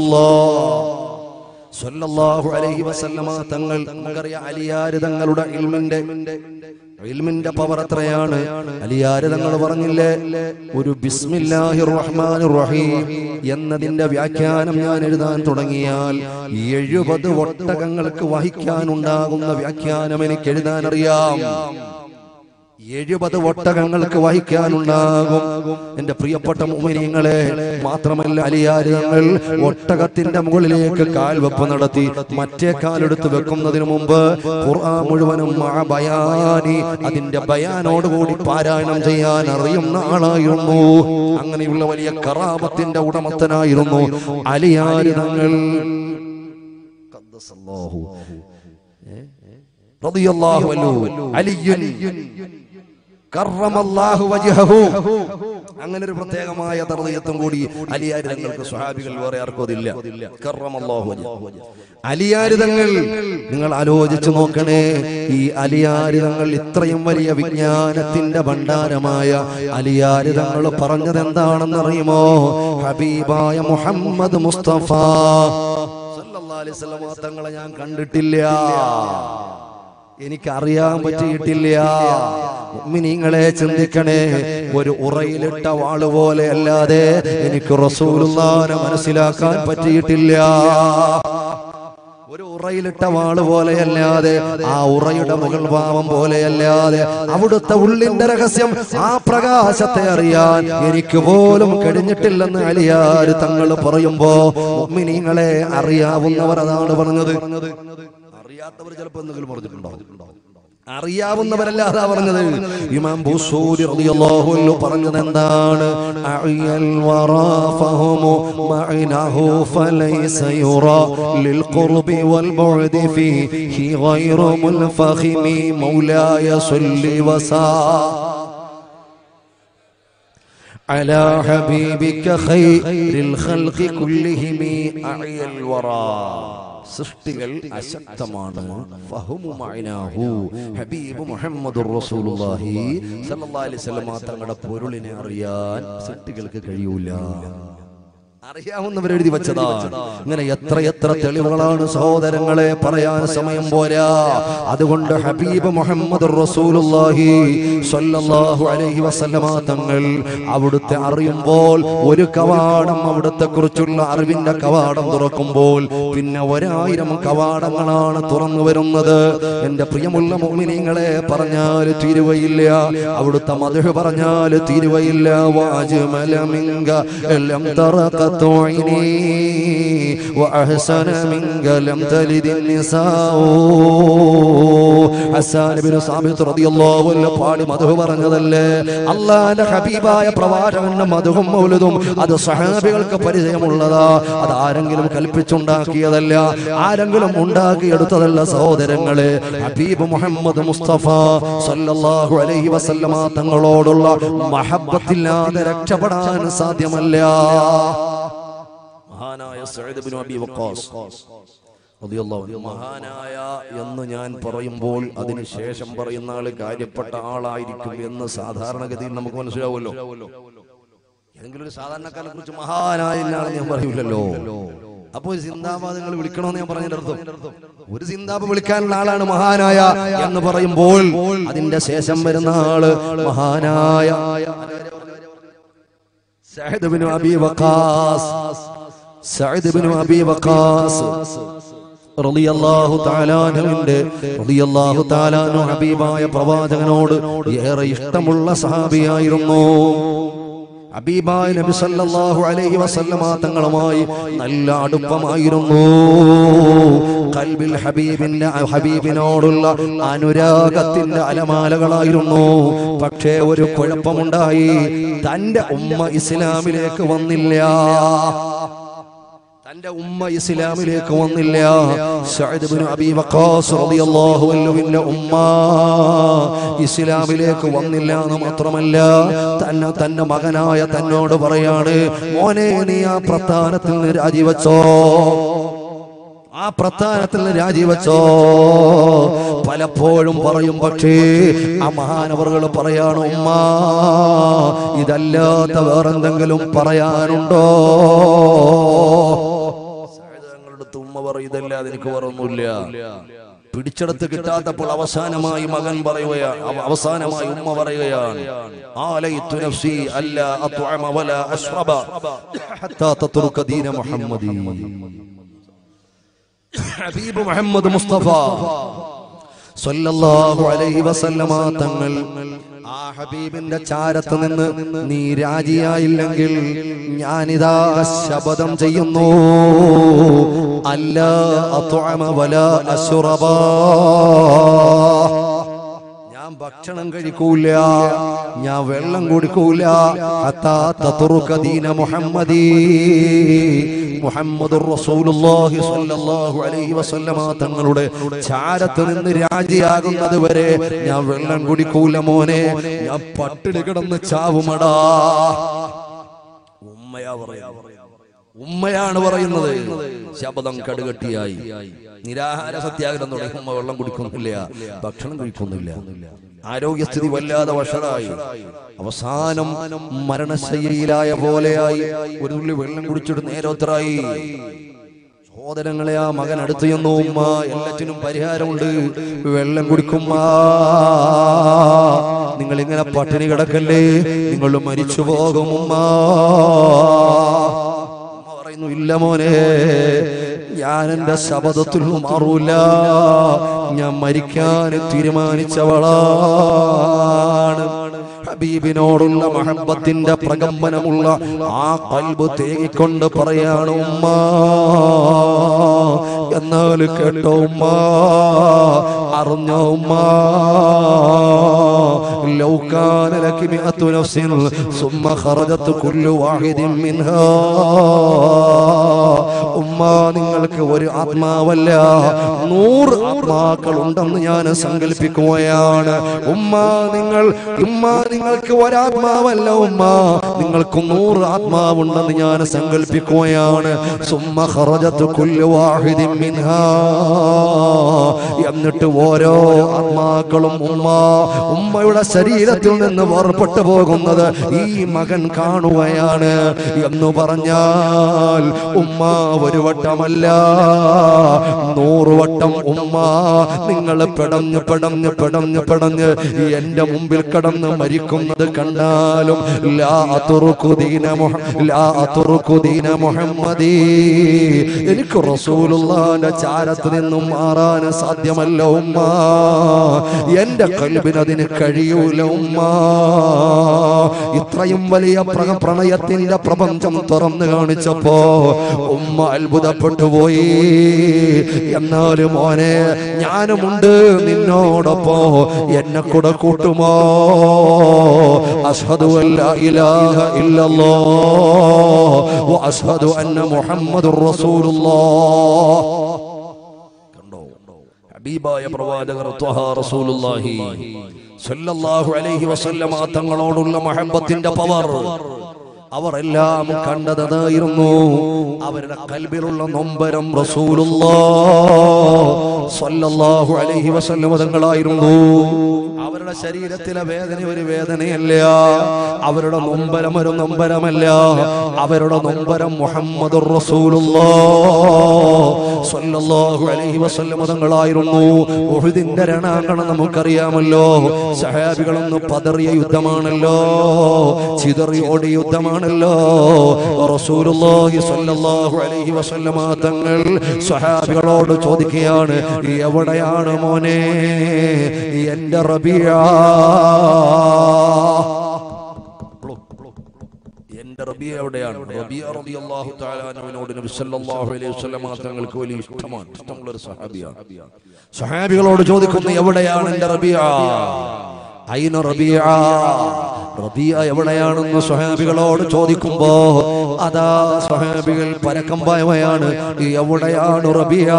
സ്വല്ലല്ലാഹു അലൈഹി വസല്ലമ തങ്ങൾ നമുക്കറിയാം അലിയാര് തങ്ങളുടെ ഇൽമിന്റെ ഇൽമിന്റെ പവർ എത്രയാണ് അലിയാര് തങ്ങൾ പറഞ്ഞില്ലേ ഒരു ബിസ്മില്ലാഹിർ റഹ്മാനിർ റഹീം എന്നതിന്റെ വ്യാഖ്യാനം ഞാൻ എഴുതാൻ തുടങ്ങിയാൽ എഴുപത് ഒട്ടകങ്ങൾക്ക് വഹിക്കാനുണ്ടാകുന്ന വ്യാഖ്യാനം എനിക്ക് എഴുതാൻ അറിയാം എഴുപത് ഒട്ടകങ്ങൾക്ക് വഹിക്കാനുണ്ടാകും എന്റെ പ്രിയപ്പെട്ട മുമിനിയങ്ങളെ മാത്രമല്ല അലിയാരിതങ്ങൾ ഒട്ടകത്തിന്റെ മുകളിലേക്ക് കാൽവെപ്പ് നടത്തി മറ്റേ കാലെടുത്ത് വെക്കുന്നതിന് മുമ്പ് ഖുർആൻ മുഴുവനും ആ ബയാനി അതിന്റെ ബയാനോടുകൂടി പാരായണം ചെയ്യാൻ അറിയുന്ന ആളായിരുന്നു അങ്ങനെയുള്ള വലിയ കറാമത്തിന്റെ ഉടമത്തനായിരുന്നു അലിയാരിതങ്ങൾ ഖദ്ദസല്ലാഹു റളിയല്ലാഹു അൻഹു അലിയുൻ കറമല്ലാഹു വജ്ഹഹു അങ്ങനെ ഒരു പ്രത്യേകമായ തർദീയത്തും കൂടി അലിയാരിതങ്ങൾക്ക് സ്വഹാബികൾ വേറെ ആർക്കും അതില്ല കറമല്ലാഹു വജ്ഹഹു അലിയാരിതങ്ങൾ നിങ്ങൾ ആലോചിച്ചു നോക്കണേ ഈ അലിയാരിതങ്ങൾ ഇത്രയും വലിയ വിജ്ഞാനത്തിന്റെ ഭണ്ഡാരമായ അലിയാരിതങ്ങൾ പറഞ്ഞത് എന്താണെന്ന് അറിയുമോ ഹബീബായ മുഹമ്മദ് മുസ്തഫ സല്ലല്ലാഹു അലൈഹി വസല്ലമ തങ്ങളെ ഞാൻ കണ്ടിട്ടില്ല എനിക്കറിയാൻ പറ്റിയിട്ടില്ല മുഅ്മിനീങ്ങളെ ചിന്തിക്കണേ ഒരു ഉറയിലിട്ട വാള് പോലെ അല്ലാതെ എനിക്ക് റസൂലുള്ളാനെ മനസ്സിലാക്കാൻ പറ്റിയിട്ടില്ല ഒരു ഉറയിലിട്ട വാള് പോലെയല്ലാതെ ആ ഉറയുടെ മുകൾ ഭാവം പോലെയല്ലാതെ അവിടുത്തെ ഉള്ളിന്റെ രഹസ്യം ആ പ്രകാശത്തെ അറിയാൻ എനിക്ക് പോലും കഴിഞ്ഞിട്ടില്ലെന്ന് അലിയാര് തങ്ങൾ പറയുമ്പോ മുഅ്മിനീങ്ങളെ അറിയാവുന്നവർ അതാണ് പറഞ്ഞത് അറിയാത്തവർ ചിലപ്പോ എന്തെങ്കിലും പറഞ്ഞിട്ടുണ്ടോ അറിയാവുന്നവരല്ലാതാ പറഞ്ഞത് ഇമാം ബുസൂരി റളിയല്ലാഹു അൻഹു പറഞ്ഞത് എന്താണ് അഅയൽ വറാ ഫഹുമു മഅനഹു ഫലൈസ യുറാ ലിൽ ഖുർബി വൽ ബുഅദി ഫീഹി ഗൈറു മുൽഫഖിമി മൗലായ സല്ലി വസാ على حبيبك خير الخلق كلهم أعيا الورى സൃഷ്ടികൾ അശക്തമാണ് ഫഹുമു മഅനാഹു ഹബീബ് മുഹമ്മദുർ റസൂലുള്ളാഹി സല്ലല്ലാഹു അലൈഹി വസല്ലം തങ്ങളുടെ പൊരുളിനെ അറിയാൻ സൃഷ്ടികൾക്ക് കഴിയൂല അറിയാവുന്നവർ എഴുതി വെച്ചതാണ് ഇങ്ങനെ എത്ര എത്ര തെളിവുകളാണ് സഹോദരങ്ങളെ പറയാൻ സമയം പോരാ അതുകൊണ്ട് ഹബീബ് മുഹമ്മദ് റസൂലുള്ളാഹി സ്വല്ലല്ലാഹു അലൈഹി വസല്ലമ തങ്ങൾ അവിടുത്തെ അറിയുമ്പോൾ ഒരു കവാടം അവിടുത്തെ കുറിച്ചുള്ള അറിവിന്റെ കവാടം തുറക്കുമ്പോൾ പിന്നെ ഒരായിരം കവാടങ്ങളാണ് തുറന്നു വരുന്നത് എന്റെ പ്രിയമുള്ള മോമിനിങ്ങളെ പറഞ്ഞാൽ തീരുവയില്ല അവിടുത്തെ മധു പറഞ്ഞാൽ തീരുവയില്ല വാജ്മല മിങ്ക ലം തറഖത്തു ഐനി വഅഹ്സന മിങ്ക ലം തലിദ് നിസാഉ ഹസ്സാൻ ഇബ്നു സാബിത്ത് റളിയല്ലാഹു അൻഹു പാടി മധു പറഞ്ഞതല്ലേ അള്ളാന്റെ ഹബീബായ പ്രവാചകന്റെ മധുവും മൗലതും അത് സഹാബികൾക്ക് പരിചയമുള്ളതാ അത് ആരെങ്കിലും കൽപ്പിച്ചുണ്ടാക്കിയതല്ല ആരെങ്കിലും ഉണ്ടാക്കിയെടുത്തതല്ല സഹോദരങ്ങളെ ഹബീബ് മുഹമ്മദ് മുസ്തഫ സല്ലല്ലാഹു അലൈഹി വസല്ലമ തങ്ങളോടുള്ള മഹബത്തില്ലാതെ രക്ഷപ്പെടാൻ സാധ്യമല്ല മഹാനായ സഈദ് ഇബ്നു അബി വഖാസ് റളിയല്ലാഹു അൻഹു മഹാനായ എന്ന് ഞാൻ പറയുമ്പോൾ അതിന് ശേഷം പറയുന്ന ആള് കാര്യപ്പെട്ട ആളായിരിക്കും എന്ന് സാധാരണഗതിയിൽ നമുക്ക് മനസ്സിലാവുമല്ലോ ഏതെങ്കിലും ഒരു സാധാരണക്കാരെ കുറിച്ച് മഹാനായ ആളെ ഞാൻ പറയൂലല്ലോ അപ്പൊ ഒരു സിന്ദാബാദ് നിങ്ങൾ വിളിക്കണമെന്ന് ഞാൻ പറഞ്ഞതിന്റെ അർത്ഥം ഒരു സിന്ദാബ് വിളിക്കാനുള്ള ആളാണ് മഹാനായ എന്ന് പറയുമ്പോൾ അതിന്റെ ശേഷം വരുന്ന ആള് മഹാനായ Saad bin Abi Waqqas Saad bin Abi Waqqas റളിയല്ലാഹു തആല അൻഹുവിന്റെ റളിയല്ലാഹു തആല അൻഹു ഹബീബായ പ്രവാചകനോട് ഏറെ ഇഷ്ടമുള്ള സഹാബിയായിരുന്നു ഹബീബായ നബി സല്ലല്ലാഹു അലൈഹി വസല്ലമ തങ്ങളുമായി നല്ല അടുപ്പമായിരുന്നു കൽബിൽ ഹബീബിന്റെ ഹബീബിനോടുള്ള അനുരാഗത്തിന്റെ അലമാലകളായിരുന്നു പക്ഷേ ഒരു കുഴപ്പമുണ്ടായി തന്റെ ഉമ്മ ഇസ്ലാമിലേക്ക് വന്നില്ല തന്റെ ഉമ്മ ഇസ്ലാമിലേക്ക് വന്നില്ല സഅദ് ഇബ്നു അബീ വഖാസ് റളിയല്ലാഹു അൻഹുവിന്റെ ഉമ്മ ഇസ്ലാമിലേക്ക് വന്നില്ല എന്ന് മാത്രമല്ല തന്നെ തന്റെ മകനായ തന്നോട് പറയാണ് മോനെ നീ ആ പ്രസ്ഥാനത്തിൽ നിന്ന് രാജിവെച്ചോ ആ പ്രസ്ഥാനത്തിൽ നിന്ന് രാജിവെച്ചോ പലപ്പോഴും പറയും പക്ഷേ ആ മഹാനവറുകൾ പറയാണ് ഉമ്മ ഇതല്ലാത്ത വേറെന്തെങ്കിലും പറയാനുണ്ടോ ഞങ്ങളുടെ ഉമ്മ പറയുന്നതല്ലാതെ എനിക്ക് വേറൊന്നുമില്ല പിടിച്ചെടുത്ത് കിട്ടാത്തപ്പോൾ അവസാനമായി മകൻ പറയുകയാണ് അവ- അവസാനമായി ഉമ്മ പറയുകയാണ് ആലൈത്തു നഫ്സി അല്ലാ അത്അമ വലാ അശ്റബ ഹത്താ തത്റുക ദീന മുഹമ്മദി ഹബീബ് മുഹമ്മദ് മുസ്തഫ സല്ലല്ലാഹു അലൈഹി വസല്ലമ തങ്ങൾ ആ ഹബീബിന്റെ ചാരത്ത് നിന്ന് നീ രാജിയായില്ലെങ്കിൽ ഞാനിതാ ശപഥം ചെയ്യുന്നു അല്ല അത്അമ വലാ അശ്റബ ഞാൻ ഭക്ഷണം കഴിക്കൂല ഞാൻ വെള്ളം കുടിക്കൂല ഹത്താ തത്റുക ദീന മുഹമ്മദി മുഹമ്മദുർ റസൂലുള്ളാഹി സ്വല്ലല്ലാഹു അലൈഹി വസല്ലമ തങ്ങളുടെ ചാരത്ത് നിന്ന് രാജിയാകുന്നത് വരെ ഞാൻ വെള്ളം കുടിക്കൂല മോനെ ഞാൻ പട്ടിണി കിടന്ന് ചാവുമടാ ഉമ്മയാ പറയുന്നത് ഉമ്മയാണ് പറയുന്നത് ശബ്ദം കടുകട്ടിയായി നിരാഹാര സത്യാഗ്രഹം തുടങ്ങി ഉമ്മ വെള്ളം കുടിക്കുന്നില്ല ഭക്ഷണം കഴിക്കുന്നില്ല ആരോഗ്യസ്ഥിതി വല്ലാതെ വഷളായി അവസാനം മരണശയ്യയിലായ പോലെയായി ഒരു തുള്ളി വെള്ളം കുടിച്ചിട്ട് നേരോത്തരായി സഹോദരങ്ങളെ ആ മകൻ അടുത്ത് ചെന്നു ഉമ്മ എല്ലാറ്റിനും പരിഹാരമുണ്ട് വെള്ളം കുടിക്കുമ്മ നിങ്ങൾ ഇങ്ങനെ പട്ടിണി കിടക്കല്ലേ നിങ്ങൾ മരിച്ചു പോകും ഉമ്മ ഉമ്മ പറയുന്നു ഇല്ല മോനെ ഞാൻ എന്റെ ശബദത്തിൽ മാറൂല ഞാൻ മരിക്കാൻ തീരുമാനിച്ചവളാണ് ഹബീബിനോടുള്ള മഹബത്തിന്റെ പ്രകമ്പനമുള്ള ആ കൽബ് തേങ്ങിക്കൊണ്ട് പറയാണ് ഉമ്മ എന്നാൽ കേട്ടോ ഉമ്മ അറിഞ്ഞോ ഉമ്മ لو كان لك مئة نفس ثم خرجت كل واحد منها ഉമ്മ നിങ്ങൾക്ക് ഒരു ആത്മാവല്ല നൂറ് ആത്മാക്കൾ ഉണ്ടെന്ന് ഞാൻ സങ്കല്പിക്കുകയാണ് ഉമ്മ നിങ്ങൾ ഉമ്മ നിങ്ങൾക്ക് ഒരാത്മാവല്ല ഉമ്മ നിങ്ങൾക്ക് നൂറ് ആത്മാവുണ്ടെന്ന് ഞാൻ സങ്കല്പിക്കുകയാണ് സുമ്മ ഖറജത്ത് കുല്ലു വാഹിദിൻ മിൻഹാ എന്നിട്ട് ഓരോ ആത്മാക്കളും ഉമ്മ ഉമ്മയുടെ ശരീരത്തിൽ നിന്ന് വേർപെട്ടു പോകുന്നത് ഈ മകൻ കാണുകയാണ് എന്ന് പറഞ്ഞാൽ ഉമ്മ ഒരു വട്ടമല്ല നൂറ് വട്ടം ഉമ്മ നിങ്ങൾ പെടഞ്ഞ് പെടഞ്ഞ് പെടഞ്ഞ് പെടഞ്ഞ് എന്റെ മുമ്പിൽ കടന്ന് മരിക്കുന്നത് കണ്ടാലും ലാ അതുറുക്കു ദീന മുഹ- ലാ അതുറുക്കു ദീന മുഹമ്മദീ എനിക്ക് റസൂലുള്ളാന്റെ ചാരത്ത് നിന്നും മാറാൻ സാധ്യമല്ല ഉമ്മ എന്റെ കൽബിന് അതിന് കഴിയൂല ഉമ്മ ഇത്രയും വലിയ പ്ര- പ്രണയത്തിന്റെ പ്രപഞ്ചം തുറന്നു കാണിച്ചപ്പോ ഉമ്മ അത്ഭുതപ്പെട്ടു പോയി എന്നാലും മോനെ ഞാനുമുണ്ട് നിന്നോടൊപ്പോ എന്നെ കൂടെ കൂട്ടുമോ അഷ്ഹദു അല്ല ഇലാഹ ഇല്ലല്ലോ അഷ്ഹദു അന്ന മുഹമ്മദുർ റസൂലുള്ളാഹ് കണ്ടോ ഹബീബായ പ്രവാചകർ ത്വഹ റസൂലുള്ളാഹി സ്വല്ലല്ലാഹു അലൈഹി വസല്ലമ തങ്ങളോടുള്ള മഹബത്തിന്റെ പവർ അവർ എല്ലാം കണ്ടതായിരുന്നു അവരുടെ കൽബിലുള്ള നൊമ്പരം റസൂലുള്ളാഹ് സ്വല്ലല്ലാഹു അലൈഹി വസല്ലമ തങ്ങളായിരുന്നു അവരുടെ ശരീരത്തിലെ വേദന ഒരു വേദനയല്ല അവരുടെ നൊമ്പരം ഒരു നൊമ്പരമല്ല അവരുടെ നൊമ്പരം മുഹമ്മദ് തങ്ങളായിരുന്നു ഉഹുദിന്റെ രണാങ്കണം നമുക്കറിയാമല്ലോ സഹാബികളൊന്ന് പതറിയ യുദ്ധമാണല്ലോ ചിതറി ഓടിയ യുദ്ധമാണല്ലോ റസൂലുള്ളാഹി സ്വല്ലല്ലാഹു അലൈഹി വസല്ലമ തങ്ങൾ സ്വഹാബികളോട് ചോദിക്കുകയാണ് എവിടെയാണ് മോനെ എന്റെ റബിയ എന്റെ റബിയ എവിടെയാണ് റബിയ റളിയല്ലാഹു തആല അൻഹുവിനോട് നബി സല്ലല്ലാഹു അലൈഹി വസല്ലമ തങ്ങൾക്ക് വലിയ ഇഷ്ടമാണ് ഇഷ്ടമുള്ള ഒരു സഹാബിയാണ് സഹാബികളോട് ചോദിക്കുന്നു എവിടെയാണ് എന്റെ റബിയ ഐന റബിയ റബിയ എവിടെയാണെന്ന് സ്വഹാബികളോട് ചോദിക്കുമ്പോ അതാ സ്വഹാബികൾ പരക്കം പായവയാണ് എവിടെയാണ് റബിയ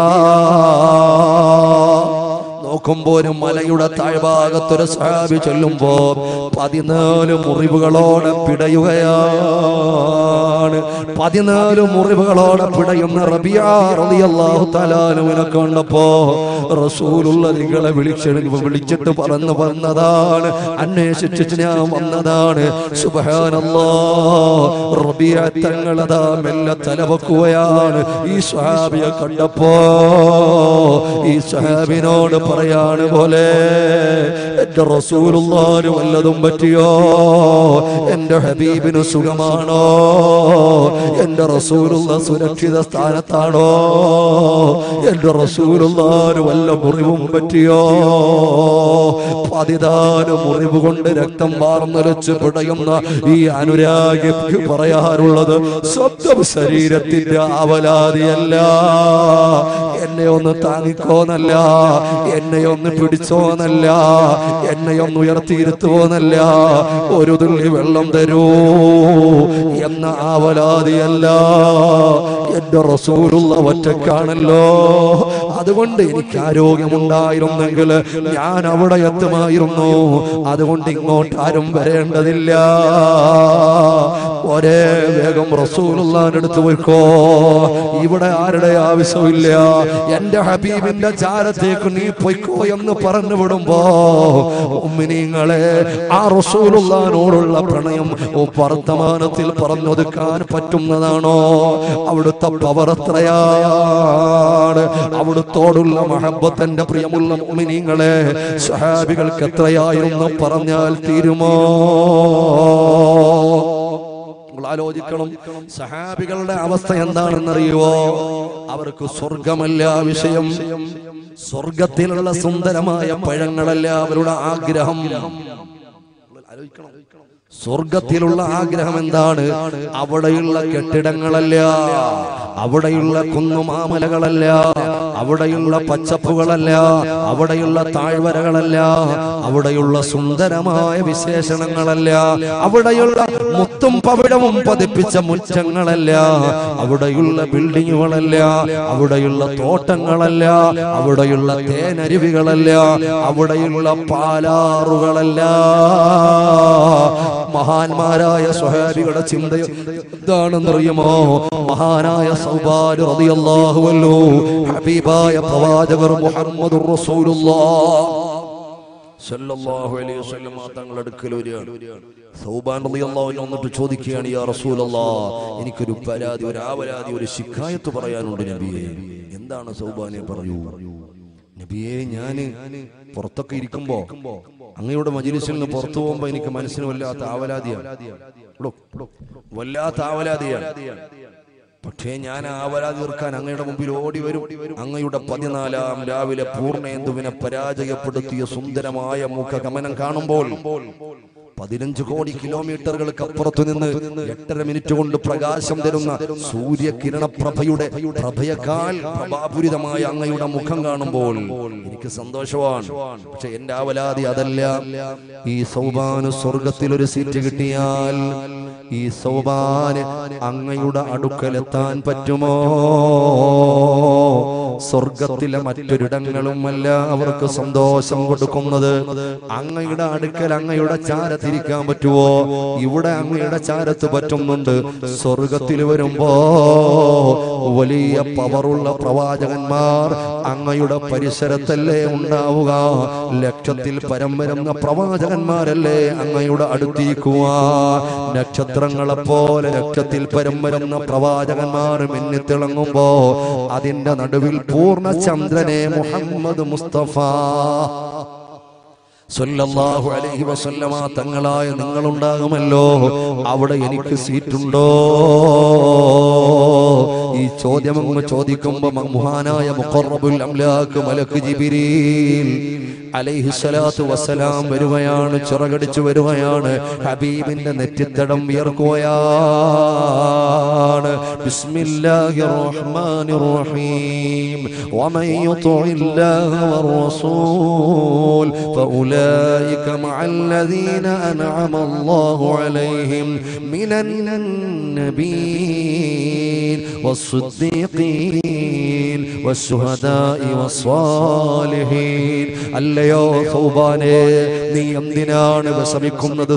നോക്കുമ്പോ ഒരു മലയുടെ താഴ്ഭാഗത്തൊരു സഹാബി ചൊല്ലുമ്പോ പതിനാല് മുറിവുകളോടെ പിടയുകയാണ് പതിനാല് മുറിവുകളോടെ പിടയുന്ന റബിയാഹു തലാലുവിനെ കണ്ടപ്പോ റസൂലുള്ള നിങ്ങളെ വിളിച്ചെടുക്കും വിളിച്ചിട്ട് പറഞ്ഞു വന്നതാണ് അന്വേഷിച്ചിട്ട് ഞാൻ വന്നതാണ് സുബഹാനല്ലോ റബിയ തങ്ങളതാ മെല്ലെ തലവെക്കുകയാണ് ഈ സ്വഹാബിയെ കണ്ടപ്പോ ഈ സ്വഹാബിനോട് പറയാണ് പോലെ എന്റെ റസൂലുള്ളാന് വല്ലതും പറ്റിയോ എന്റെ ഹബീബിന് സുഖമാണോ എന്റെ റസൂലുള്ള സുരക്ഷിത സ്ഥാനത്താണോ എന്റെ റസൂലുള്ളാന് വല്ല മുറിവും പറ്റിയോ പതിനാല് മുറിവ് കൊണ്ട് രക്തം വാർന്നൊലിച്ച് പിടയുന്ന ഈ അനുരാഗിക്ക് പറയാറുള്ളത് സ്വന്തം ശരീരത്തിന്റെ ആവലാതിയല്ല എന്നെ ഒന്ന് താങ്ങിക്കോന്നല്ല എന്നെ ഒന്ന് പിടിച്ചോന്നല്ല എന്നെ ഒന്ന് ഉയർത്തിയിരുത്തുവോന്നല്ല ഒരു തുള്ളി വെള്ളം തരൂ എന്ന ആവലാതിയല്ല എന്റെ റസൂലുള്ള ഒറ്റക്കാണല്ലോ അതുകൊണ്ട് എനിക്ക് ആരോഗ്യമുണ്ടായിരുന്നെങ്കിൽ ഞാൻ അവിടെ എത്തുമായിരുന്നു അതുകൊണ്ട് ഇങ്ങോട്ട് ആരും വരേണ്ടതില്ല ഒരേ വേഗം റസൂലുള്ളാന്റെ അടുത്ത് പോയിക്കോ ഇവിടെ ആരുടെ ആവശ്യമില്ല എന്റെ ഹബീബിന്റെ ചാരത്തേക്ക് നീ പൊയ്ക്കോ എന്ന് പറഞ്ഞു വിടുമ്പോ ഉമ്മിനിങ്ങളെ ആ റസൂലുള്ളാനോടുള്ള പ്രണയം ഓ വർത്തമാനത്തിൽ പറഞ്ഞൊതുക്കാൻ പറ്റുന്നതാണോ അവിടുത്തെ പവർ എത്രയാണ് അവിടുത്തോടുള്ള മഹബത്തിന്റെ പ്രിയമുള്ള ഉമ്മിനിങ്ങളെ സഹാബികൾക്ക് എത്രയായിരുന്നു പറഞ്ഞാൽ തീരുമോ നിങ്ങൾ ആലോചിക്കണം സഹാബികളുടെ അവസ്ഥ എന്താണെന്നറിയുവോ അവർക്ക് സ്വർഗമല്ല വിഷയം സ്വർഗത്തിലുള്ള സുന്ദരമായ പഴങ്ങളല്ല അവരുടെ ആഗ്രഹം ആലോചിക്കണം സ്വർഗത്തിലുള്ള ആഗ്രഹം എന്താണ് അവിടെയുള്ള കെട്ടിടങ്ങളല്ല അവിടെയുള്ള കുന്നുമാമലകളല്ല അവിടെയുള്ള പച്ചപ്പുകളല്ല അവിടെയുള്ള താഴ്വരകളല്ല അവിടെയുള്ള സുന്ദരമായ വിശേഷണങ്ങളല്ല അവിടെയുള്ള മുത്തും പവിഴവും പതിപ്പിച്ച മുറ്റങ്ങളല്ല അവിടെയുള്ള ബിൽഡിങ്ങുകളല്ല അവിടെയുള്ള തോട്ടങ്ങളല്ല അവിടെയുള്ള തേനരുവികളല്ല അവിടെയുള്ള പാലാറുകളല്ല മഹാന്മാരായ സ്വഹാബികളുടെ ചിന്ത എന്താണെന്നറിയുമോ മഹാനായ സൗബാല് റളിയല്ലാഹുവല്ലോ ഹബീബായ പ്രവാചകർ മുഹമ്മദുർ റസൂലുള്ളാഹ് സല്ലല്ലാഹു അലൈഹി വസല്ലം തങ്ങളുടെ അടുക്കൽ വരികയാണ് സൗബാൻ റളിയല്ലാഹു അൻഹു വന്നിട്ട് ചോദിക്കുകയാണ് യാ റസൂലല്ലാഹ് എനിക്കൊരു പരാതി ഒരു ആവലാതി ഒരു ശിക്കായത്ത് പറയാനുണ്ട് നബിയെ എന്താണ് സൗബാനെ പറയൂ നബിയെ ഞാന് പുറത്തൊക്കെ ഇരിക്കുമ്പോ അങ്ങയുടെ മജിലിസിൽ നിന്ന് പുറത്തു പോകുമ്പോ എനിക്ക് മനസ്സിന് വല്ലാത്ത ആവലാതിയാണ് എടോ, വല്ലാത്ത ആവലാതിയാണ് പക്ഷേ ഞാൻ ആ ആവലാതി തീർക്കാൻ അങ്ങയുടെ മുമ്പിൽ ഓടി വരും അങ്ങയുടെ പതിനാലാം രാവിലെ പൂർണ്ണേന്ദുവിനെ പരാജയപ്പെടുത്തിയ സുന്ദരമായ മുഖഗമനം കാണുമ്പോൾ പതിനഞ്ച് കോടി കിലോമീറ്ററുകൾക്ക് അപ്പുറത്തു നിന്ന് എട്ടര മിനിറ്റ് കൊണ്ട് പ്രകാശം തരുന്ന സൂര്യകിരണപ്രഭയുടെ പ്രഭയേക്കാൾ പ്രഭാപൂരിതമായ അങ്ങയുടെ മുഖം കാണുമ്പോൾ എനിക്ക് സന്തോഷമാണ് പക്ഷെ എന്റെ ആവലാതി അതല്ല ഈ സൗബാന് സ്വർഗത്തിൽ ഒരു സീറ്റ് കിട്ടിയാൽ ഈ സൗബാന് അങ്ങയുടെ അടുക്കലെത്താൻ പറ്റുമോ സ്വർഗത്തിലെ മറ്റൊരിടങ്ങളുമല്ല അവർക്ക് സന്തോഷം കൊടുക്കുന്നത് അങ്ങയുടെ അടുക്കൽ അങ്ങയുടെ ചാരത്തിരിക്കാൻ പറ്റുമോ ഇവിടെ അങ്ങയുടെ ചാരത്ത് പറ്റുന്നുണ്ട് സ്വർഗത്തിൽ വരുമ്പോ വലിയ പവറുള്ള പ്രവാചകന്മാർ അങ്ങയുടെ പരിസരത്തല്ലേ ഉണ്ടാവുക ലക്ഷത്തിൽ പരം വരുന്ന പ്രവാചകന്മാരല്ലേ അങ്ങയുടെ അടുത്തിരിക്കുക നക്ഷത്രങ്ങളെ പോലെ ലക്ഷത്തിൽ പരം വരുന്ന പ്രവാചകന്മാർ മിന്നിത്തിളങ്ങുമ്പോ അതിന്റെ നടുവിൽ പൂർണ്ണ ചന്ദ്രനെ മുഹമ്മദ് മുസ്തഫ സല്ലല്ലാഹു അലൈഹി വസല്ലമ തങ്ങളായ നിങ്ങളുണ്ടാകുമല്ലോ അവിടെ എനിക്ക് സീറ്റുണ്ടോ ഈ ചോദ്യം അങ്ങ് ചോദിക്കുമ്പോ മഹാനായ മുഖറബുൽ അംലാക്ക് മലക്ക് ജിബിരീൽ അലൈഹിസ്സലാത്തു വസ്സലാം വരുകയാണ് ചിറകടിച്ചു വരുകയാണ് ഹബീബിന്റെ നെറ്റിത്തടം വിയർക്കുകയാണ് ബിസ്മില്ലാഹിർ റഹ്മാനിർ റഹീം വമൻ യുതിഇല്ലാഹ വറസൂൽ فأولئك مع الذين أنعم الله عليهم من النبيين والصديقين والشهداء والصالحين അല്ലയോ സൗബാനെ നീ എന്തിനാണ് വിഷമിക്കുന്നത്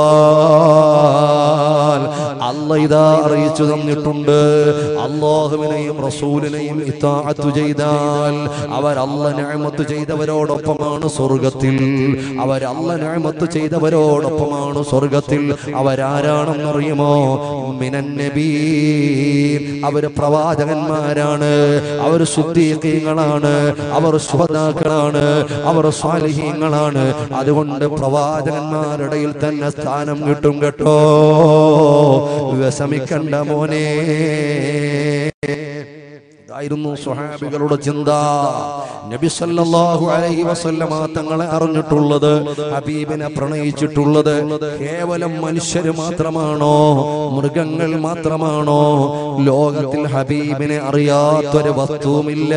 സൗബാൻ അല്ല ഇതാ അറിയിച്ചു തന്നിട്ടുണ്ട് അള്ളാഹുവിനെയും റസൂലിനെയും ഇത്താഅത്ത് ചെയ്താൽ അവർ അല്ല നിഅമത്ത് ചെയ്തവരോടൊപ്പമാണ് സ്വർഗത്തിൽ അവർ അല്ല നിഅമത്ത് ചെയ്തവരോടൊപ്പമാണ് സ്വർഗത്തിൽ അവരാരാണെന്നറിയുമോ മിനൻ നബീൻ അവര് പ്രവാചകന്മാരാണ് അവർ ശുദ്ധീകങ്ങളാണ് അവർ ശ്രോതാക്കളാണ് അവർ സ്വാലിഹീങ്ങളാണ് അതുകൊണ്ട് പ്രവാചകന്മാരുടെ ഇടയിൽ തന്നെ സ്ഥാനം കിട്ടും കേട്ടോ വിഷമിക്കണ്ട മോനെ ഇതായിരുന്നു സ്വഹാബികളുടെ ചിന്ത നബി സല്ലല്ലാഹു അലൈഹി വസല്ലമ തങ്ങളെ അറിഞ്ഞിട്ടുള്ളത് ഹബീബിനെ പ്രണയിച്ചിട്ടുള്ളത് കേവലം മനുഷ്യര് മാത്രമാണോ മൃഗങ്ങൾ മാത്രമാണോ ലോകത്തിൽ ഹബീബിനെ അറിയാത്തൊരു വസ്തുവുമില്ല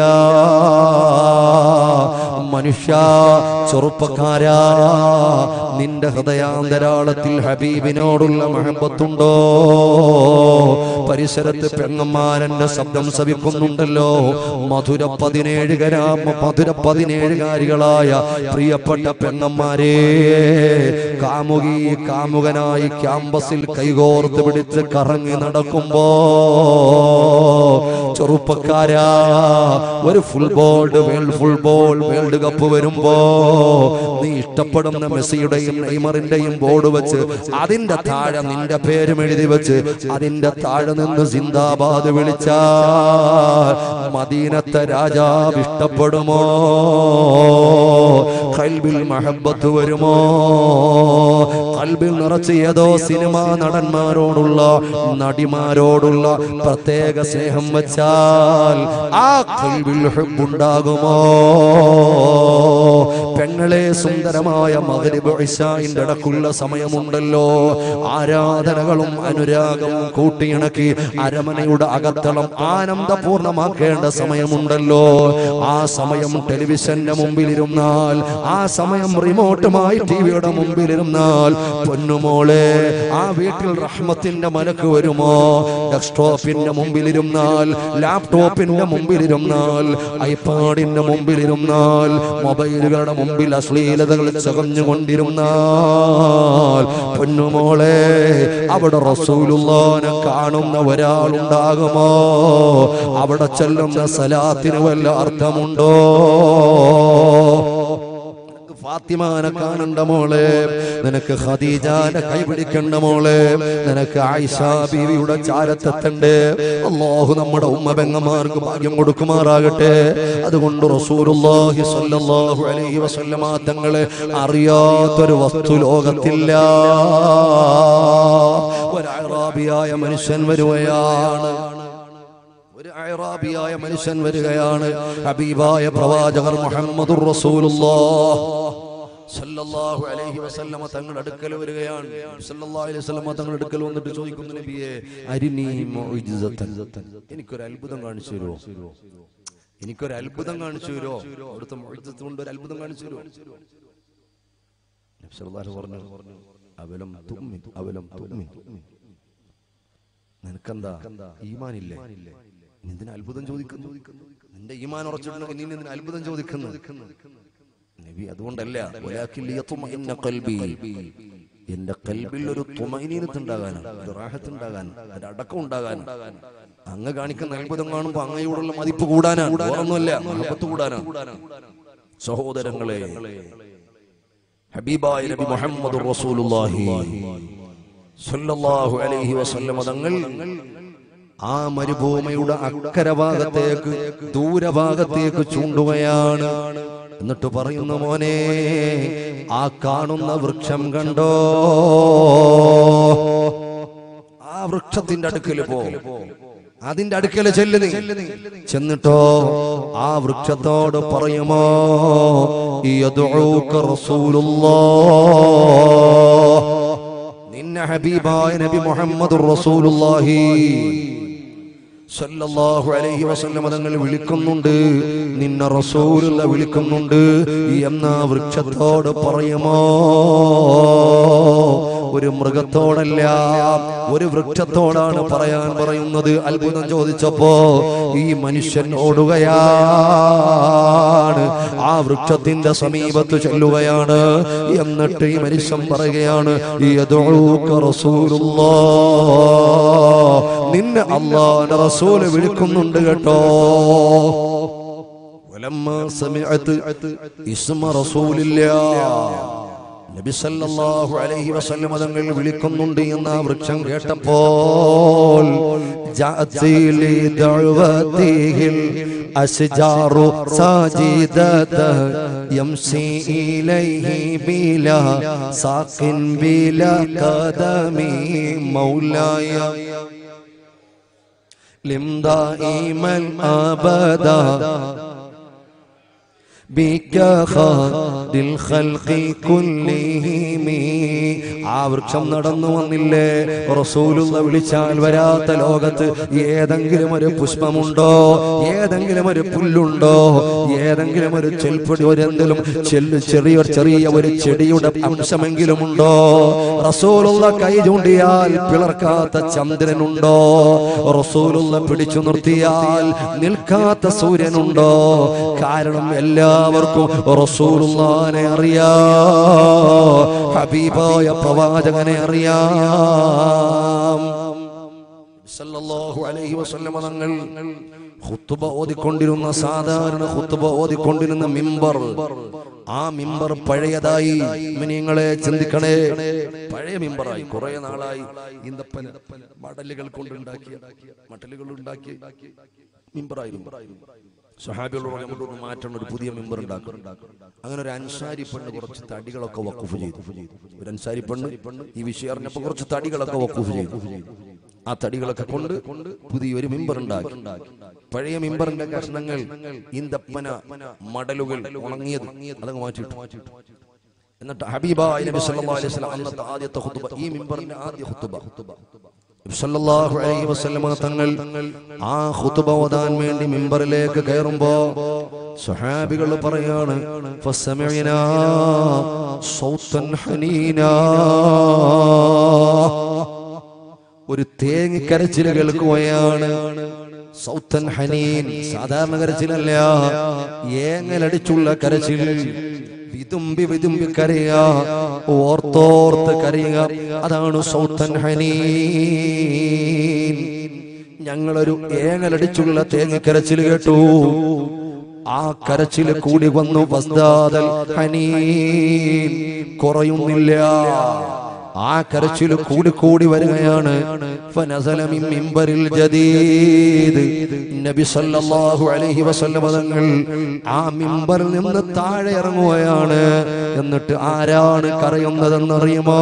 മനുഷ്യ ചെറുപ്പക്കാരാ നിന്റെ ഹൃദയാന്തരാളത്തിൽ ഹബീബിനോടുള്ള മഹബത്തുണ്ടോ പരിസരത്ത് പെങ്ങന്മാരന്റെ ശബ്ദം ശവിക്കുന്നുണ്ടല്ലോ മധുര പതിനേഴുകരാ മധുര പതിനേഴുകാരികളായ പ്രിയപ്പെട്ട പെങ്ങന്മാരെ കാമുകി കാമുകനായി ക്യാമ്പസിൽ കൈകോർത്ത് പിടിച്ച് കറങ്ങി നടക്കുമ്പോ ചെറുപ്പക്കാരാ ഒരു football world football world cup വരുമ്പോ നീ ഇഷ്ടപ്പെടുന്ന മെസ്സിയുടെയും നെയ്മറിന്റെയും ബോർഡ് വെച്ച് അതിന്റെ താഴെ നിന്റെ പേരും എഴുതി വെച്ച് അതിന്റെ താഴെ നിന്ന് സിന്ദാബാദ് വിളിച്ച മദീനത്തെ രാജാവ് ഇഷ്ടപ്പെടുമോ കൽബിൽ മഹബത്ത് വരുമോ കൽബിൽ നിറച്ച് ഏതോ സിനിമാ നടന്മാരോടുള്ള നടിമാരോടുള്ള പ്രത്യേക സ്നേഹം വെച്ചാൽ ആ കൽബിൽ ഹുബുണ്ടാകുമോ പെങ്ങളെ സുന്ദരമായ മകരിബ് ഇശായിന്റെ ഇടക്കുള്ള സമയമുണ്ടല്ലോ ആരാധനകളും അനുരാഗവും കൂട്ടിയിണക്കി അരമനയുടെ അകത്തളം ആനന്ദപൂർണമാക്കേണ്ട സമയമുണ്ടല്ലോ ആ സമയം ടെലിവിഷന്റെ മുമ്പിലിരുന്നാൽ ആ സമയം റിമോട്ടുമായി ടിവിയുടെ മുമ്പിലിരുന്നാൽ പൊന്നുമോളെ ആ വീട്ടിൽ റഹ്മത്തിന്റെ മലക്ക് വരുമോ ഡെസ്ക്ടോപ്പിന്റെ മുമ്പിലിരുന്നാൽ ലാപ്ടോപ്പിന്റെ മുമ്പിലിരുന്നാൽ ഐപാഡിന്റെ മുമ്പിലിരുന്നാൽ മൊബൈലുകളുടെ മുമ്പിൽ അശ്ലീലതകൾ ചകഞ്ഞുകൊണ്ടിരുന്നാൽ പൊന്നുമോളെ അവിടെ റസൂലുള്ളാനെ കാണുന്ന ഒരാളുണ്ടാകുമോ അവിടെ ചെല്ലുന്ന സലാത്തിന് വല്ല അർത്ഥമുണ്ടോ ഫാത്തിമാനെ കാണണ്ട മോളെ നിനക്ക് ഖദീജാനെ കൈപിടിക്കണ്ട മോളെ നിനക്ക് ആയിഷ ബീവിയുടെ ചാരത്തെത്തണ്ടേ അള്ളാഹു നമ്മുടെ ഉമ്മ പെങ്ങന്മാർക്ക് ഭാഗ്യം കൊടുക്കുമാറാകട്ടെ അതുകൊണ്ട് റസൂലുള്ളാഹി സ്വല്ലല്ലാഹു അലൈഹി വസല്ലമ തങ്ങളെ അറിയാത്തൊരു വസ്തു ലോകത്തില്ല ഒരു അറാബിയായ മനുഷ്യൻ വരുകയാണ് ഒരു അയറാബിയായ മനുഷ്യൻ വരികയാണ് ഹബീബായ പ്രവാചകർ മുഹമ്മദുർ റസൂലുള്ളാഹ് സല്ലല്ലാഹു അലൈഹി വസല്ലമ തങ്ങളുടെ അടുക്കൽ വരികയാണ് സല്ലല്ലാഹു അലൈഹി വസല്ലമ തങ്ങളുടെ അടുക്കൽ വന്നിട്ട് ചോദിക്കുന്നു നബിയെ അരിനി മുഅ്ജിസത്തൻ എനിക്കൊരു അത്ഭുതം കാണിച്ചു തരുമോ എനിക്കൊരു അത്ഭുതം കാണിച്ചു തരുമോ അവിടുത്തെ മുഅ്ജിസത്ത് കൊണ്ട് ഒരു അത്ഭുതം കാണിച്ചു തരുമോ നബി സല്ലല്ലാഹു പറഞ്ഞു അവലം തുമ്മിൻ അവലം തുമ്മിൻ നിനക്കെന്താ ഈമാനില്ലേ നീ എന്തിനാ അത്ഭുതം ചോദിക്കുന്നു നിന്റെ ഈമാൻ ഉറച്ചിട്ടുണ്ടെങ്കിൽ നീ എന്തിനാ അത്ഭുതം ചോദിക്കുന്നു നബി അതുകൊണ്ടല്ല വലാകിൻ ലിയത്മഇന്ന ഖൽബി എന്റെ കൽബിൽ ഒരു തുമൈനീനത്ത് ഉണ്ടാകാനാണ് ഒരു റാഹത്ത് ഉണ്ടാകാൻ ഒരു അടക്കം ഉണ്ടാകാൻ അങ്ങ് കാണിക്കുന്ന അത്ഭുതം കാണുമ്പോ അങ്ങയോടുള്ള മതിപ്പ് കൂടാനാണ് വേറൊന്നുമല്ല മഹബത്ത് കൂടാനാണ് സഹോദരങ്ങളെ ഹബീബായ നബി മുഹമ്മദ് റസൂലുള്ളാഹി സല്ലല്ലാഹു അലൈഹി വസല്ലം തങ്ങൾ ആ മരുഭൂമിയുടെ അക്കര ഭാഗത്തേക്ക് ദൂരഭാഗത്തേക്ക് ചൂണ്ടുകയാണ് എന്നിട്ട് പറയുന്ന മോനെ ആ കാണുന്ന വൃക്ഷം കണ്ടോ ആ വൃക്ഷത്തിന്റെ അടുക്കൽ പോ അതിന്റെ അടുക്കൽ ചെല്ലു നീ ചെന്നിട്ടോ ആ വൃക്ഷത്തോട് പറയുമോ യദ്ഉക റസൂലുള്ളാഹ് നിന്നെ ഹബീബായ നബി മുഹമ്മദ് റസൂലുള്ളാഹി സല്ലല്ലാഹു അലൈഹി വസല്ലം തങ്ങൾ വിളിക്കുന്നുണ്ട് നിന്നെ റസൂലുള്ള വിളിക്കുന്നുണ്ട് എന്ന വൃക്ഷത്തോട് പറയുമോ ഒരു മൃഗത്തോടല്ല ഒരു വൃക്ഷത്തോടാണ് പറയാൻ പറയുന്നത് അത്ഭുതം ചോദിച്ചപ്പോ ഈ മനുഷ്യൻ ഓടുകയാണ് ആ വൃക്ഷത്തിന്റെ സമീപത്ത് ചെല്ലുകയാണ് എന്നിട്ട് ഈ മനുഷ്യൻ പറയുകയാണ് യദ്ഉക റസൂലുള്ളാഹ് നിന്നെ അള്ളാന്റെ റസൂല് വിളിക്കുന്നുണ്ട് കേട്ടോ ولما سمعت اسم رسول الله നബി സല്ലല്ലാഹു അലൈഹി വസല്ലം തങ്ങൾ വിളിക്കുന്നുണ്ട് എന്ന ആ വൃക്ഷം കേട്ടപ്പോൾ ജഅത്തി ലി ദഅവതിഹിൽ അസ്ജാറു സാജിദത യംസി ഇലൈഹി ബിലാ സാഖിൻ ബിലാ ഖദമി മൗലായ لم دائما أبدا بك خاد الخلق كلهم ആ വൃക്ഷം നടന്നു വന്നില്ലേ റസൂലുള്ള വിളിച്ചാൽ വരാത്ത ലോകത്ത് ഏതെങ്കിലും ഒരു പുഷ്പമുണ്ടോ ഏതെങ്കിലും ഒരു പുല്ലുണ്ടോ ഏതെങ്കിലും ഒരു ചെൽപ്പൊടി ഒരു എന്തെങ്കിലും ചെല്ലു ചെറിയ ചെറിയ ഒരു ചെടിയുടെ അംശമെങ്കിലും ഉണ്ടോ റസൂലുള്ള കൈ ചൂണ്ടിയാൽ പിളർക്കാത്ത ചന്ദ്രനുണ്ടോ റസൂലുള്ള പിടിച്ചു നിർത്തിയാൽ നിൽക്കാത്ത സൂര്യനുണ്ടോ കാരണം എല്ലാവർക്കും റസൂലുള്ളാനെ അറിയാ ഹബീബായ പ്രവാചകനെ അറിയാം സല്ലല്ലാഹു അലൈഹി വസല്ലമ തങ്ങൾ ഖുത്ബ ഓതിക്കൊണ്ടിരുന്ന സാധാരണ ഖുത്ബ ഓതിക്കൊണ്ടിരുന്ന മിമ്പർ ആ മിമ്പർ പഴയതായി നിങ്ങളെ ചിന്തിക്കണേ പഴയ മിമ്പറായി കുറെ നാളായി ഈന്തപ്പന മടലുകൾ കൊണ്ടുണ്ടാക്കിയ മടലുകൾ ഉണ്ടാക്കി മിമ്പറായിരുന്നു സഹാബികളോട് നമുക്കൊന്ന് മാറ്റണം ഒരു പുതിയ മെമ്പർ ഉണ്ടാക്കും അങ്ങനെ ഒരു അൻസാരി പെണ്ണ് കുറച്ച് തടികളൊക്കെ വക്കുഫ് ചെയ്തു ഒരു അൻസാരി പെണ്ണ് ഈ വിഷയം അറിഞ്ഞപ്പോ കുറച്ച് തടികളൊക്കെ വക്കുഫ് ചെയ്തു ആ തടികളൊക്കെ കൊണ്ട് പുതിയൊരു മെമ്പർ ഉണ്ടാക്കി പഴയ മെമ്പറിന്റെ കഷ്ണങ്ങൾ ഈന്തപ്പന മടലുകൾ ഉണങ്ങിയത് അതങ്ങ് മാറ്റിയിട്ടു എന്നിട്ട് ഹബീബായ നബി സല്ലല്ലാഹു അലൈഹി വസല്ലം അന്നത്തെ ആദ്യത്തെ ഖുത്ബ ഈ മിമ്പറിന്റെ ആദ്യ ഖുത്ബ നബി സല്ലല്ലാഹു അലൈഹി വസല്ലം തങ്ങൾ ആ ഖുത്ബ ഓതാൻ വേണ്ടി മിമ്പറിലേക്ക് കയറുമ്പോ സ്വഹാബികൾ പറയാണ് ഫസമിഅനാ സൗത്തൻ ഹനീനാ ഒരു തേങ്ങി കരച്ചിൽ കേൾക്കുകയാണ് സൗത്തൻ ഹനീൻ സാധാരണ കരച്ചിലല്ല ഏങ്ങലടിച്ചുള്ള കരച്ചിൽ വിതുമ്പി വിതുമ്പി കരയുക ഓർത്തോർത്ത് കരയുക അതാണ് സൗത്തൻ ഹനീൻ ഞങ്ങളൊരു ഏങ്ങലടിച്ചുള്ള തേങ്ങക്കരച്ചിൽ കേട്ടു ആ കരച്ചിൽ കൂടി വന്നു വസ്താദൽ ഹനീൻ കുറയുന്നില്ല ആ കരച്ചിൽ കൂടി കൂടി വരികയാണ് ഫനസല മിൻ മിമ്പറിൽ ജദീദ് നബി സല്ലല്ലാഹു അലൈഹി വസല്ലം തങ്ങൾ ആ മിമ്പറിൽ നിന്ന് താഴെ ഇറങ്ങുകയാണ് എന്നിട്ട് ആരാണ് കരയുന്നതെന്നറിയുമോ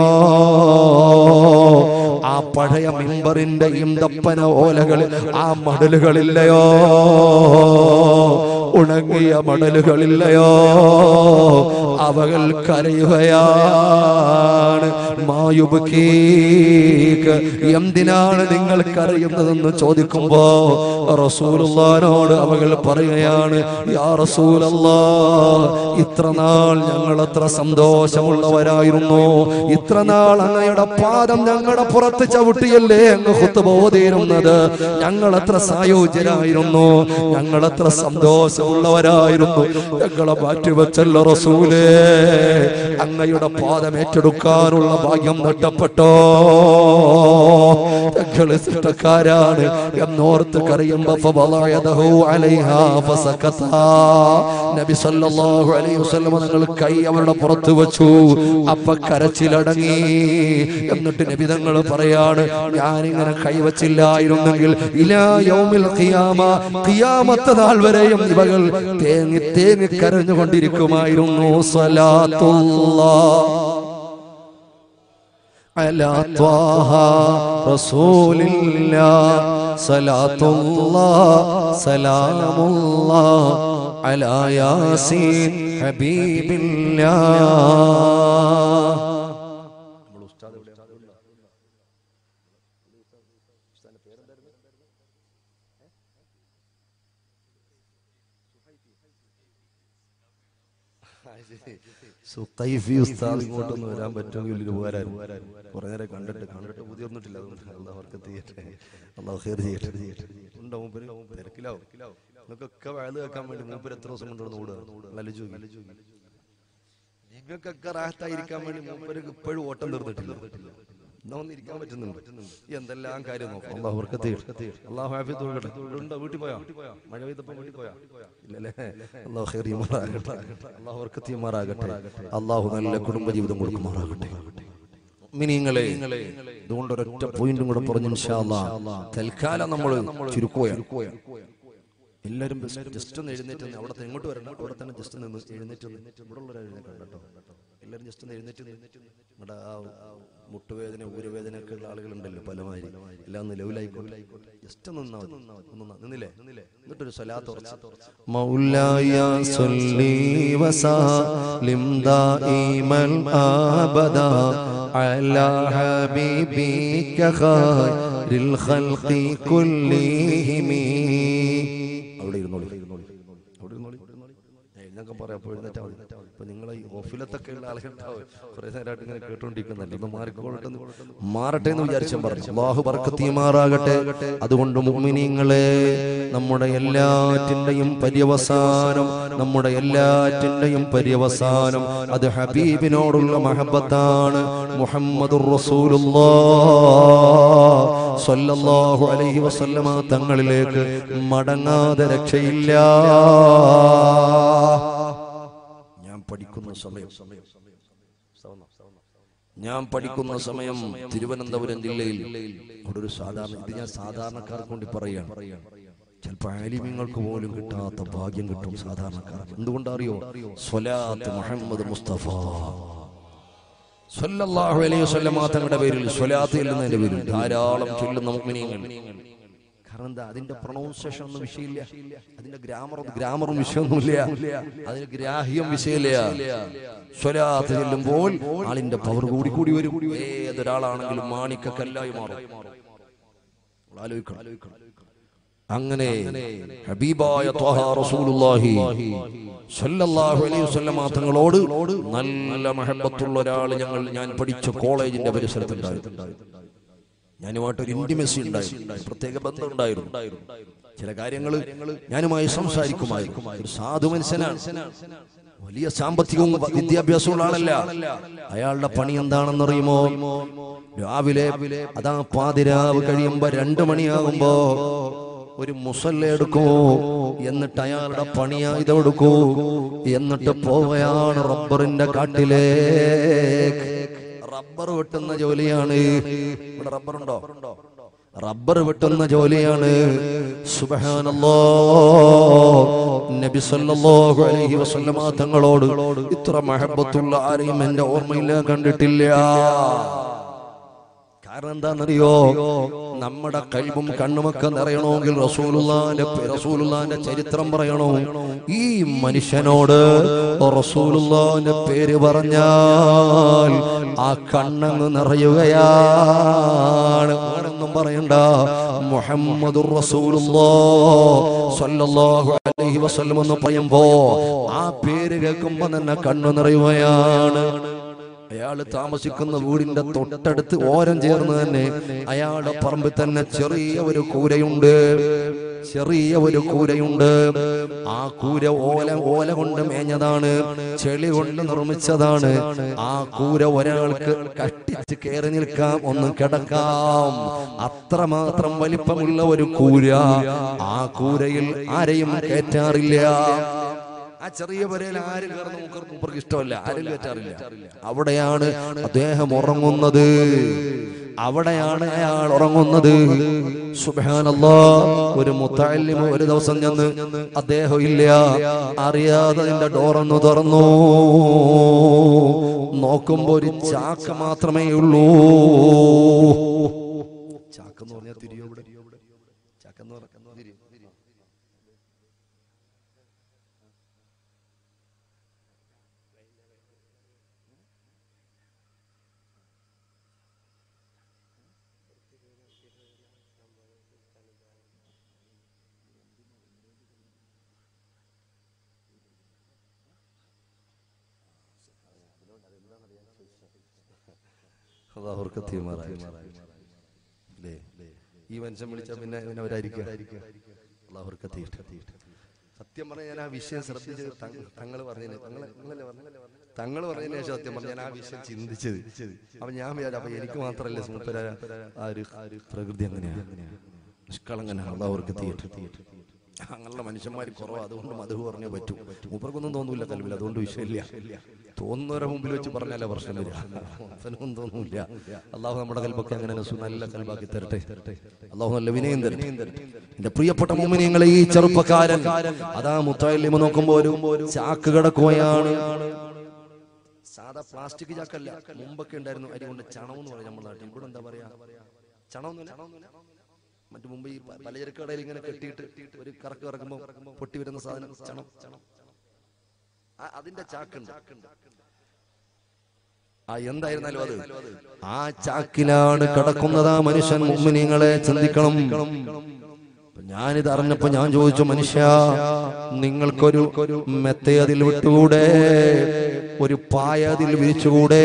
ആ പഴയ മിമ്പറിന്റെ ഇന്തപ്പന ഓലകളിൽ ആ മടലുകളില്ലയോ ഉണങ്ങിയ മണലുകളില്ലയോ അവകൾ കരയുകയാണ് മായുബക്കീക്ക് എന്തിനാണ് നിങ്ങൾ കരയുന്നതെന്ന് ചോദിക്കുമ്പോ റസൂലുള്ളാനോട് അവകൾ പറയുകയാണ് യാ റസൂലല്ലാ ഇത്ര നാൾ ഞങ്ങൾ എത്ര സന്തോഷമുള്ളവരായിരുന്നു ഇത്ര നാൾ അങ്ങയുടെ പാദം ഞങ്ങളുടെ പുറത്ത് ചവിട്ടിയല്ലേ അങ്ങ് ഹുത്തുബോധിയിരുന്നത് ഞങ്ങൾ എത്ര സായോജ്യരായിരുന്നു ഞങ്ങൾ എത്ര സന്തോഷമുള്ളവരായിരുന്നു ഞങ്ങളെ മാറ്റിവെച്ചല്ലോ റസൂലേ അങ്ങയുടെ പാദം ഏറ്റെടുക്കാനുള്ള ഭാഗ്യം നഷ്ടപ്പെട്ടോ ഞങ്ങള് സൃഷ്ടക്കാരാണ് എന്നോർത്ത് കറിയുമ്പോ ഫവളയദഹു അലൈഹാ ഫസകതാ. നബി സല്ലല്ലാഹു അലൈഹി വസല്ലം നിങ്ങൾ കൈ അവരുടെ പുറത്ത് വെച്ചു അപ്പൊ കരച്ചിലടങ്ങി എന്നിട്ട് നബി തങ്ങൾ പറയാണ് ഞാനിങ്ങനെ കൈവച്ചില്ലായിരുന്നെങ്കിൽ ഇലാ യൗമിൽ ഖിയാമ ഖിയാമത്ത് നാൾ വരെയും ഇവകൾ തേങ്ങി തേങ്ങി കരഞ്ഞുകൊണ്ടിരിക്കുമായിരുന്നു സ്വലാത്തുല്ലാ على طه رسول الله صلاة الله سلام الله على ياسين حبيب الله സുഖൈഫി ഉസ്താദ് ഇങ്ങോട്ടൊന്ന് വരാൻ പറ്റുമെങ്കിൽ ഒരു ഉപകാരമായിരുന്നു കുറെ നേരം കണ്ടിട്ട് കണ്ടിട്ട് പുതിയൊന്നിട്ടില്ല അതുകൊണ്ട് അള്ളാഹ് അവർക്ക് ചെയ്യട്ടെ അള്ളാഹു ഹെയർ ചെയ്യട്ടെ ഉണ്ടോ മൂപ്പര് തിരക്കിലാവും നിങ്ങൾക്കൊക്കെ വയത് കേൾക്കാൻ വേണ്ടി മൂപ്പര് എത്ര ദിവസം കൊണ്ടുവന്ന് ഓടുക ലലിജു നിങ്ങൾക്കൊക്കെ റാഹത്തായിരിക്കാൻ വേണ്ടി മൂപ്പര് ഇപ്പോഴും ഓട്ടം തീർന്നിട്ടില്ല എന്നാ ഒന്ന് ഇരിക്കാൻ പറ്റുന്നുണ്ട് എന്തെല്ലാം കാര്യം നോക്കാം അള്ളാഹു അവർക്ക് ചെയ്യട്ടെ അള്ളാഹു ഹാഫി തോന്നട്ടെ ഉണ്ടോ വീട്ടിൽ പോയാ മഴ പെയ്തപ്പോ വീട്ടിൽ പോയാ ഇല്ലല്ലേ അള്ളാഹു ഖൈർ ചെയ്യുമാറാകട്ടെ അള്ളാഹു അവർക്ക് ചെയ്യുമാറാകട്ടെ അള്ളാഹു നല്ല കുടുംബ ജീവിതം കൊടുക്കുമാറാകട്ടെ മിനിങ്ങളെ ഇതുകൊണ്ട് ഒരൊറ്റ പോയിന്റും കൂടെ പറഞ്ഞു ഇൻഷാ അല്ലാഹ്. തൽക്കാലം നമ്മൾ ചുരുക്കുകയാണ് എല്ലാവരും ജസ്റ്റ് ഒന്ന് എഴുന്നേറ്റ് നിന്ന് അവിടെ തന്നെ എങ്ങോട്ട് വരണം അവിടെ തന്നെ ജസ്റ്റ് നിന്ന് എഴുന്നേറ്റ് നിന്ന് ഇവിടെ ഉള്ളവരെ എഴുന്നേറ്റ് കേട്ടോ എല്ലാവരും ജസ്റ്റ് ഒന്ന് എഴുന്നേറ്റ് നിന്ന് നിങ്ങളുടെ ആ മുട്ടുവേദന ഊരവേദന ഒക്കെ ഉള്ള ആളുകളുണ്ടല്ലോ പലമാതിരി എല്ലാം ഒന്ന് ലെവലായിക്കോട്ടെ ജസ്റ്റ് ഒന്ന് നിന്നാ മതി. ഒന്ന് നിന്നാ. നിന്നില്ലേ എന്നിട്ടൊരു സ്വലാത്ത് ഉറച്ച് മൗലായ സല്ലി വസല്ലിം ദായിമൽ അബദാ അലാ ഹബീബിക ഖൈറിൽ ഖൽഖി കുല്ലിഹിം അവിടെ ഇരുന്നോളി അവിടെ ഇരുന്നോളി എന്നൊക്കെ പറയാം അപ്പോൾ എഴുന്നേറ്റാ മതി ഇപ്പൊ നിങ്ങൾ ഈ ഓഫിലത്തൊക്കെ ഉള്ള ആളുകളുണ്ടാവും കുറെ നേരമായിട്ട് ഇങ്ങനെ കേട്ടോണ്ടിരിക്കുന്നുണ്ട് ഒന്ന് മാറിക്കോളട്ടെ എന്ന് മാറട്ടെ എന്ന് വിചാരിച്ചാൽ പറഞ്ഞു അള്ളാഹു ബർക്കത്തിയുമാറാകട്ടെ അതുകൊണ്ട് മുഅ്മിനീങ്ങളെ നമ്മുടെ എല്ലാറ്റിന്റെയും പര്യവസാനം നമ്മുടെ എല്ലാറ്റിന്റെയും പര്യവസാനം അത് ഹബീബിനോടുള്ള മഹബത്താണ് മുഹമ്മദുർ റസൂലുള്ളാഹ് സ്വല്ലല്ലാഹു അലൈഹി വസല്ലമ തങ്ങളിലേക്ക് മടങ്ങാതെ രക്ഷയില്ല ഞാൻ പഠിക്കുന്ന സമയം ഞാൻ പഠിക്കുന്ന സമയം തിരുവനന്തപുരം ജില്ലയിൽ അവിടെ ഒരു സാധാരണ ഇത് ഞാൻ സാധാരണക്കാർക്ക് വേണ്ടി പറയാണ് ചിലപ്പോൾ ആലിമ്യങ്ങൾക്ക് പോലും കിട്ടാത്ത ഭാഗ്യം കിട്ടും സാധാരണക്കാർക്ക് എന്തുകൊണ്ടറിയോ സ്വലാത്ത് മുഹമ്മദ് മുസ്തഫ സല്ലല്ലാഹു അലൈഹി വസല്ലമ തങ്ങളുടെ പേരിൽ സ്വലാത്ത് ചെല്ലുന്നതിന്റെ പേരിൽ ധാരാളം ചൊല്ലുന്ന മുഅ്മിനീങ്ങൾ കാരണം എന്താ അതിന്റെ പ്രൊണൗൺസിയേഷൻ ഒന്നും വിഷയമില്ല അതിന്റെ ഗ്രാമർ ഗ്രാമറും വിഷയമൊന്നുമില്ല അതിന് ഗ്രാഹ്യം വിഷയമില്ല സ്വലാത്ത് ചെല്ലുമ്പോൾ ആളിന്റെ പവർ കൂടി കൂടി വരും ഏതൊരാളാണെങ്കിലും മാണിക്കല്ലായി മാറും ആലോചിക്കണം അങ്ങനെ ഹബീബായ ത്വഹ റസൂലുള്ളാഹി സല്ലല്ലാഹു അലൈഹി വസല്ലമ തങ്ങളോട് നല്ല മഹബത്തുള്ള ഒരാൾ ഞങ്ങൾ ഞാൻ പഠിച്ച കോളേജിന്റെ പരിസരത്തുണ്ടായിരുന്നു ഞാനുമായിട്ട് ഒരു ഇന്റിമസി ഉണ്ടായിരുന്നു പ്രത്യേക ബന്ധം ഉണ്ടായിരുന്നു ചില കാര്യങ്ങൾ ഞാനുമായി സംസാരിക്കുമായിരുന്നു ഒരു സാധു മനുഷ്യനാണ് വലിയ സാമ്പത്തികവും വിദ്യാഭ്യാസവും ആളല്ല അയാളുടെ പണി എന്താണെന്നറിയുമോ രാവിലെ അതാ പാതിരാവ് കഴിയുമ്പോ രണ്ടു മണിയാകുമ്പോ ഒരു മുസല്ല എടുക്കൂ എന്നിട്ട് അയാളുടെ പണിയായുധ എടുക്കൂ എന്നിട്ട് പോവുകയാണ് റബ്ബറിന്റെ കാട്ടിലേക്ക് റബ്ബർ വെട്ടുന്ന ജോലിയാണ് ഇവിടെ റബ്ബർ ഉണ്ടോ റബ്ബർ വെട്ടുന്ന ജോലിയാണ് സുബ്ഹാനല്ലാ നബി സല്ലല്ലാഹു അലൈഹി വസല്ലമ തങ്ങളോട് ഇത്ര മഹബത്തുള്ള ആരെയും എന്റെ ഓർമ്മയില്ല കണ്ടിട്ടില്ല കാരണം എന്താണെന്നറിയോ നമ്മുടെ കൽബും കണ്ണുമൊക്കെ നിറയണമെങ്കിൽ റസൂലുള്ളാന്റെ പേ- റസൂലുള്ളാന്റെ ചരിത്രം പറയണോ ഈ മനുഷ്യനോട് റസൂലുള്ളാന്റെ പേര് പറഞ്ഞാൽ ആ കണ്ണങ്ങ് നിറയുകയാണ് വേറൊന്നും പറയണ്ട മുഹമ്മദുർ റസൂലുള്ളാഹ് സ്വല്ലല്ലാഹു അലൈഹി വസല്ലം എന്ന് പറയുമ്പോ ആ പേര് കേൾക്കുമ്പോ തന്നെ കണ്ണു നിറയുകയാണ് അയാൾ താമസിക്കുന്ന വീടിന്റെ തൊട്ടടുത്ത് ഓരം ചേർന്ന് തന്നെ അയാളുടെ പറമ്പിൽ തന്നെ ചെറിയ ഒരു കൂരയുണ്ട് ചെറിയ ഒരു കൂരയുണ്ട് ആ കൂര ഓല ഓല കൊണ്ട് മേഞ്ഞതാണ് ചെളി കൊണ്ട് നിർമ്മിച്ചതാണ് ആ കൂര ഒരാൾക്ക് കട്ടിച്ച് കയറി നിൽക്കാം ഒന്ന് കിടക്കാം അത്രമാത്രം വലിപ്പമുള്ള ഒരു കൂര ആ കൂരയിൽ ആരെയും കയറ്റാറില്ല ആ ചെറിയ പുരയിൽ ആരും കയറുന്ന മൂപ്പർക്ക് മൂപ്പർക്ക് ഇഷ്ടമല്ല ആരും കയറ്റാറില്ല അവിടെയാണ് അദ്ദേഹം ഉറങ്ങുന്നത് അവിടെയാണ് അയാൾ ഉറങ്ങുന്നത് സുബ്ഹാനല്ലാ ഒരു മുത്തല്ലിമ ഒരു ദിവസം ചെന്ന് അദ്ദേഹം ഇല്ല അറിയാതെ അതിന്റെ ഡോറൊന്ന് തുറന്നു നോക്കുമ്പോ ഒരു ചാക്ക് മാത്രമേ ഉള്ളൂ ചാക്കെന്ന് പറഞ്ഞാൽ തിരിയോ ഇവിടെ ചാക്കെന്ന് പറഞ്ഞാൽ തിരിയോ അള്ളാഹു അവർക്ക് തീരുമാറായി അല്ലേ ഈ മനുഷ്യൻ വിളിച്ചാൽ പിന്നെ ഇവനവരായിരിക്കും അള്ളാഹു അവർക്ക് തീർച്ച സത്യം പറഞ്ഞ ഞാൻ ആ വിഷയം ശ്രദ്ധിച്ച് തങ്ങൾ പറഞ്ഞതിന് തങ്ങളെ നിങ്ങളല്ലേ പറഞ്ഞത്? തങ്ങൾ പറഞ്ഞതിന് ശേഷം സത്യം പറഞ്ഞ ഞാൻ ആ വിഷയം ചിന്തിച്ചത് അപ്പൊ ഞാൻ വിചാരിച്ചു അപ്പൊ എനിക്ക് മാത്രല്ലേ മൂപ്പര ആ ഒരു ആ ഒരു പ്രകൃതി അങ്ങനെയാണ് നിഷ്കളങ്കനാണ് അള്ളാഹു അവർക്ക് തീർച്ച അങ്ങനെയുള്ള മനുഷ്യന്മാർ കുറവ് അതുകൊണ്ട് മധു പറഞ്ഞേ പറ്റൂ മൂപ്പർക്കൊന്നും തോന്നൂല കൽവിൽ അതുകൊണ്ട് വിഷയമില്ല തോന്നുന്നവരെ മുമ്പിൽ വെച്ച് പറഞ്ഞാലേ പ്രശ്നം വരിക അവനൊന്നും തോന്നൂല അള്ളാഹു നമ്മുടെ കൽബൊക്കെ അങ്ങനെ നസു- നല്ല കൽബാക്കി തരട്ടെ അള്ളാഹു നല്ല വിനയം തരട്ടെ എന്റെ പ്രിയപ്പെട്ട മോമിനിയങ്ങളെ ഈ ചെറുപ്പക്കാരൻ അതാ മുത്തായില്ലിമ നോക്കുമ്പോ ഒരു ചാക്ക് കിടക്കുകയാണ് സാധാ പ്ലാസ്റ്റിക് ചാക്കല്ല മുമ്പൊക്കെ ഉണ്ടായിരുന്നു അരി കൊണ്ട് ചണം എന്ന് പറയും നമ്മുടെ നാട്ടിൽ ഇവിടെ എന്താ പറയാ ചണം മറ്റു മുമ്പ് ഈ പ- പലചരക്ക് കടയിൽ ഇങ്ങനെ കെട്ടിയിട്ട് ഒരു കറക്ക് കറക്കുമ്പോ പൊട്ടി വരുന്ന സാധനം ചണം ആ, അതിന്റെ ചാക്കുണ്ട് ആ എന്തായിരുന്നാലും അത് ആ ചാക്കിലാണ് കിടക്കുന്നത് ആ മനുഷ്യൻ മുമ്മിനിങ്ങളെ ചിന്തിക്കണം അപ്പൊ ഞാനിത് അറിഞ്ഞപ്പോ ഞാൻ ചോദിച്ചു മനുഷ്യ നിങ്ങൾക്കൊരു മെത്ത അതിൽ വിട്ടുകൂടെ ഒരു പായ അതിൽ വിരിച്ചുകൂടെ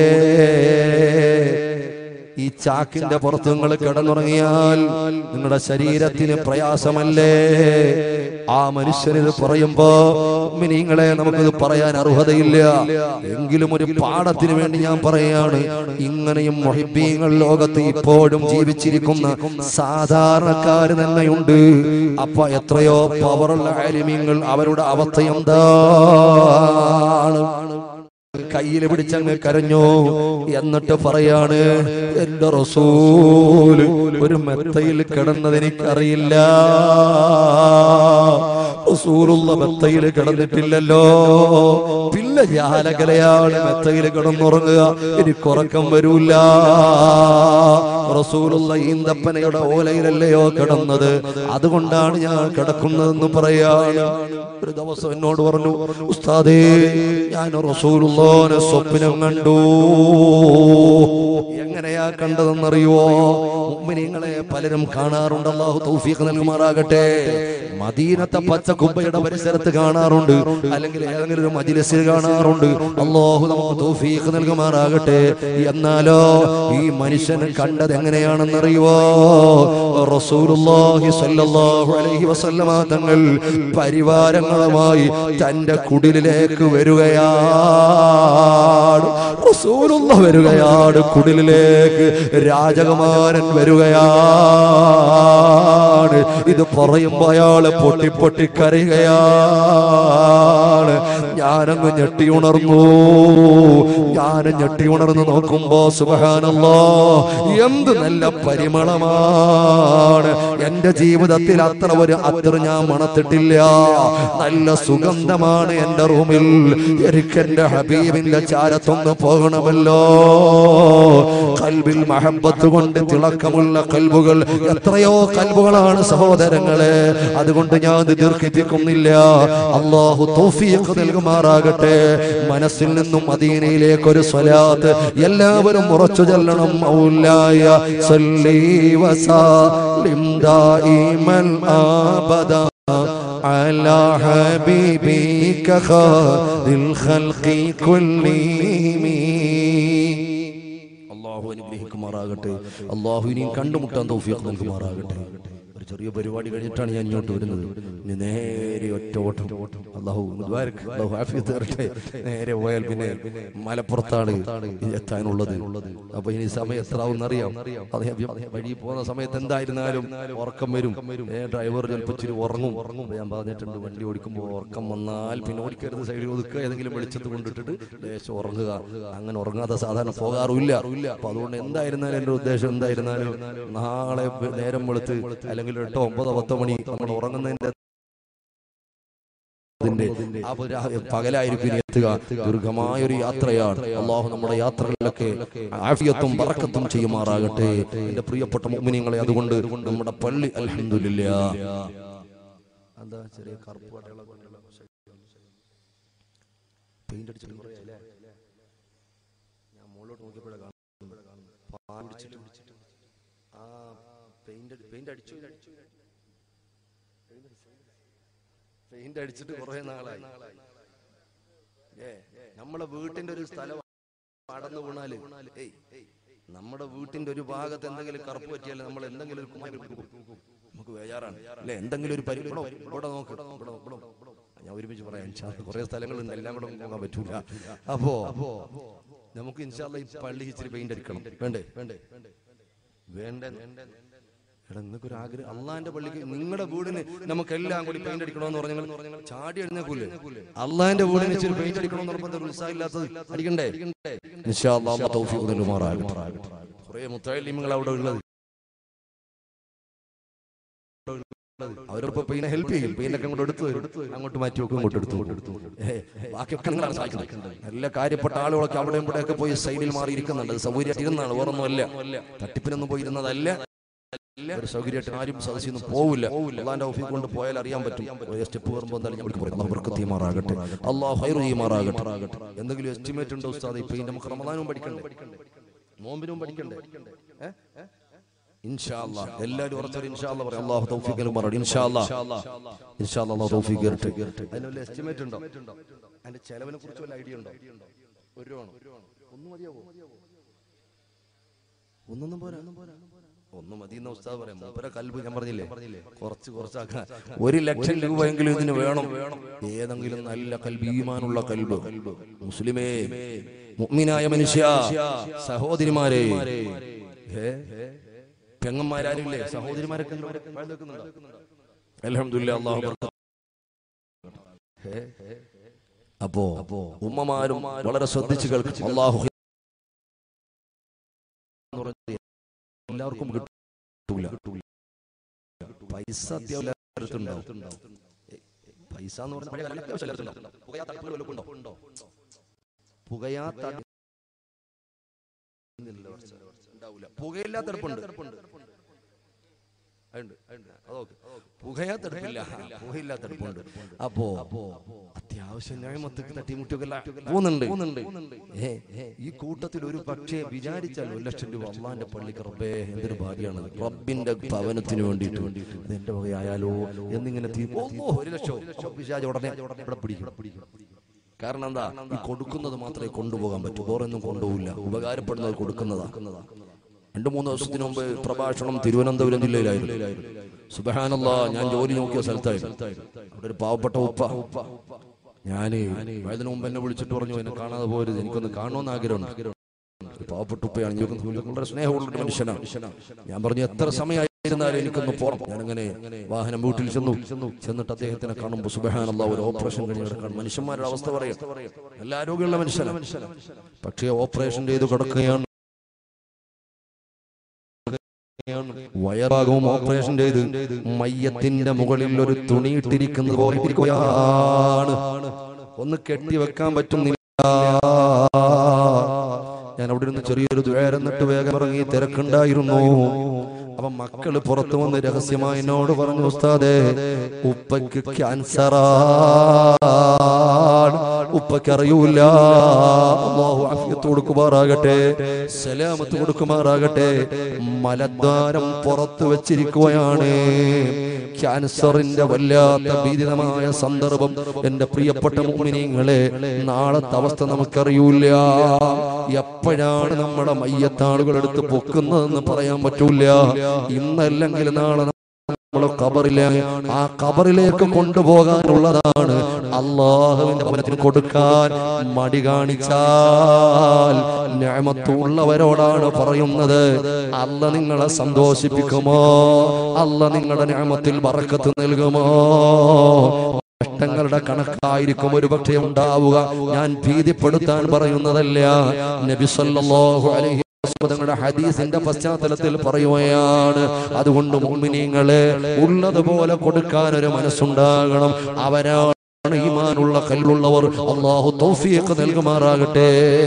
ഈ ചാക്കിന്റെ പുറത്ത് നിങ്ങൾ കിടന്നുറങ്ങിയാൽ നിങ്ങളുടെ ശരീരത്തിന് പ്രയാസമല്ലേ ആ മനുഷ്യനിത് പറയുമ്പോ നിങ്ങളെ നമുക്കിത് പറയാൻ അർഹതയില്ല എങ്കിലും ഒരു പാഠത്തിന് വേണ്ടി ഞാൻ പറയാണ് ഇങ്ങനെയും മൊഹിബീങ്ങൾ ലോകത്ത് ഇപ്പോഴും ജീവിച്ചിരിക്കുന്ന സാധാരണക്കാര് തന്നെയുണ്ട് അപ്പൊ എത്രയോ പവറുള്ള ആലിമ്യങ്ങൾ അവരുടെ അവസ്ഥ എന്താണ് കയ്യിൽ പിടിച്ചങ്ങ് കരഞ്ഞു എന്നിട്ട് പറയാണ് എന്റെ റസൂല് ഒരു മെത്തയിൽ കിടന്നത് എനിക്കറിയില്ല റസൂലുള്ള മെത്തയിൽ കിടന്നിട്ടില്ലല്ലോ പിന്നെ ജാലകലയാണ് മെത്തയിൽ കിടന്നുറങ്ങുക എനിക്ക് ഉറക്കം വരൂല റസൂലുള്ള ഈന്തപ്പനയുടെ ഓലയിലല്ലയോ കിടന്നത് അതുകൊണ്ടാണ് ഞാൻ കിടക്കുന്നതെന്ന് പറയാണ് ഒരു ദിവസം എന്നോട് പറഞ്ഞു ഉസ്താദേ ഞാൻ റസൂലുള്ളോനെ സ്വപ്നം കണ്ടു എങ്ങനെയാ കണ്ടതെന്നറിയുവോ മുഅ്മിനീങ്ങളെ പലരും കാണാറുണ്ട് അള്ളാഹു തൗഫീഖ് നൽകുമാറാകട്ടെ മദീനത്തെ പച്ച കുബ്ബയുടെ പരിസരത്ത് കാണാറുണ്ട് അല്ലെങ്കിൽ ഏതെങ്കിലും ഒരു മജിലിസിൽ കാണാറുണ്ട് അള്ളാഹു നമുക്ക് തൗഫീഖ് നൽകുമാറാകട്ടെ എന്നാലോ ഈ മനുഷ്യൻ കണ്ടത് എങ്ങനെയാണെന്നറിയുവോ റസൂലുള്ളാഹി സ്വല്ലല്ലാഹു അലൈഹി വസല്ലമ തങ്ങൾ പരിവാരങ്ങളുമായി തന്റെ കുടിലിലേക്ക് വരികയാണ് റസൂലുള്ള വരികയാണ് കുടിലിലേക്ക് രാജകുമാരൻ വരികയാണ് ഇത് പറയുമ്പോ അയാള് പൊട്ടി പൊട്ടി കരയുകയാണ് ഞാനങ്ങ് ഞെട്ടി ഉണർന്നു ഞാൻ ഞെട്ടി ഉണർന്നു നോക്കുമ്പോ സുബഹാനല്ലോ എന്ത് നല്ല പരിമളമാണ് എന്റെ ജീവിതത്തിൽ അത്ര ഒരു അത്ര ഞാൻ മണത്തിട്ടില്ല നല്ല സുഗന്ധമാണ് എന്റെ റൂമിൽ എനിക്ക് എന്റെ ഹബീബിന്റെ ചാരത്തൊന്ന് പോകണമല്ലോ കൽബിൽ മഹബത്ത് കൊണ്ട് തിളക്കമുള്ള കൽബുകൾ എത്രയോ കൽബുകളാണ് സഹോദരങ്ങളെ അതുകൊണ്ട് ഞാൻ ഇത് ദീർഘിപ്പിക്കുന്നില്ല അള്ളാഹു തൗഫീഖ് നൽകുമാറാകട്ടെ മനസ്സിൽ നിന്നും മദീനയിലേക്ക് ഒരു സ്വലാത്ത് എല്ലാവരും ഉറച്ചു ചെല്ലണം മൗലായ സല്ലി വസല്ലിം ദായിമൽ ആബദ على حبيبك خير الخلق كلهم അള്ളാഹു അനുഗ്രഹിക്കുമാറാകട്ടെ അള്ളാഹു ഇനിയും കണ്ടുമുട്ടാൻ തൗഫീഖ് നൽകുമാറാകട്ടെ ഒരു ചെറിയ പരിപാടി കഴിഞ്ഞിട്ടാണ് ഞാൻ ഇങ്ങോട്ട് വരുന്നത് ഇനി നേരെ ഒറ്റ ഓട്ടം അള്ളാഹു മുദ്വാരക്ക് അള്ളാഹു ആഫിയത്ത് തരട്ടെ നേരെ പോയാൽ പിന്നെ മലപ്പുറത്താണ് എത്താനുള്ളത് അപ്പൊ ഇനി സമയം എത്ര ആവും അറിയാം വഴി പോകുന്ന സമയത്ത് എന്തായിരുന്നാലും ഉറക്കം വരും ഏ, ഡ്രൈവർ ചിലപ്പോൾ ഇച്ചിരി ഉറങ്ങും അപ്പൊ ഞാൻ പറഞ്ഞിട്ടുണ്ട് വണ്ടി ഓടിക്കുമ്പോൾ ഉറക്കം വന്നാൽ പിന്നെ ഓടിക്കരുത് സൈഡിൽ ഒതുക്കുക ഏതെങ്കിലും വെളിച്ചത്ത് കൊണ്ടിട്ടിട്ട് ലേശം ഉറങ്ങുക അങ്ങനെ ഉറങ്ങാതെ സാധാരണ പോകാറില്ല അപ്പൊ അതുകൊണ്ട് എന്തായിരുന്നാലും എന്റെ ഉദ്ദേശം എന്തായിരുന്നാലും നാളെ നേരം വെളുത്ത് അല്ലെങ്കിൽ എട്ടോ ഒമ്പതോ പത്തോ മണി നമ്മൾ ഉറങ്ങുന്നതിന്റെ അതിന്റെ ആ ഒരു രാ- പകലായിരിക്കും ഇനി എത്തുക ദീർഘമായ ഒരു യാത്രയാണ് അള്ളാഹു നമ്മുടെ യാത്രകളിലൊക്കെ ആഫിയത്തും ബറക്കത്തും ചെയ്യുമാറാകട്ടെ എന്റെ പ്രിയപ്പെട്ട മുഗ്മിനിങ്ങളെ അതുകൊണ്ട് നമ്മുടെ പള്ളി അൽഹംദുലില്ല എന്താ ചെറിയ കറുപ്പ് പടകളൊക്കെ ഉണ്ടല്ലോ. പെയിന്റ് അടിച്ചിട്ട് കുറേ ആയില്ലേ? ഞാൻ മുകളിലോട്ട് നോക്കിയപ്പോഴാണ് കാണുന്നത് പാൻ പിടിച്ചിട്ട് ആ പെയിന്റ് പെയിന്റ് അടിച്ചു പെയിന്റ് അടിച്ചിട്ട് കുറെ നാളായി ഏ നമ്മളെ വീട്ടിന്റെ ഒരു സ്ഥലം അടന്നു വീണാല് ഏയ് നമ്മുടെ വീട്ടിന്റെ ഒരു ഭാഗത്ത് എന്തെങ്കിലും കറുപ്പ് പറ്റിയാൽ നമ്മൾ എന്തെങ്കിലും ഒരു കുമാരി നമുക്ക് ബേജാറാണ് അല്ലെ എന്തെങ്കിലും ഒരു പരി ഇവിടെ ഇവിടെ നോക്ക് ഇവിടെ ഇവിടെ ഞാൻ ഒരുമിച്ച് പറയാം ഇൻഷാല്ലാ. കുറേ സ്ഥലങ്ങളുണ്ട് എല്ലാം കൂടെ പോകാൻ പറ്റൂല അപ്പോ നമുക്ക് ഇൻഷാല്ല ഈ പള്ളി ഇച്ചിരി പെയിന്റ് അടിക്കണം വേണ്ടേ വേണ്ടേ വേണ്ടേ എടാ നിങ്ങൾക്ക് ഒരു ആഗ്രഹം അള്ളാന്റെ പള്ളിക്ക് നിങ്ങളുടെ വീടിന് നമുക്ക് എല്ലാം കൂടി പെയിന്റ് അടിക്കണമെന്ന് പറഞ്ഞാൽ ചാടി എഴുന്നേക്കൂലേ അള്ളാന്റെ വീടിന് ഇച്ചിരി പെയിന്റ് അടിക്കണമെന്ന് പറഞ്ഞാൽ ഉത്സാഹം ഇല്ലാത്തത് അടിക്കണ്ടേ ഇൻഷാ അല്ലാഹ് അള്ളാഹ് തൗഫീഖ് നൽകുമാറാകട്ടെ കുറേ മുത്തലിമുകൾ അവിടെ ഉള്ളത് അവരിപ്പോ പെയിനെ ഹെൽപ്പ് ചെയ്യും പെയിനൊക്കെ അങ്ങോട്ട് എടുത്തു തരും അങ്ങോട്ട് മാറ്റി വെക്കും ഇങ്ങോട്ട് എടുത്തു കൊടുത്തു ബാക്കിയൊക്കെ നിങ്ങളാണ് സഹായിക്കുന്നത് നല്ല കാര്യപ്പെട്ട ആളുകളൊക്കെ അവിടെ ഇവിടെയൊക്കെ പോയി സൈഡിൽ മാറി ഇരിക്കുന്നുണ്ട് അത് സൗകര്യമായിട്ട് ഇരുന്നാണ് വേറൊന്നുമല്ല തട്ടിപ്പിനൊന്നും പോയി ഇരുന്നതല്ല ഒരു സൗകര്യമായിട്ട് ആരും സദസ്സിൽ നിന്ന് പോവില്ല അള്ളാന്റെ ഓഫീസ് കൊണ്ട് പോയാൽ അറിയാൻ പറ്റും ഒരു സ്റ്റെപ്പ് കയറുമ്പോൾ എന്തായാലും ഞങ്ങൾക്ക് പറയും അള്ളാഹ് ബർക്കത്ത് ചെയ്യുമാറാകട്ടെ അള്ളാഹ് ഹൈർ ചെയ്യുമാറാകട്ടെ എന്തെങ്കിലും എസ്റ്റിമേറ്റ് ഉണ്ടോ ഉസ്താദ് ഇപ്പൊ നമുക്ക് റമദാനും പഠിക്കണ്ടേ നോമ്പിനും പഠിക്കണ്ടേ ഏ? ഇൻഷാ അല്ലാ എല്ലാവരും ഉറച്ചൊരു ഇൻഷാ അല്ലാ പറയാം അള്ളാഹു തൗഫീഖിലും പറയും ഇൻഷാ അല്ലാ ഇൻഷാ അല്ലാ അള്ളാഹു തൗഫീഖ് തരട്ടെ അതിന് വല്ല എസ്റ്റിമേറ്റ് ഉണ്ടോ അതിന്റെ ചെലവിനെ കുറിച്ച് വല്ല ഐഡിയ ഉണ്ടോ ഒരു രൂപ ആണോ ഒന്ന് മതിയാവോ ഒന്നൊന്നും പോരാ ഒന്ന് മതി എന്ന ഉസ്താദ് പറയാം മൂപ്പര കൽബ് ഞാൻ പറഞ്ഞില്ലേ കുറച്ച് കുറച്ചാക്കാൻ ഒരു ലക്ഷം രൂപയെങ്കിലും ഇതിന് വേണം ഏതെങ്കിലും നല്ല കൽബ് ഈമാനുള്ള കൽബ് മുസ്ലിമേ മുഅ്മിനായ മനുഷ്യ സഹോദരിമാരെ ഏ? പെങ്ങന്മാരാരില്ലേ സഹോദരിമാരൊക്കെ അൽഹംദുലില്ലാ അല്ലാഹു ബർക്കത്ത് ഏ? അപ്പോ ഉമ്മമാരും വളരെ ശ്രദ്ധിച്ചു കേൾക്കും അള്ളാഹു എന്ന് പറഞ്ഞാൽ എല്ലാവർക്കും കിട്ടൂല പൈസ അത്യാവശ്യം പൈസ എന്ന് പറഞ്ഞാൽ പഴയ കാലത്ത് അത്യാവശ്യം എല്ലാവർക്കും ഉണ്ടാവും. പുകയാത്ത അടുപ്പുകൾ വല്ലതും ഉണ്ടോ പുകയാത്ത അടു- ഉണ്ടാവൂല പുകയില്ലാത്ത അടുപ്പുണ്ട് അതുണ്ട്, അതുണ്ട്. അതൊക്കെ. പുകയാത്ത അടുപ്പില്ല പുകയില്ലാത്ത അടുപ്പുണ്ട് അപ്പോ അത്യാവശ്യം ന്യായമത്തേക്ക് തട്ടിമുട്ടിയൊക്കെ പോകുന്നുണ്ട് ഏ, ഏ, ഈ കൂട്ടത്തിൽ ഒരു പക്ഷേ വിചാരിച്ചാൽ ഒരു ലക്ഷം രൂപ അള്ളാന്റെ പള്ളിക്ക് റബ്ബേ എന്തൊരു ഭാഗ്യമാണ് റബ്ബിന്റെ ഭവനത്തിന് വേണ്ടിയിട്ട് അത് എന്റെ വകയായാലോ എന്നിങ്ങനെ തീ- ഓ, ഒരു ലക്ഷം പിശാച് ഉടനെ ഇവിടെ പിടിക്കും കാരണം എന്താ ഈ കൊടുക്കുന്നത് മാത്രമേ കൊണ്ടുപോകാൻ പറ്റൂ വേറൊന്നും കൊണ്ടുപോകില്ല ഉപകാരപ്പെടുന്നത് കൊടുക്കുന്നതാ രണ്ടു മൂന്ന് ദിവസത്തിന് മുമ്പ് പ്രഭാഷണം തിരുവനന്തപുരം ജില്ലയിലായിരുന്നു സുബഹാനല്ല ഞാൻ ജോലി നോക്കിയ സ്ഥലത്തായിരുന്നു അവിടെ ഒരു പാവപ്പെട്ട ഉപ്പ ഞാന് വയതിനു മുമ്പ് എന്നെ വിളിച്ചിട്ട് പറഞ്ഞു എന്നെ കാണാതെ പോരുത് എനിക്കൊന്ന് കാണണമെന്ന് ആഗ്രഹമുണ്ട് ഒരു പാവപ്പെട്ട ഉപ്പയാണ് ഞാൻ വളരെ സ്നേഹമുള്ള ഒരു മനുഷ്യനാണ് ഞാൻ പറഞ്ഞു എത്ര സമയമായിരുന്നാലും എനിക്കൊന്ന് പോണം ഞാനങ്ങനെ വാഹനം വീട്ടിൽ ചെന്നു ചെന്നിട്ട് അദ്ദേഹത്തിനെ കാണുമ്പോൾ സുബഹാനല്ല ഒരു ഓപ്പറേഷൻ കഴിഞ്ഞ് കിടക്കാൻ മനുഷ്യന്മാരുടെ അവസ്ഥ പറയാം നല്ല ആരോഗ്യമുള്ള മനുഷ്യനാണ് പക്ഷേ ഓപ്പറേഷൻ ചെയ്ത് കിടക്കുകയാണ് വയറാകവും ഓപ്പറേഷൻ ചെയ്ത് മയ്യത്തിന്റെ മുകളിൽ ഒരു തുണി ഇട്ടിരിക്കുന്നത് പോലെ ഇരിക്കുകയാണ് ഒന്ന് കെട്ടി വെക്കാൻ പറ്റുന്നില്ല ഞാൻ അവിടെ നിന്ന് ചെറിയൊരു ദ്വേരന്നിട്ട് വേഗം ഇറങ്ങി തിരക്കുണ്ടായിരുന്നു അപ്പൊ മക്കള് പുറത്തു വന്ന് രഹസ്യമായി എന്നോട് പറഞ്ഞു ഉസ്താദേ ഉപ്പയ്ക്ക് ക്യാൻസറാ ഉപ്പയ്ക്ക് അറിയൂല അള്ളാഹു ആഫിയത്ത് കൊടുക്കുമാറാകട്ടെ സലാമത്ത് കൊടുക്കുമാറാകട്ടെ മലദ്വാരം പുറത്തു വെച്ചിരിക്കുകയാണ് ക്യാൻസറിന്റെ വല്ലാത്ത ഭീതിതമായ സന്ദർഭം എന്റെ പ്രിയപ്പെട്ട മുമിനിങ്ങളെ നാളത്തെ അവസ്ഥ നമുക്കറിയൂല എപ്പോഴാണ് നമ്മുടെ മയ്യത്താളുകൾ എടുത്ത് പൊക്കുന്നതെന്ന് പറയാൻ പറ്റൂല ഇന്നല്ലെങ്കിൽ നാളെ നമ്മൾ കബറിലെ ആ കബറിലേക്ക് കൊണ്ടുപോകാനുള്ളതാണ് അള്ളാഹുവിന്റെ ഭവനത്തിന് കൊടുക്കാൻ മടി കാണിച്ചാൽ ഞാമത്തുള്ളവരോടാണ് പറയുന്നത് അല്ല നിങ്ങളെ സന്തോഷിപ്പിക്കുമോ അല്ല നിങ്ങളുടെ ഞാമത്തിൽ വറക്കത്ത് നൽകുമോ കഷ്ടങ്ങളുടെ കണക്കായിരിക്കും ഒരു പക്ഷേ ഉണ്ടാവുക ഞാൻ ഭീതിപ്പെടുത്താൻ പറയുന്നതല്ല നബി സല്ലല്ലാഹു അലൈഹി തങ്ങളുടെ ഹദീസിന്റെ പശ്ചാത്തലത്തിൽ പറയുകയാണ് അതുകൊണ്ട് മുഅ്മിനീങ്ങളെ ഉള്ളതുപോലെ കൊടുക്കാൻ ഒരു മനസ്സുണ്ടാകണം അവരാണ് ഈമാനുള്ള കല്ലുള്ളവർ അള്ളാഹു തൗഫീഖ് നൽകുമാറാകട്ടെ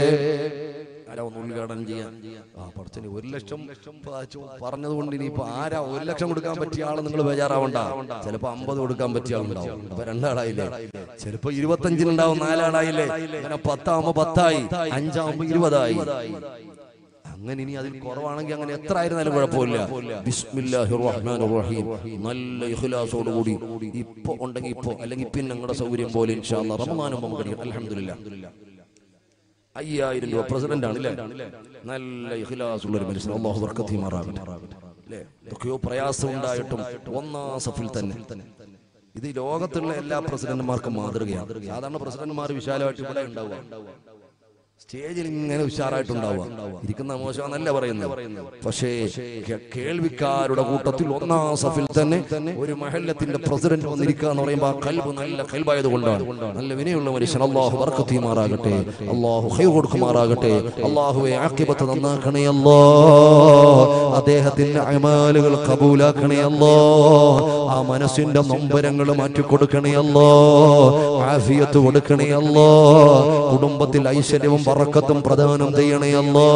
ആരാ ഒന്ന് ഉദ്ഘാടനം ചെയ്യാൻ ആ പടച്ചനെ ഒരു ലക്ഷം പറഞ്ഞത് കൊണ്ട് ഇനിയിപ്പോ ആരാ ഒരു ലക്ഷം കൊടുക്കാൻ പറ്റിയ ആള് നിങ്ങൾ ബേജാറാവണ്ട ചിലപ്പോ അമ്പത് കൊടുക്കാൻ പറ്റിയ ആളുണ്ടാവും അപ്പൊ രണ്ടാളായില്ലേ ചിലപ്പോ ഇരുപത്തഞ്ചിനുണ്ടാവും നാലാളായില്ലേ അങ്ങനെ പത്താവുമ്പോ പത്തായി അഞ്ചാവുമ്പോ ഇരുപതായി അങ്ങനെ ഇനി അതിൽ കുറവാണെങ്കിൽ അങ്ങനെ എത്ര ആയിരുന്നാലും കുഴപ്പമില്ല ബിസ്മില്ലാഹിർ റഹ്മാനിർ റഹീം നല്ല ഇഖ്ലാസോട് കൂടി ഇപ്പൊ ഉണ്ടെങ്കിൽ ഇപ്പൊ അല്ലെങ്കിൽ പിന്നെ നിങ്ങളുടെ സൗകര്യം പോലെ ഇൻഷാ അല്ലാഹ് റമദാനും നമുക്ക് കഴിയും അൽഹംദുലില്ലാ അയ്യായിരം രൂപ പ്രസിഡന്റ് ആണ് അല്ലേ നല്ല ഇഖ്ലാസ് ഉള്ള ഒരു മനുഷ്യൻ അള്ളാഹു ബർക്കത്ത് മാറാകട്ടെ അല്ലേ ഇതൊക്കെയോ പ്രയാസം ഉണ്ടായിട്ടും ഒന്നാം സഫിൽ തന്നെ ഇത് ഈ ലോകത്തുള്ള എല്ലാ പ്രസിഡന്റുമാർക്കും മാതൃകയാണ് സാധാരണ പ്രസിഡന്റുമാർ വിശാലമായിട്ട് ഇവിടെ ഉണ്ടാവുക സ്റ്റേജിൽ ഇങ്ങനെ ഉഷാറായിട്ടുണ്ടാവുക ഇരിക്കുന്ന മോശമെന്നല്ല പറയുന്നത് പക്ഷേ കേ- കേൾവിക്കാരുടെ കൂട്ടത്തിൽ ഒന്നാം സഫിൽ തന്നെ ഒരു മഹല്ലത്തിന്റെ പ്രസിഡന്റ് വന്നിരിക്കുക എന്ന് പറയുമ്പോൾ ആ കൽബ് നല്ല കൽബായത് കൊണ്ടാണ് നല്ല വിനയുള്ള മനുഷ്യൻ അള്ളാഹു വർക്കത്തിയുമാറാകട്ടെ അള്ളാഹു ഹൈ കൊടുക്കുമാറാകട്ടെ അള്ളാഹുവെ ആക്കിബത്ത് നന്നാക്കണേ അല്ലോ അദ്ദേഹത്തിന്റെ അമാലുകൾ കബൂലാക്കണേ അല്ലോ ആ മനസ്സിന്റെ നൊമ്പരങ്ങൾ മാറ്റിക്കൊടുക്കണേ അല്ലോ ആഫിയത്ത് കൊടുക്കണേ അല്ലോ കുടുംബത്തിൽ ഐശ്വര്യവും പറക്കത്തും പ്രദാനം ചെയ്യണേ അല്ലോ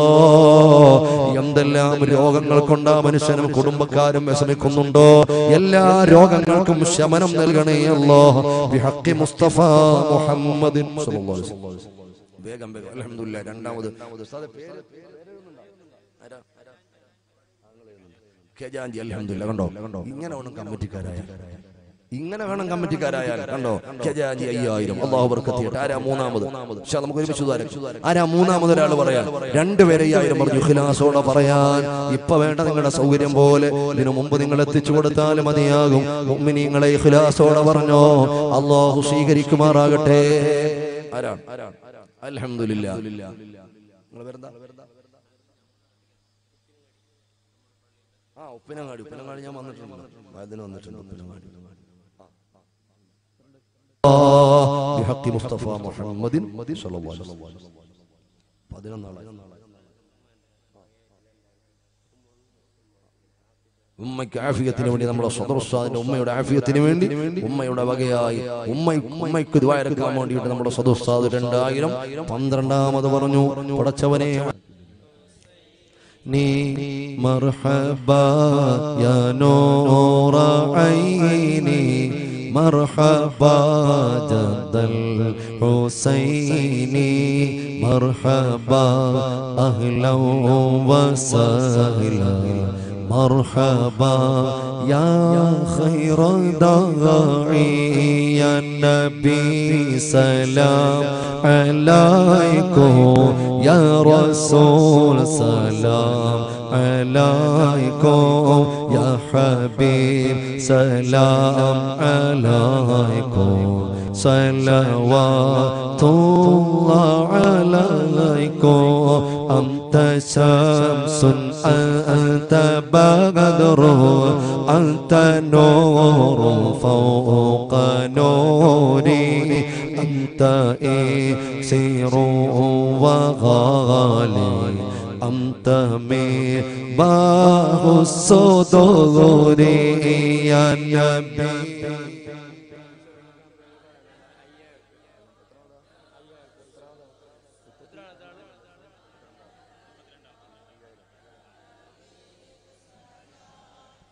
എന്തെല്ലാം രോഗങ്ങൾ കൊണ്ട് ആ മനുഷ്യനും കുടുംബക്കാരും വിഷമിക്കുന്നുണ്ടോ എല്ലാ രോഗങ്ങൾക്കും ശമനം നൽകണേ അല്ലോ ബിഹഖി മുസ്തഫ മുഹമ്മദിൻ സ്വല്ലല്ലാഹു അലൈഹി വസല്ലം. വേഗം വേഗം അൽഹംദുലില്ലാ രണ്ടാമത് ഉസ്താദെ പേര് ആരാ? ഖജാൻജി അൽഹംദുലില്ലാ കണ്ടോ കണ്ടോ ഇങ്ങനെ വേണം കമ്മിറ്റിക്കാരായ ഇങ്ങനെ വേണം കമ്മിറ്റിക്കാരായാൽ കണ്ടോ ഖജാൻജി അയ്യായിരം അള്ളാഹു ബർക്കത്ത് ചെയ്യട്ടെ ആരാ മൂന്നാമത് പക്ഷെ നമുക്ക് ഒരുമിച്ച് ഉദാഹരണം ആരാ മൂന്നാമത് ഒരാൾ പറയാൻ രണ്ടുപേരെ അയ്യായിരം പറഞ്ഞു ഖിലാസോടെ പറയാൻ ഇപ്പൊ വേണ്ട നിങ്ങളുടെ സൗകര്യം പോലെ ഇതിനു മുമ്പ് നിങ്ങൾ എത്തിച്ചു കൊടുത്താൽ മതിയാകും മുഅ്മിനീങ്ങളെ ഖിലാസോടെ പറഞ്ഞോ അള്ളാഹു സ്വീകരിക്കുമാറാകട്ടെ ആരാണ് അൽഹംദുലില്ലാ നിങ്ങൾ വരുന്ന ആ ഉപ്പിനങ്ങാടി ഉപ്പിനങ്ങാടി ഞാൻ വന്നിട്ടുണ്ട് അതിന് വന്നിട്ടുണ്ട് ഉപ്പിനങ്ങാടി ബിഹഖി മുസ്തഫ മുഹമ്മദിൻ സ്വല്ലല്ലാഹു അലൈഹി വസല്ലം. പതിനൊന്നാളായി ഉമ്മയ്ക്ക് ആഫിയത്തിന് വേണ്ടി നമ്മുടെ സദുസ്താദിന്റെ ഉമ്മയുടെ ആഫിയത്തിന് വേണ്ടി ഉമ്മയുടെ വകയായി ഉമ്മ ഉമ്മയ്ക്ക് ദ്വാരക്കാൻ വേണ്ടിയിട്ട് നമ്മുടെ സദുസ്താദ് രണ്ടായിരം പന്ത്രണ്ടാമത് പറഞ്ഞു പടച്ചവനെ നീ മർഹബാ യാ നൂറ ഐനി മർഹബാ ജദൽ ഹുസൈനി മർഹബാ അഹ്ലൻ വസഹ്ലാ مرحبا يا خير داعي يا نبي سلام عليكم يا رسول سلام عليكم يا حبيب سلام عليكم صلوات الله عليكم أنت شمس أنت بدر أنت نور فوق نوري أنت إكسير وغالي أنت مصباح الصدور يا نبي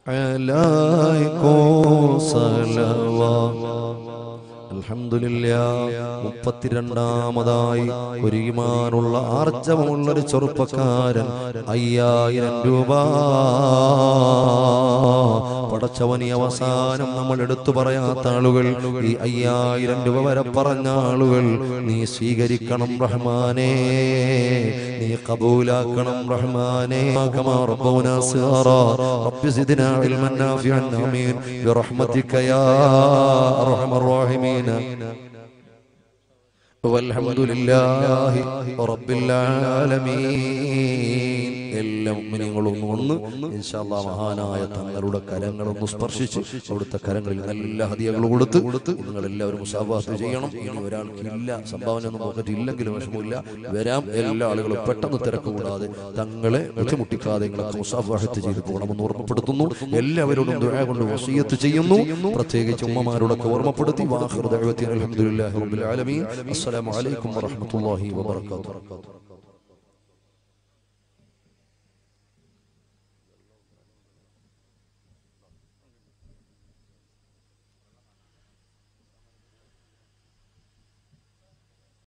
عليكم صلوات അൽഹംദുലില്ലാ മുപ്പത്തിരണ്ടാമതായി ഒരു ഈമാനുള്ള ആർജവമുള്ള ഒരു ചെറുപ്പക്കാരൻ അയ്യായിരം രൂപ പടച്ചവനി അവസാനം നമ്മൾ എടുത്തു പറയാത്ത ആളുകൾ ഈ അയ്യായിരം രൂപ വരെ പറഞ്ഞ ആളുകൾ നീ സ്വീകരിക്കണം റഹ്മാനേ നീ കബൂലാക്കണം റഹ്മാനേ كما ربونا صغارا رب زدنا علما نافعا امين برحمتك يا ارحم الراحمين والحمد لله رب العالمين എല്ലാ മുഅ്മിനീങ്ങളും ഒന്ന് ഇൻഷാല്ലാ മഹാനായ തങ്ങളുടെ കരങ്ങളൊന്ന് സ്പർശിച്ച് അവിടുത്തെ കരങ്ങളിൽ നല്ല ഹദിയകൾ കൊടുത്ത് നിങ്ങൾ എല്ലാവരും മുസാഫാത്ത് ചെയ്യണം ഇനി ഒരാൾക്ക് ഇല്ല സംഭാവന ഒന്നും പോക്കറ്റ് ഇല്ലെങ്കിലും വിഷമമില്ല വരാം എല്ലാ ആളുകളും പെട്ടെന്ന് തിരക്ക് കൂടാതെ തങ്ങളെ ബുദ്ധിമുട്ടിക്കാതെ നിങ്ങളൊക്കെ മുസാഫാഹത്ത് ചെയ്ത് പോകണമെന്ന് ഓർമ്മപ്പെടുത്തുന്നു എല്ലാവരോടും ദുആ കൊണ്ട് വസീയത്ത് ചെയ്യുന്നു പ്രത്യേകിച്ച് ഉമ്മമാരോടൊക്കെ ഓർമ്മപ്പെടുത്തി വാഹിർ ദഅവത്തി അൽഹംദുലില്ലാഹി റബ്ബിൽ ആലമീൻ അസ്സലാമു അലൈക്കും വറഹ്മത്തുള്ളാഹി വബറകാതുഹു